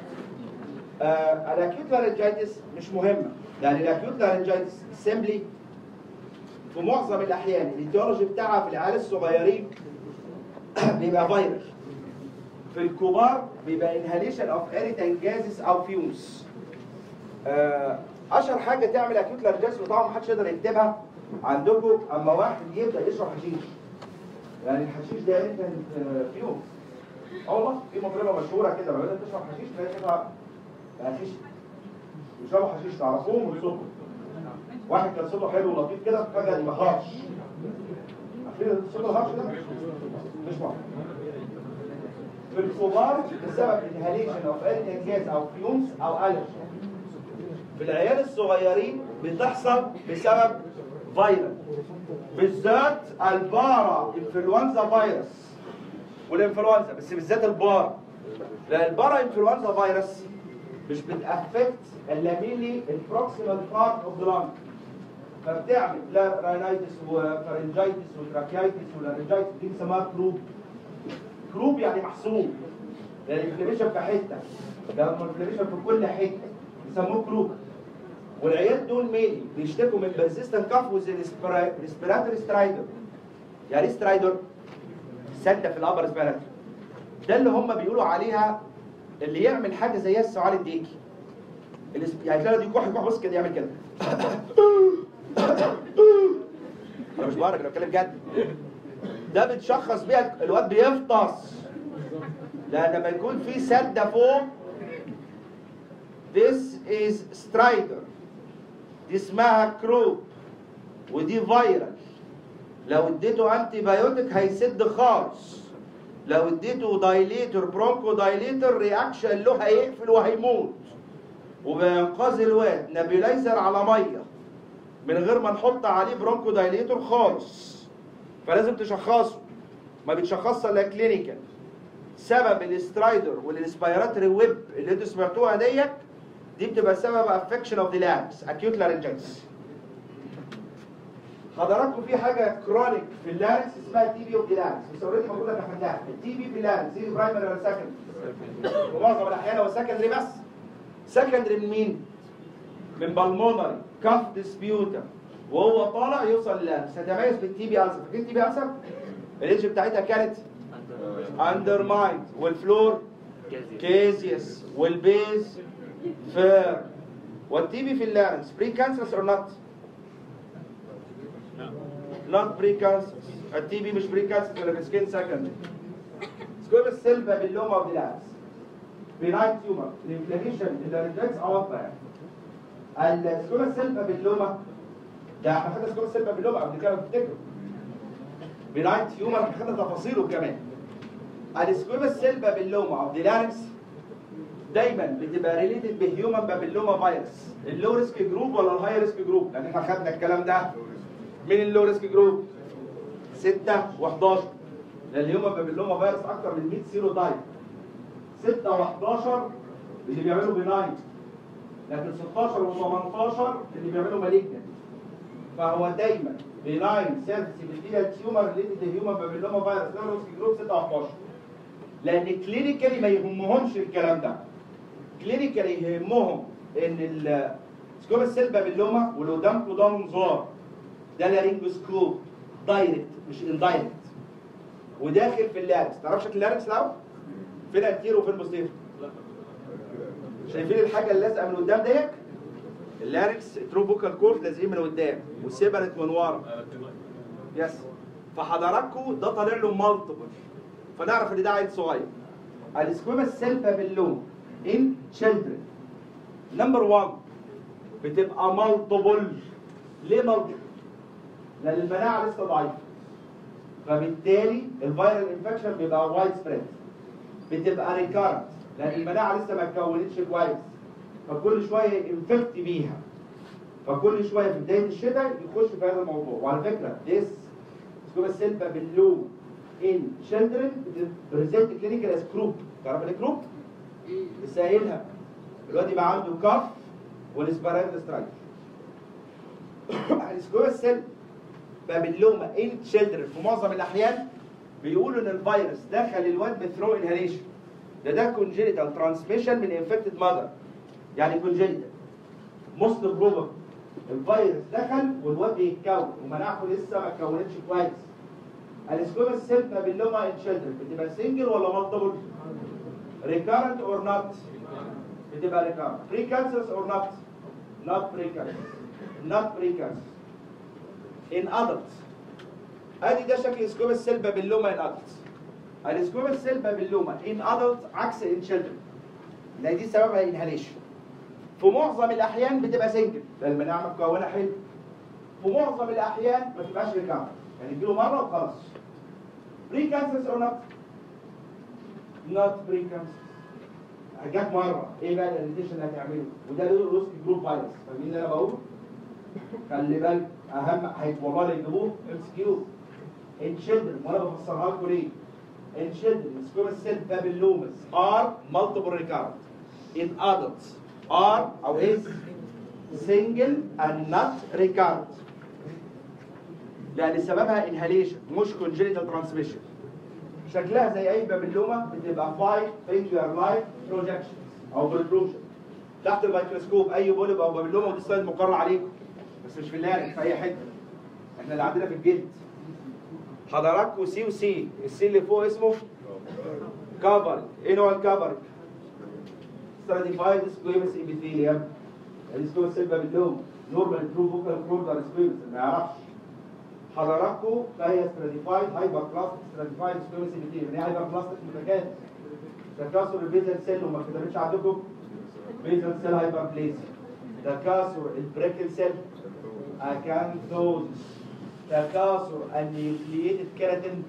آه الاكيوت لارنجايتس مش مهمه لان الاكيوت لارنجايتس سيمبلي في معظم الاحيان الايديولوجي بتاعها في العيال الصغيرين بيبقى فيروس في الكبار بيبقى انهاليشن اوف اريتان جازز او فيومز آه، اشهر حاجه تعمل اكيوت لارجاس وطبعا ما حدش يقدر يكتبها عندكم اما واحد يبدا يشرب حشيش يعني الحشيش ده اريتان فيومز اه والله في مطربه مشهوره كده لما بدات تشرب حشيش تلاقي شكلها حشيش بيشربوا حشيش تعرفوهم من صوتهم واحد كان صوته حلو ولطيف كده فجاه يبقى هرش عارفين صوت الهرش ده مش معروف في الكبار بسبب انهاليشن اوف اريتان جاز او فيومز او الرجي في العيال الصغيرين بتحصل بسبب فيروس بالذات البارا انفلونزا فيروس والانفلونزا بس بالذات البارا لان البارا انفلونزا فيروس مش بتافكت اللاميلي البروكسيمال بارت اوف ذا لانج فبتعمل لا راينايتس وفارنجايتس وتراكيايتس ولارنجايتس دي بنسميها كروب كروب يعني محسوب يعني الانفلاميشن في حته ده الانفلاميشن في كل حته بيسموه كروب والعيال دول ميلي بيشتكوا من بيرسيستنت كاف وز ريسبيراتوري سترايدر يعني ايه سترايدر؟ سده في الابر ريسبيراتوري ده اللي هم بيقولوا عليها اللي يعمل حاجه زيها السعال الديكي الاس- يعني تلاقي دي كح كح بص كده يعمل كده انا مش بهرج انا بتكلم جد ده بتشخص بيها الواد بيفطس لان لما يكون في سده فوق This is سترايدر دي اسمها كروب ودي فيرال لو اديته انتي بايوتيك هيسد خالص لو اديته دايليتور برونكو دايليتور رياكشن له هيقفل وهيموت وبينقذ الواد نابيلايزر على ميه من غير ما نحط عليه برونكو دايليتور خالص فلازم تشخصه ما بتشخصش الا كلينيكال سبب الاسترايدر والاسبيراتوري ويب اللي انتوا سمعتوها ديت دي بتبقى سبب افكشن اوف ذا لارنكس اكيوت لارنجايتس حضراتكم في حاجه كرونيك في اللارنكس اسمها تي بي اوف ذا لارنكس بس اوريدي موجوده في الفلاح التي بي في اللارنكس دي برايمري ولا سكندري ومعظم الاحيان هو سكندري بس سكندري من مين؟ من بالمونري كاف ديسبيوتا وهو طالع يوصل للارنكس هتميز بالتي بي السر فاكرين التي بي السر؟ الايدج بتاعتها كانت اندرمايند والفلور كيزيوس والبيز فير والتي بي في اللارنكس بري كانسرس اور نوت not precancerous التي بي مش precancerous ولا سكين سكندري سكويمس سيل بابيلوما اوف ذا لابس بناين تيومر الانفلاميشن اللي ريفلكس اوضح يعني السكويمس سيل بابيلوما ده احنا خدنا سكويمس سيل بابيلوما قبل كده تفتكروا بناين تيومر احنا خدنا تفاصيله كمان السكويمس سيل بابيلوما اوف ذا لارنكس دايما بتبقى ريليتد بهيومن بابيلوما فيروس اللو ريسك جروب ولا الهاي ريسك جروب لان احنا خدنا الكلام ده من اللو ريسك جروب 6 و11 لان الهيومن بابيلوما فيروس اكتر من 100 سيرو تايب 6 و11 اللي بيعملوا بناين لكن 16 و18 اللي بيعملوا مالجنت فهو دايما بناين سيرفيس ابيثيليال تيومر ريليتد هيومن بابيلوما فيروس لو ريسك جروب 6 و11 لان كلينيكالي ما يهمهمش الكلام ده كلينيكالي يهمهم ان السكوب سيل بابيلوما واللي قدامكم ده منظار ده لارينجوسكوب دايركت مش اندايركت وداخل في اللاركس تعرف شكل اللاركس الاول؟ فين انتيرو وفين بوستيرو؟ شايفين الحاجه اللازقه من قدام ديت؟ اللاركس ترو فوكال كورد لازقين من قدام والسيبرت من ورا يس فحضراتكم ده طالع له مالتيبل فنعرف ان ده عيل صغير السكويمس سيل بابيلوم ان تشيلدرن نمبر 1 بتبقى مالتيبل ليه مالتيبل؟ لان المناعه لسه ضعيفه فبالتالي الفيرال انفكشن بيبقى وايد سبريد بتبقى ريكارنت لان المناعه لسه ما اتكونتش كويس فكل شويه انفكت بيها فكل شويه في بدايه الشتاء يخش في هذا الموضوع وعلى فكره this سكوبا سيل بابيلوم in children present clinical as croup تعرف ايه كروب؟ لسه قايلها الواد يبقى عنده كف والاسبرانت سترايك السكوبا سيل بابيلوما in children في معظم الاحيان بيقولوا ان الفيروس دخل الواد بثرو انهاليشن ده ده كونجينيتال ترانسميشن من انفكتد ماذر يعني كونجينيتال موست بروبابل الفيروس دخل والواد بيتكون ومناعته لسه ما اتكونتش كويس السكوبا سيل بابيلوما ان تشيلدرن بتبقى سنجل ولا مالتيبل؟ ريكارنت اور نوت؟ بتبقى ريكارنت بري كانسرز اور نوت؟ نوت بري كانسرز نوت بري كانسرز ان ادلتس ادي ده شكل سكوبا سيل بابيلوما ان ادلتس السكوبا سيل بابيلوما ان ادلت عكس ان تشيلدرن لان دي سببها انهاليشن في معظم الاحيان بتبقى سنجل لان المناعه مكونه حلو في معظم الاحيان ما تبقاش ريكارنت يعني تجيله مره وخلاص بري كانسرز اور نوت نوت بري كانسرز جت مره ايه بقى الريتيشن اللي هتعمله وده له روسك جروب فايروس فاهمين اللي انا بقوله خلي بالك اهم هيتوروا لي يجيبوه ام اس كيو ان children وانا بفسرها لكم ليه in children squamous cell papillomas are multiple recurrent in adults are او is single and not recurrent لان سببها inhalation مش congenital transmission شكلها زي اي بابيلوما بتبقى five finger like projections او protrusion تحت الميكروسكوب اي بولب او بابيلوما ودي سلايد مقرر عليكم بس مش في اللارج في اي حته احنا اللي عندنا في الجلد حضراتكم سي وسي السي اللي فوق اسمه كفر ايه نوع الكفر؟ stratified squamous epithelium السكومس سيل بابيلوما نورمال ترو فوكال كوردر سكومس ما يعرفش حضراتكم فهي stratified هايبر بلاستيك stratified squamous epithelium يعني هايبر بلاستيك متكاثر تكاثر البيزل سيل وما كتبتش عندكم بيزل سيل هايبر بليسيا تكاثر البريكل سيل اكانثوزس تكاثر النيوكلييتد كيراتين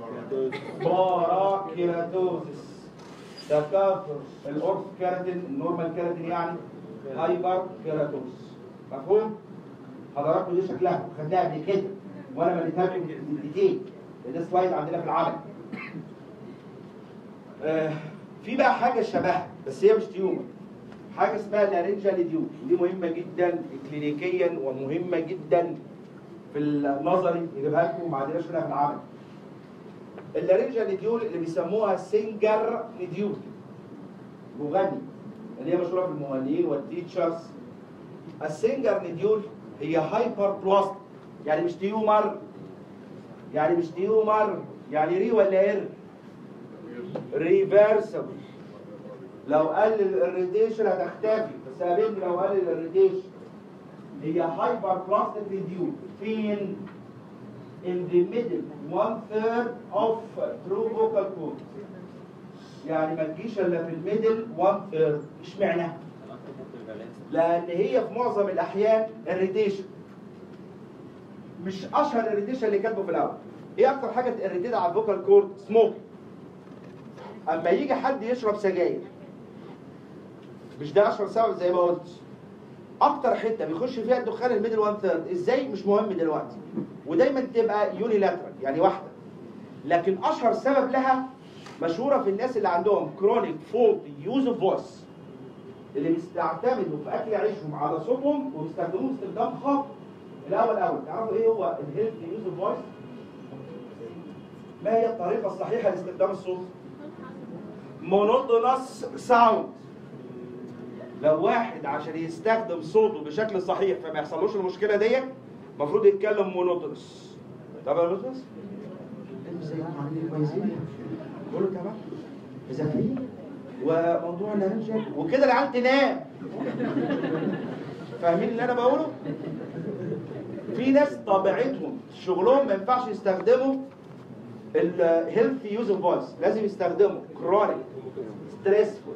باراكيراتوزس تكاثر الاورث كيراتين النورمال كيراتين يعني هايبر كيراتوزس مفهوم؟ حضراتكم دي شكلها خدناها قبل كده وانا مليتها لكم بالديتيل ده سلايد عندنا في العمل آه في بقى حاجه شبهها بس هي مش تيومر حاجه اسمها لارنجا ليديول ودي مهمه جدا كلينيكيا ومهمه جدا في النظري يجيبها لكم ما عندناش منها في العمل اللارنجا ليديول اللي بيسموها سنجر ليديول مغني اللي هي مشهوره في المغنيين والتيتشرز السنجر ليديول هي هايبر بلاست يعني مش تيومر يعني مش تيومر يعني ري ولا اير ريفرسبل لو قلل الريديشن هتختفي بس قابلني لو قلل الريديشن هي هايبر بلاستيك ريديول فين in the middle one third of true vocal cord يعني ما تجيش الا في الميدل one third اشمعنى؟ الاكتر ممكن يبقى لينس لان هي في معظم الاحيان الريتيشن مش اشهر الريتيشن اللي كاتبه في الاول ايه اكتر حاجه تريتيت على الفوكال كورد سموك اما يجي حد يشرب سجاير مش ده اشهر سبب زي ما قلت اكتر حته بيخش فيها الدخان الميدل وان ثيرد ازاي مش مهم دلوقتي ودايما تبقى يونيلاترال يعني واحده لكن اشهر سبب لها مشهوره في الناس اللي عندهم كرونيك فولت يوز اوف فويس اللي بيستعتمدوا في اكل عيشهم على صوتهم وبيستخدموه استخدام خاطئ الاول اول تعرفوا ايه هو الهيلث يوز اوف فويس ما هي الطريقه الصحيحه لاستخدام الصوت مونوتونس ساوند لو واحد عشان يستخدم صوته بشكل صحيح فما يحصلوش المشكله ديت المفروض يتكلم مونوتونس طب يا مونوتونس انتوا ازيكم عاملين كويسين كله تمام مذاكرين وموضوع اللارنجيال وكده العيال تنام فاهمين اللي انا بقوله في ناس طبيعتهم شغلهم ما ينفعش يستخدموا الهيلث يوز اوف فويس لازم يستخدموا كرونيك ستريسفول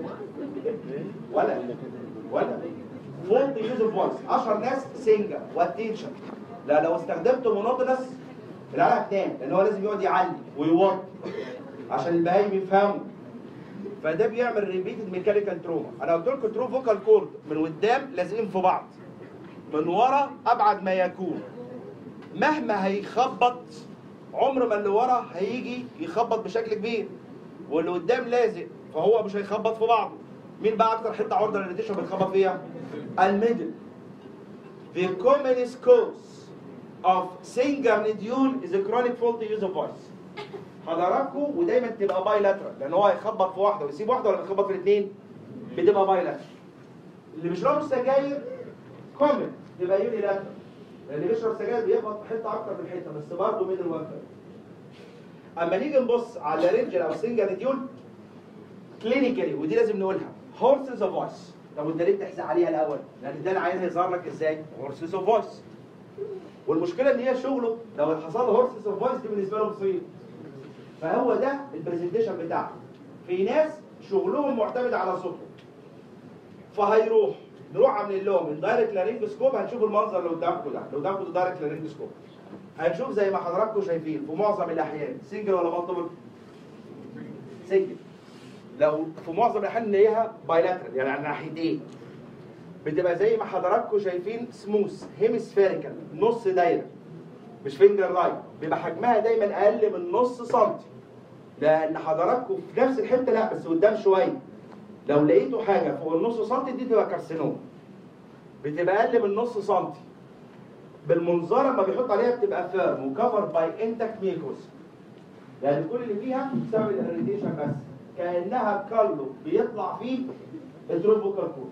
ولا ولا فولت يوز اوف فويس اشهر ناس سينجر واتنشن لا لو استخدمت مونوتونس العيال هتنام لان هو لازم يقعد يعلي ويوطي عشان البهايم يفهموا فده بيعمل ريبيتد ميكانيكال تروما انا قلت لكم ترو فوكال كورد من قدام لازقين في بعض من ورا ابعد ما يكون مهما هيخبط عمر ما اللي ورا هيجي يخبط بشكل كبير واللي قدام لازق فهو مش هيخبط في بعضه مين بقى اكتر حته عرضه للريتيشن بيتخبط فيها الميدل The commonest cause of singer nodule is a chronic faulty use of voice حضراتكم ودايما تبقى باي لاترال لان هو هيخبط في واحده ويسيب واحده ولا بيخبط في الاثنين بتبقى باي لاترال اللي بيشربوا السجاير كومن تبقى يوني لاترال اللي بيشرب سجاير بيخبط في حته اكتر من حته بس برضه ميدل وان اما نيجي نبص على رينجل او سنجر نديول كلينيكالي ودي لازم نقولها هورسز اوف فويس طب وانت ليه بتحزق عليها الاول؟ لان ده العين هيظهر لك ازاي؟ هورسز اوف فويس والمشكله ان هي شغله لو حصل له هورسز اوف فويس دي بالنسبه له مصيبه فهو ده البرزنتيشن بتاعه في ناس شغلهم معتمد على صوتهم فهيروح نروح عاملين لهم الدايركت لارينجوسكوب هنشوف المنظر اللي قدامكم ده اللي قدامكم ده دايركت لارينجوسكوب هنشوف زي ما حضراتكم شايفين في معظم الاحيان سنجل ولا مالتيبل سنجل لو في معظم الاحيان نلاقيها بايلاترال يعني على ناحيتين بتبقى زي ما حضراتكم شايفين سموث هيمسفيريكال نص دايره مش فينجر لاين بيبقى حجمها دايما اقل من نص سنتي لان حضراتكم في نفس الحته لا بس قدام شويه لو لقيتوا حاجه فوق النص سنتي دي تبقى كارسينوم بتبقى اقل من نص سنتي بالمنظار لما بيحط عليها بتبقى فيرم وكفر باي انتاكت ميكوس يعني كل اللي فيها بسبب الاريتيشن بس كانها كارلو بيطلع فيه التروبوكال كورس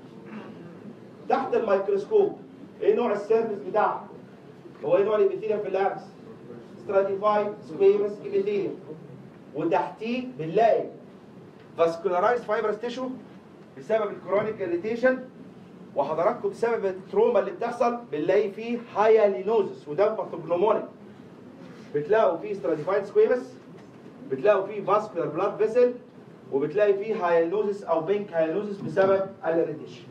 تحت الميكروسكوب ايه نوع السيرفيس بتاعها هو ايه نوع الابيثيليوم في اللابس ستراتيفايد سكويرس ابيثيليوم وتحتيه بنلاقي فاسكولارايز فايبرس تيشو بسبب الكرونيك اريتيشن وحضراتكم بسبب التروما اللي بتحصل بنلاقي فيه هايالينوزس وده باثوجنومونيك بتلاقوا فيه ستراتيفايد سكويرس بتلاقوا فيه فاسكولار بلاد فيسل وبتلاقي فيه هايالينوزس او بينك هايالينوزس بسبب الاريتيشن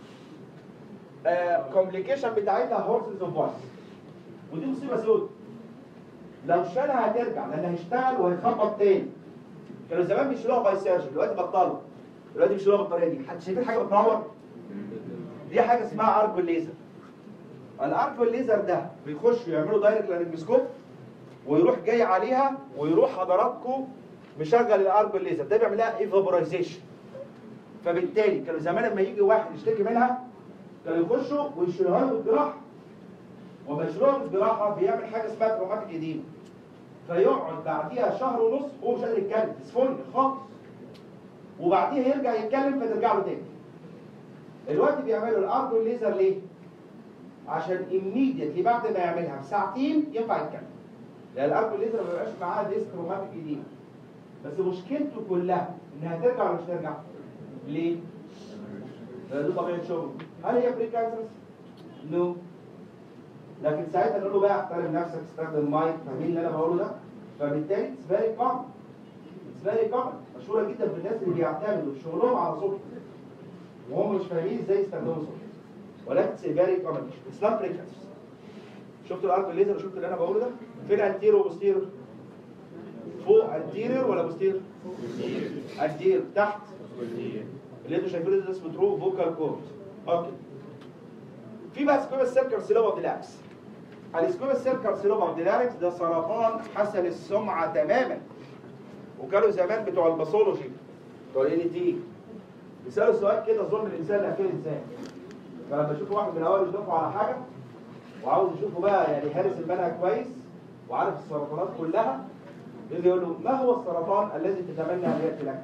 كومبليكيشن بتاعتها هورسز اوف فويس ودي مصيبه سود لو شالها هترجع لان هيشتغل وهيخبط تاني كانوا زمان بيشيلوها باي سيرجن دلوقتي بطلوا دلوقتي بيشيلوها بالطريقه دي حد شايفين حاجه بتنور دي حاجه اسمها ارجو ليزر الارجو ليزر ده بيخش يعملوا دايركت لارنجسكوب ويروح جاي عليها ويروح حضراتكم مشغل الارجو ليزر ده بيعمل لها ايفابورايزيشن فبالتالي كانوا زمان لما يجي واحد يشتكي منها كانوا يخشوا ويشيلوها له بالجراحه وما يشيلوها بالجراحه بيعمل حاجه اسمها تروماتيك اديما فيقعد بعديها شهر ونص وهو مش قادر يتكلم ديسفونيا خالص وبعديها يرجع يتكلم فترجع له تاني دلوقتي بيعملوا الارجو ليزر ليه؟ عشان immediately بعد ما يعملها بساعتين ينفع يتكلم لان الارجو ليزر ما بيبقاش معاه ديسك روماتيك اديما بس مشكلته كلها انها ترجع ولا مش ترجع؟ ليه؟ لان دي طبيعه شغله هل هي بري كانسرس؟ نو لكن ساعتها نقول له بقى احترم نفسك استخدم مايك فاهمين اللي انا بقوله ده فبالتالي اتس فيري كومن اتس فيري كومن مشهوره جدا في الناس اللي بيعتمدوا في شغلهم على صوتهم وهم مش فاهمين ازاي يستخدموا صوتهم ولكن اتس فيري كومن اتس نوت بريكنس شفت الارك الليزر وشفت اللي انا بقوله ده فين انتيرو وبوستيرو فوق انتيريور ولا بوستيريور انتيريور تحت اللي انتوا شايفينه ده اسمه ترو فوكال كورد اوكي في بقى سكويمس سيل كارسينوما اوف ديلاكس السكويمس سيل كارسينوما اوف ديلاكس ده سرطان حسن السمعه تماما وكانوا زمان بتوع الباثولوجي بتوع ال تي بيسالوا سؤال كده ظلم الانسان لاخيه الانسان فلما يشوفوا واحد من الاول يدافعوا على حاجه وعاوز يشوفه بقى يعني هارس المنهج كويس وعارف السرطانات كلها يجي يقول له ما هو السرطان الذي تتمنى ان ياتي لك؟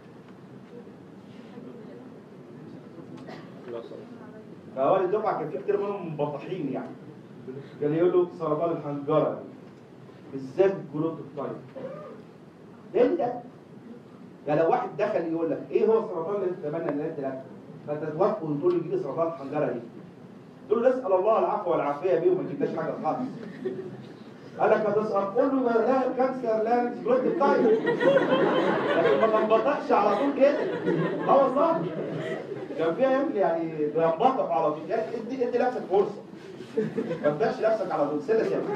فأول الدفعة كان في كتير منهم مبطحين يعني كان يقول له سرطان الحنجرة بالذات جلوت الطيب ليه ده؟ يعني لو واحد دخل يقول لك ايه هو السرطان اللي تتمنى ان ياتي لك؟ فانت توافقه وتقول له يجي لي سرطان الحنجرة دي تقول له نسال الله العفو والعافيه بيه وما تجيبناش حاجه خالص قال لك هتسقط قول له لا كانسر لا جلوت الطيب لكن ما تنبطحش على طول كده اه والله كان في ايام يعني بينبطح على طول يعني ادي ادي نفسك فرصه ما تبقاش نفسك على طول سنه سنه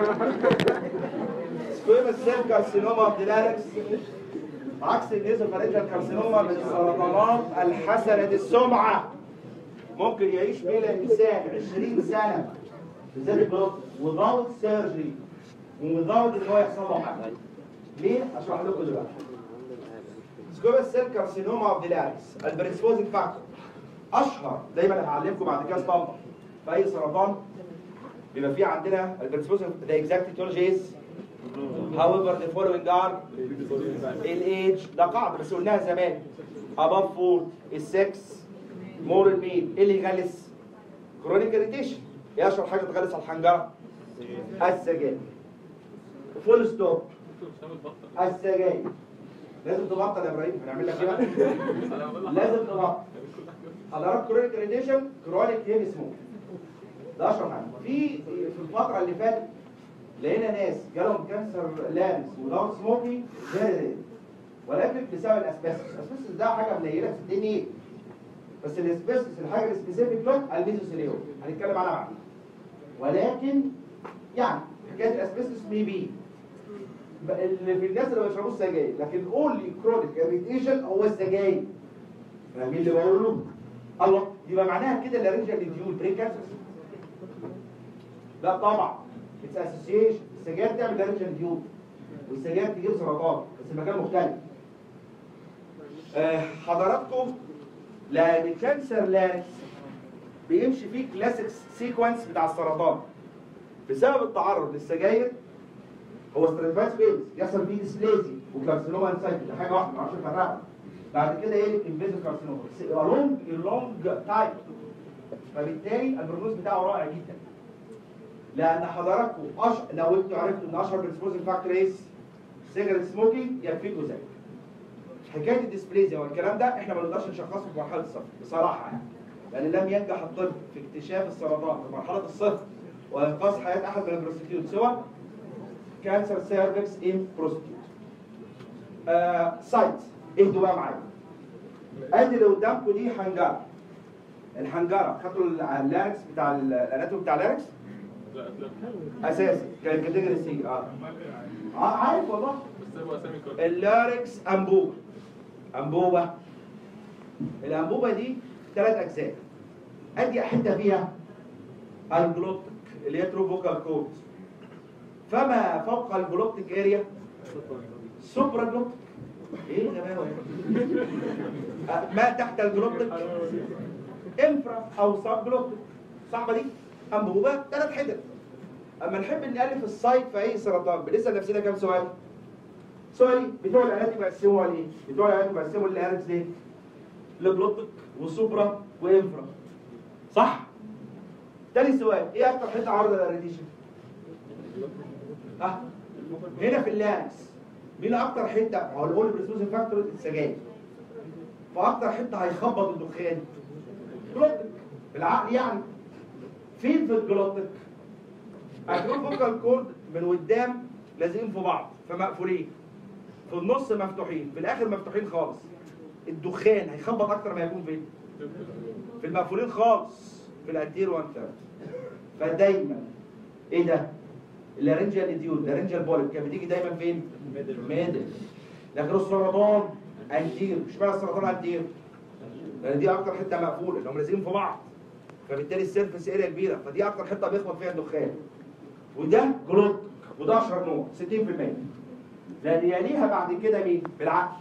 سكويمس سيل كارسينوما اوف ديلاركس عكس النيزوفارينجال كارسينوما من السرطانات الحسنه السمعه ممكن يعيش بيه الانسان 20 سنه بالذات الجلوت وضاوت سيرجري ومضاوت ان هو يحصل له حاجه ليه؟ اشرح لكم دلوقتي سكويمس سيل كارسينوما اوف ديلاركس البريسبوزنج فاكتور اشهر دايما هعلمكم بعد كده اسطمبه في اي سرطان بيبقى في عندنا البريسبوزنج ذا اكزاكت etiology is however the following are الايدج ده قاعده بس قلناها زمان above 4 السكس مور الميل ايه اللي يغلس؟ كرونيك اريتيشن ايه اشهر حاجه تغلس على الحنجره؟ السجاير فول ستوب السجاير لازم تبطل يا ابراهيم هنعمل لك ايه بقى؟ لازم تبطل حضرات كرونيك اريتيشن كرونيك هيفي سموك ده اشهر حاجه في في الفتره اللي فاتت لقينا ناس جالهم كانسر لانس وداون سموكي فيري ولكن بسبب الاسبستوس الاسبستوس ده حاجه قليله في الدنيا ايه بس الاسبستوس الحاجه السبيسيفيك له الميزوثيليوم هنتكلم عنها بعدين ولكن يعني حكايه الاسبستوس مي بي اللي في الناس اللي ما بيشربوش سجاير لكن اونلي كرونيك اريتيشن هو السجاير فاهمين اللي بقول له؟ الله يبقى معناها كده اللارنجال ديول برين كانسر لا طبعا اتس اسوسيشن السجاير تعمل لارنجال ديول والسجاير تجيب سرطان بس المكان مختلف آه حضراتكم لان كانسر لارنكس بيمشي فيه كلاسيك سيكونس بتاع السرطان بسبب التعرض للسجاير هو ستراتيفايز فيز يحصل فيه ديسبليزي وكارسينوما انسايت ده حاجه واحده ما اعرفش افرقها بعد كده ايه انفيزو كارسينوما لونج لونج تايم فبالتالي البروجنوز بتاعه رائع جدا لان حضراتكم أش... لو انتوا عرفتوا ان اشهر بريسبوزنج فاكتور ايه سيجرت سموكينج يكفيكوا ذلك حكايه الديسبليزيا والكلام ده احنا ما نقدرش نشخصه في مرحله الصفر بصراحه يعني لان لم ينجح الطب في اكتشاف السرطان في مرحله الصفر وانقاذ حياه احد من البروستيتيوت سوى كانسر سيرفكس ان بروستيتيوت آه سايت اهدوا بقى معايا ادي اللي قدامكم دي حنجره الحنجره خدتوا اللاركس بتاع الاناتومي بتاع اللاركس لا لا اساسي كان كاتيجوري سي اه اه عارف والله بس هو اسامي كده اللاركس انبوبه انبوبه الانبوبه دي ثلاث اجزاء ادي حته فيها الجلوبتك اللي هي ترو فوكال كورد فما فوق الجلوبتك اريا سوبرا جلوبتك ايه الغباوه دي؟ آه، ما تحت الجلوبتك انفرا او سب جلوبتك صعبه دي انبوبه ثلاث حتت اما نحب نالف السايت في اي سرطان بنسال نفسنا كام سؤال سؤالي بتوع الاناتي بيقسموا على ايه؟ بتوع الاناتي بيقسموا الاركس ليه؟ لجلوبتك وسوبرا وانفرا صح؟ تاني سؤال ايه اكتر حته عرضه للراديشن؟ اه هنا في اللانكس مين اكتر حته؟ هو الاول بريسوسين فاكتور السجاير فاكتر حته هيخبط الدخان جلوبتك بالعقل يعني فين في الجلوبتك؟ الترو فوكال كورد من قدام لازقين في بعض فمقفولين في النص مفتوحين في الاخر مفتوحين خالص الدخان هيخبط اكتر ما يكون فين في المقفولين خالص في الانتير وان ثيرد فدايما ايه ده اللارنجيال اديول اللارنجيال بولب كانت بتيجي دايما فين ميدل لكن السرطان انتير مش معنى السرطان انتير لان دي اكتر حته مقفوله اللي هم لازقين في بعض فبالتالي السيرفس اريا كبيره فدي اكتر حته بيخبط فيها الدخان وده جلوت وده اشهر نوع 60% لان يليها بعد كده مين بالعقل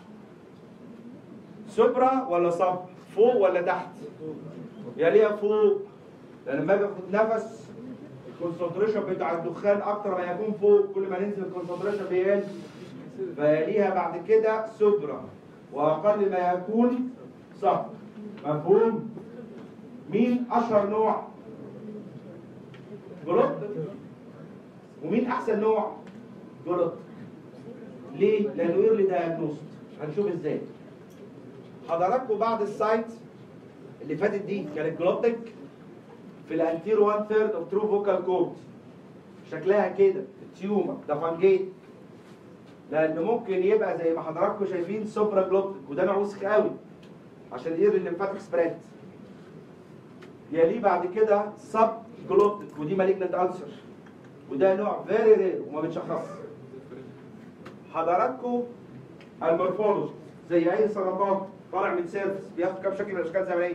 سوبرا ولا صب فوق ولا تحت يليها فوق لان لما اجي اخد نفس الكونسنتريشن بتاع الدخان اكتر ما يكون فوق كل ما ننزل الكونسنتريشن بيقل فيليها بعد كده سوبرا واقل ما يكون صب مفهوم مين اشهر نوع جلوت ومين احسن نوع جلوت ليه لانه ايرلي دايجنوست هنشوف ازاي حضراتكم بعد السايت اللي فاتت دي كانت جلوتك في الانتير 1 ثيرد اوف ترو فوكال كورد شكلها كده التيومر ده فانجيت لان ممكن يبقى زي ما حضراتكم شايفين سوبرا جلوتك وده نوع وسخ قوي عشان الاير اللي فاتح سبريد يليه بعد كده سب جلوتك ودي مالجنت ألسر وده نوع فيري رير وما بيتشخصش حضراتكم المورفولوجي زي اي سرطان طالع من سيرفس بياخد كام شكل من الاشكال الزمنيه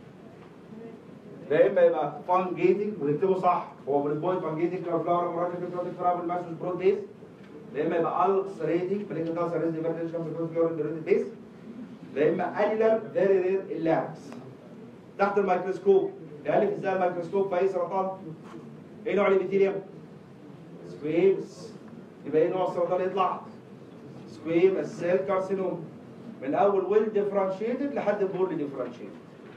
يا اما يبقى فان جيتنج ونكتبه صح هو بالبوينت فان جيتنج كارفلاور مرات كنتروتيك فراب الماسوس برود بيس يا اما يبقى السريتنج مالجنت ألسر ريزي فيرتيج كام كنتروتيك بيس يا اما انيلر فيري رير اللابس تحت الميكروسكوب نقلب ازاي الميكروسكوب في اي سرطان ايه نوع الابيثيليوم سكويمس يبقى ايه نوع السرطان يطلع سكويمس سيل كارسينوم من اول ويل ديفرنشيتد لحد بورلي ديفرنشيتد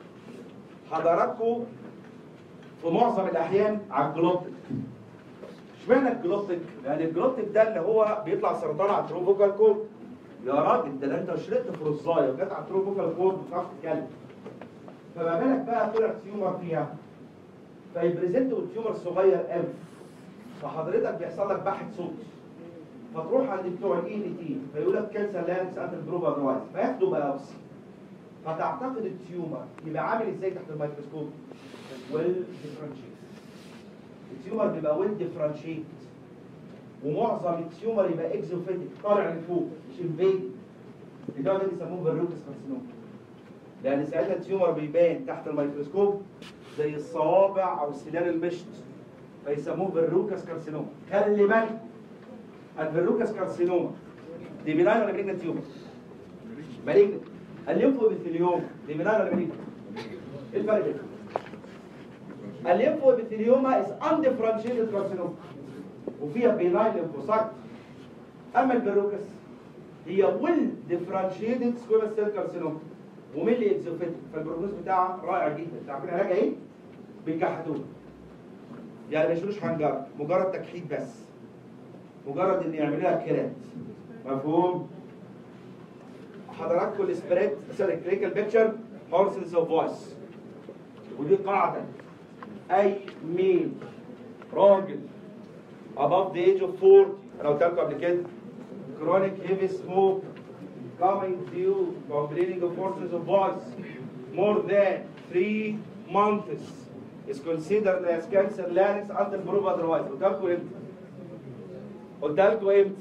حضراتكم في معظم الاحيان على الجلوتيك اشمعنى الجلوتيك؟ لان الجلوتيك ده اللي هو بيطلع سرطان على الترو فوكال كورد يا راجل ده انت شرقت في رصايه وجت على الترو فوكال كورد وتعرف تتكلم فما بالك بقى طلع تيومر فيها فيبريزنت والتيومر صغير قوي فحضرتك بيحصل لك بحث صوت فتروح عند بتوع الاي ان تي فيقول لك كانسر لانكس اند البروفا درايز فياخدوا بايوبسي فتعتقد التيومر يبقى عامل ازاي تحت الميكروسكوب؟ ويل ديفرنشيت التيومر بيبقى ويل ديفرنشيت ومعظم التيومر يبقى اكزوفيتك طالع لفوق مش انفيد الجو ده بيسموه فيروكس كارسينوم لان ساعتها التيومر بيبان تحت الميكروسكوب زي الصوابع او سنان المشط فيسموه فيروكس كارسينوما خلي بالك الفيروكس كارسينوما دي بناين ولا مالجنت تيومر؟ مالجنت الليمفوبيثيليوم دي بناين ولا مالجنت؟ ايه الفرق بينهم؟ الليمفوبيثيليوما از اندفرنشيتد كارسينوما وفيها بيناين ليمفوسايت اما الفيروكس هي ويل ديفرنشيتد سكويمس سيل كارسينوما وملي اكزوفيتك فالبروجنوز بتاعها رائع جدا انت عارفين علاجها ايه؟ بيكحتوها يعني ما يشيلوش حنجره مجرد تكحيت بس مجرد ان يعملوا لها كيرات مفهوم؟ حضراتكم السبريد سوري كلينيكال بيكتشر هورسنس اوف فويس ودي قاعده اي ميل راجل above the age of 40 انا قلت لكم قبل كده chronic heavy smoke coming due complaining of forces of voice more than three months is considered as cancer larynx until proof otherwise قلت لكم امتى؟ قلت لكم امتى؟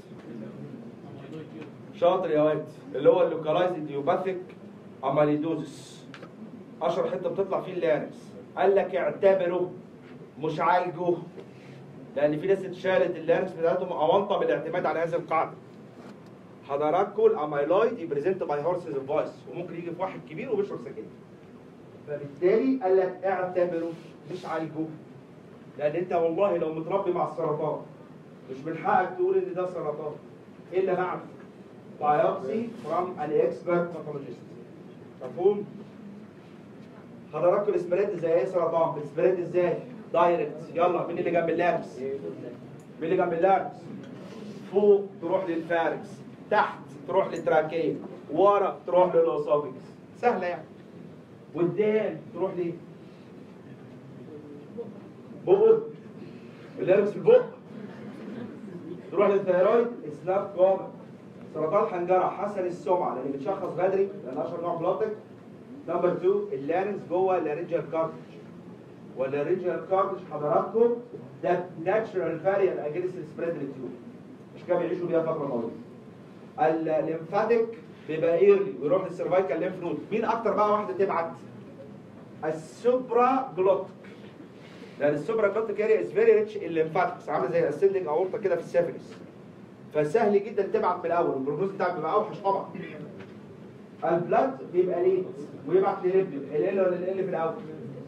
شاطر يا واد اللي هو اللوكالايز ايديوباثيك اماليدوزس اشهر حته بتطلع فيه اللارنكس قال لك اعتبره مش عالجه لان في ناس اتشالت اللارنكس بتاعتهم اونطه بالاعتماد على هذه القاعده حضراتكم الاميلويد يبريزنت باي هورسز فويس وممكن يجي في واحد كبير وبيشرب سجاير فبالتالي قال لك اعتبره مش عالجه لان انت والله لو متربي مع السرطان مش من حقك تقول ان ده سرطان الا بعد بايوبسي فروم ان اكسبرت باثولوجيست مفهوم حضراتكم الاسبريد زي ايه سرطان الاسبريد ازاي دايركت يلا مين اللي جنب اللابس مين اللي جنب اللابس فوق تروح للفاركس تحت تروح للتراكيه ورا تروح للاسوفيكس سهله يعني قدام تروح ليه بقه اللاركس في البق تروح للثيرويد اتس نوت كومن سرطان الحنجره حسن السمعه لان بتشخص بدري لان اشهر نوع بلوتك نمبر 2 اللارنس جوه اللارنجال كارتج واللارنجال كارتج حضراتكم ده ناتشرال فاريال اجينست سبريد للتيوب مش كده بيعيشوا بيها فتره طويله الليمفاتيك بيبقى ايرلي ويروح للسيرفايكال ليمف نود مين اكتر بقى واحده تبعت السوبرا جلوتك لان السوبرا جلوتك اريا از فيري ريتش الليمفاتكس عامله زي الاسندنج اورطه كده في السيفلس فسهل جدا تبعت من الاول البروجنوز بتاعك بيبقى اوحش طبعا البلاد بيبقى ليت ويبعت لليبلب ال ولا ال في الاول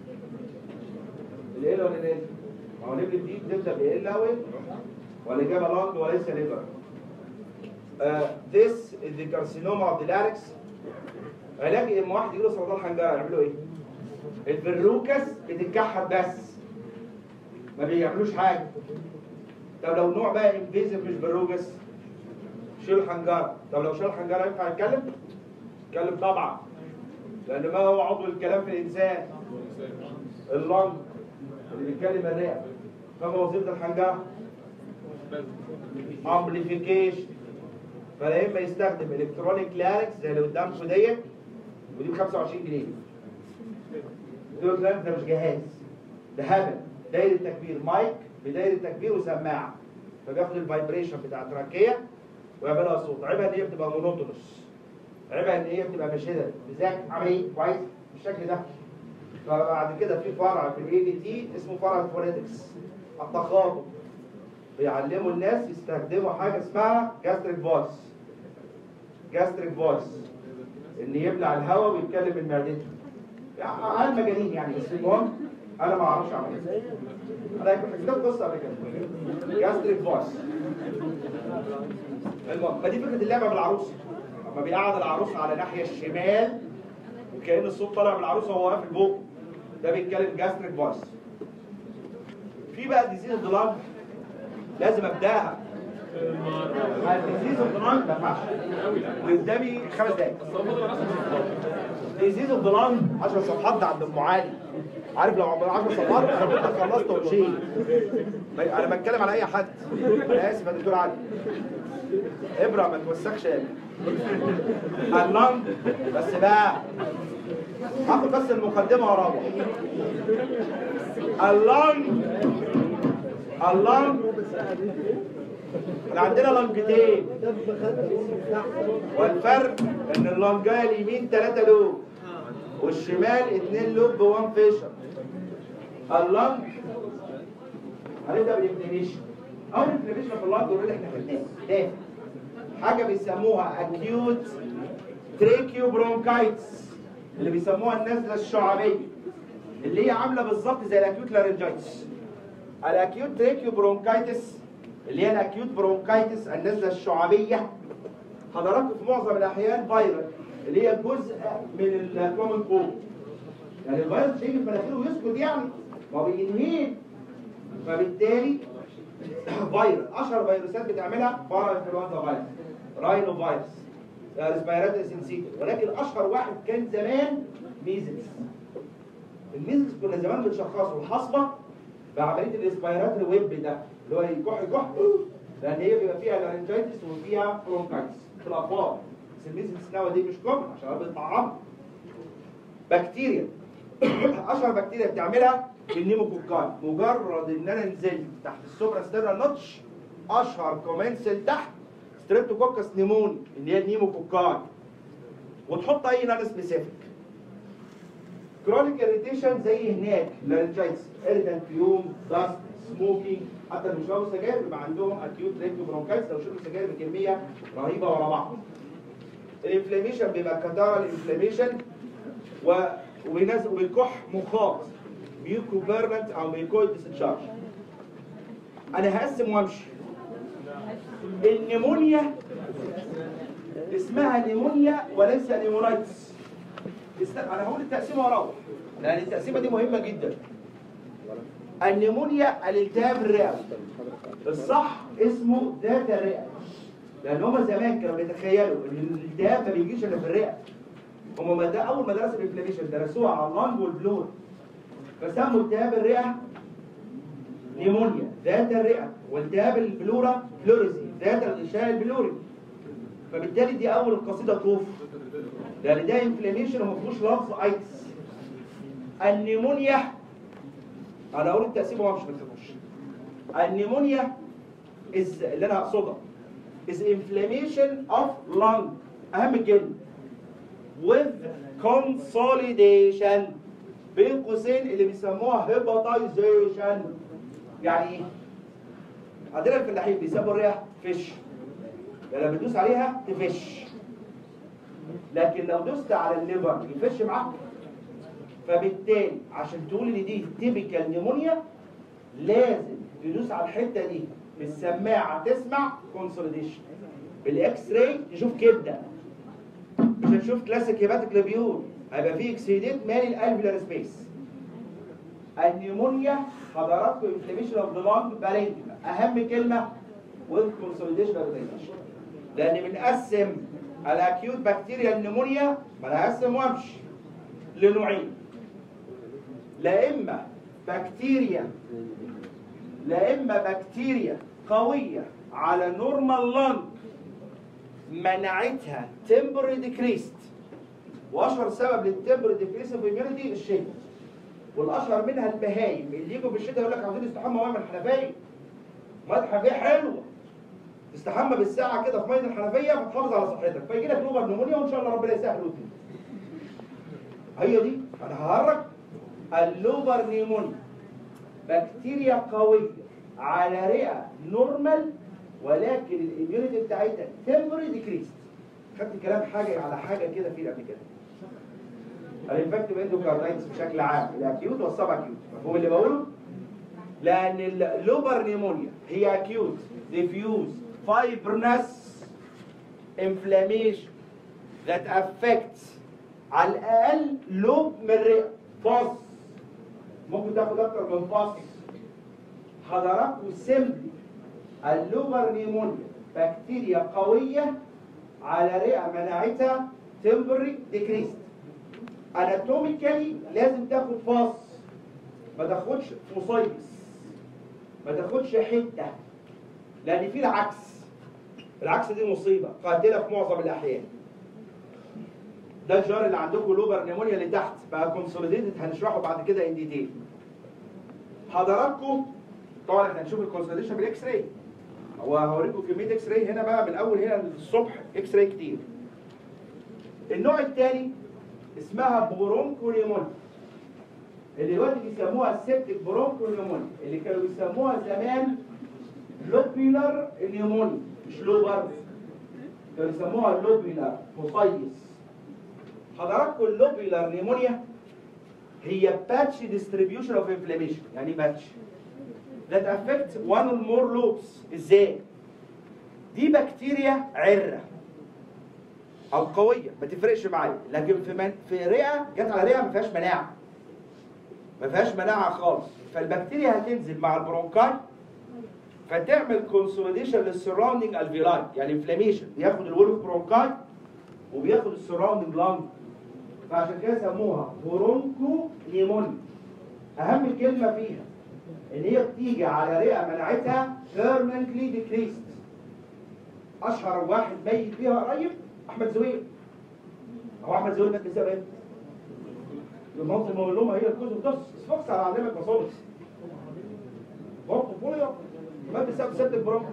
ال ولا ال ما هو الليبلب دي بتبدا ب ال اول ولا جابها لانج وليس ليفر Uh, this is the carcinoma of the larynx علاج اما واحد يجيله سرطان حنجره يعملوا ايه؟ الفروكس بتتكحت بس ما بيعملوش حاجه طب لو نوع بقى انفيزيف مش فروكس شيل الحنجره طب لو شيل الحنجره ينفع يتكلم؟ يتكلم طبعا لان ما هو عضو الكلام في الانسان؟ اللنج اللي بيتكلم الرئه فما وظيفه الحنجره؟ امبليفيكيشن فلا اما يستخدم الكترونيك لاركس زي اللي قدامكم ديت ودي ب 25 جنيه دول لاركس ده مش جهاز ده هبل دايره تكبير مايك بدايره تكبير وسماعه فبياخد الفايبريشن بتاع التراكيه ويعملها صوت عيبها ان هي بتبقى مونوتونس عيبها ان هي بتبقى مشهده بذاك عامل ايه كويس بالشكل ده فبعد كده في فرع في الاي دي تي اسمه فرع الفونيتكس التخاطب بيعلموا الناس يستخدموا حاجه اسمها جاستريك فويس جاستريك فويس ان يبلع الهواء ويتكلم من معدته يعني عيال مجانين يعني بس المهم انا ما اعرفش اعمل ايه انا كنت كتبت قصه قبل كده جاستريك فويس المهم ما دي فكره اللعبه بالعروسه اما بيقعد العروسه على الناحيه الشمال وكأن الصوت طالع من العروسه وهو واقف فوق ده بيتكلم جاستريك فويس في بقى ديزيز الضلال لازم ابداها ديزيز الضلال ما ينفعش قدامي خمس دقايق ديزيز الضلال 10 صفحات ده عند ام علي عارف لو عمل 10 صفحات انا كنت خلصت ومشيت انا بتكلم على اي حد انا اسف يا دكتور علي ابره ما توسخش يا ابني. اللنج بس بقى هاخد بس المقدمه واروح اللنج اللنج احنا عندنا لنجتين والفرق ان اللنجايه اليمين 3 لوب والشمال 2 لوب بوان فيشر اللنج هنبدا بالانفلاميشن اول انفلاميشن في اللنج اوريدي احنا خدناه ده حاجه بيسموها اكيوت تريكيو برونكايتس اللي بيسموها النزله الشعبيه اللي هي عامله بالظبط زي الاكيوت لارنجايتس الاكيوت تريكيو برونكايتس اللي هي الاكيوت برونكايتس النزله الشعبيه حضراتكم في معظم الاحيان فيروس اللي هي جزء من الكومن كولد يعني الفيروس يجي في مناخيره ويسكت يعني ما هو بينهيل فبالتالي فيروس اشهر فيروسات بتعملها بارا انفلونزا فيروس راينو فيروس ريسبيراتوري سنسيتيف ولكن اشهر واحد كان زمان ميزلز الميزلز كنا زمان بنشخصه الحصبه بعمليه الريسبيراتوري ويب ده اللي هو يكح يكح لان هي بيبقى فيها لارنجايتس وفيها برونكايتس في الاطفال بس الميزلز ناوي دي مش كومن عشان انا بنطعمها بكتيريا اشهر بكتيريا بتعملها النيموكوكاي مجرد ان انا نزلت تحت السوبرا ستيرال نوتش اشهر كومنسل تحت ستريبتوكوكس نيموني اللي هي النيموكوكاي وتحط اي نون سبيسيفيك كرونيك اريتيشن زي هناك لارنجايتس اريتان فيوم داست سموكينج حتى اللي بيشربوا سجاير بيبقى عندهم اكيوت ريكتو برونكايتس لو شربوا سجاير بكميه رهيبه ورا بعض الانفلاميشن بيبقى كاتارال انفلاميشن و وبينزل وبالكح مخاط ميوكو بيرنت او ميوكويد ديسشارج انا هقسم وامشي النيمونيا اسمها نيمونيا وليس نيمونايتس است- انا هقول التقسيمه واروح لان التقسيمه دي مهمه جدا النيمونيا الالتهاب الرئوي الصح اسمه ذات الرئه لان هم زمان كانوا بيتخيلوا ان الالتهاب ما بيجيش الا في الرئه هم ما ده اول ما درسوا الانفلاميشن درسوها على اللانج والبلور فسموا التهاب الرئه نيمونيا ذات الرئه والتهاب البلورا فلوريزي ذات الغشاء البلوري فبالتالي دي اول القصيده طوف لان ده انفلاميشن وما فيهوش لفظ ايتس النيمونيا انا اقول التقسيم وما مش بتفهموش النيمونيا is اللي انا اقصدها is inflammation of lung اهم كلمه with consolidation بين قوسين اللي بيسموها hepatization يعني ايه؟ عندنا الفلاحين بيسموا الرئه فش يعني لما بتدوس عليها تفش لكن لو دوست على الليفر يفش معاك فبالتالي عشان تقول ان دي تيبيكال نيمونيا لازم تدوس على الحته دي بالسماعه تسمع كونسوليديشن بالاكس راي تشوف كبده مش هتشوف كلاسيك هيباتيك ليبيول هيبقى فيه اكسيديت مالي الالفيلار سبيس النيمونيا حضراتكم انفلاميشن اوف ذا لانج بارينكما اهم كلمه وذ كونسوليديشن اورجانيزيشن لان بنقسم الاكيوت بكتيريا نيمونيا ما انا هقسم وامشي لنوعين لا اما بكتيريا لا اما بكتيريا قويه على نورمال لانج مناعتها تمبر ديكريست واشهر سبب للتمبر ديكريست في immunity الشتاء والاشهر منها البهايم اللي يجوا في الشتاء يقول لك عاوزين نستحمى ميه من الحنفيه ميه الحنفيه حلوه تستحمى بالساعه كده في ميه الحنفيه فتحافظ على صحتك فيجي لك نوبه نمونيا وان شاء الله ربنا يسهل وتنزل هي دي انا ههرج اللوبر نيمونيا بكتيريا قويه على رئه نورمال ولكن الاميونيتي بتاعتها تمبري ديكريست خدت كلام حاجه على حاجه كده في قبل كده الانفكتيف اندوكاردايتس بشكل عام الاكيوت والسب اكيوت مفهوم اللي بقوله لان اللوبر نيمونيا هي اكيوت ديفيوز فايبرنس انفلاميشن that affects على الاقل لوب من الرئه فاص ممكن تاخد اكتر من فاص حضراتكم سيمبلي اللوبر نيمونيا بكتيريا قويه على رئه مناعتها تمبري ديكريست اناتوميكالي لازم تاخد فاص ما تاخدش فوسايتس ما تاخدش حته لان في العكس العكس دي مصيبه قاتله في معظم الاحيان ده الجار اللي عندكم لوبر نيمونيا اللي تحت بقى كونسوليديتد هنشرحه بعد كده ان ديتيل حضراتكم طبعا احنا هنشوف الكونسوليديشن بالاكس راي وهوريكم كميه اكس راي هنا بقى من اول هنا الصبح اكس راي كتير النوع الثاني اسمها برونكونيمونيا اللي دلوقتي بيسموها السبتك برونكونيمونيا اللي كانوا بيسموها زمان لوبيلر نيمونيا مش لوبر كانوا بيسموها لوبيلر فوسايتس حضراتكم اللوبيلر نيمونيا هي باتش ديستريبيوشن اوف انفلاميشن يعني باتش that affect one or more lobes ازاي؟ دي بكتيريا عره او قويه ما تفرقش معايا لكن في من في رئه جت على رئه ما فيهاش مناعه ما فيهاش مناعه خالص فالبكتيريا هتنزل مع البرونكاي فتعمل كونسوليديشن للسراوندنج الفيلاي يعني انفلاميشن بياخد الولف برونكاي وبياخد السراوندنج لانج فعشان كده سموها برونكو نيمونيا اهم كلمه فيها ان هي بتيجي على رئه مناعتها permanently decreased اشهر واحد ميت فيها قريب احمد زويل هو احمد زويل مات بسبب ايه؟ المنطقه المولومه هي الكوز بتس اسفكس على علمك مصابس برضه فوليا مات بسبب سد البرونكو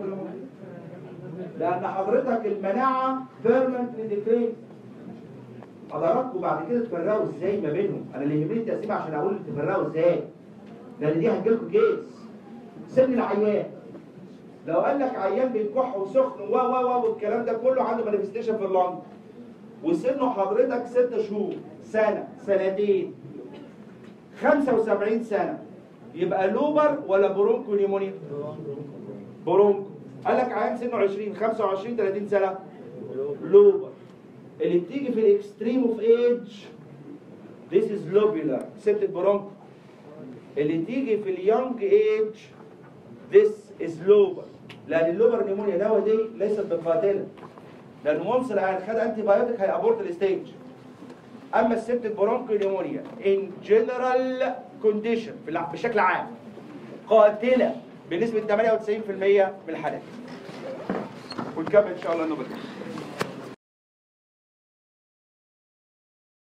لان حضرتك المناعه permanently decreased حضراتكم بعد كده تفرقوا ازاي ما بينهم انا اللي يهمني التقسيم عشان اقول تفرقوا ازاي لان دي هتجيلكوا كيس سن العيان لو قال لك عيان بيكح وسخن و و و والكلام ده كله عنده مانيفستيشن في اللنج وسنه حضرتك ست شهور سنه سنتين 75 سنه يبقى لوبر ولا برونكو نيمونيا؟ برونكو قال لك عيان سنه 20 25 30 سنه لوبر اللي بتيجي في الاكستريم اوف ايج This is lobular septic broncho اللي تيجي في اليونج ايج This is lobar لان اللوبر نيمونيا دواء دي ليست بقاتله لان وانس العيان خد انتي بايوتيك هيابورت الستيج اما السبتك برونكو نيمونيا ان جنرال كونديشن بشكل عام قاتله بنسبه 98% من الحالات ونكمل ان شاء الله النوبل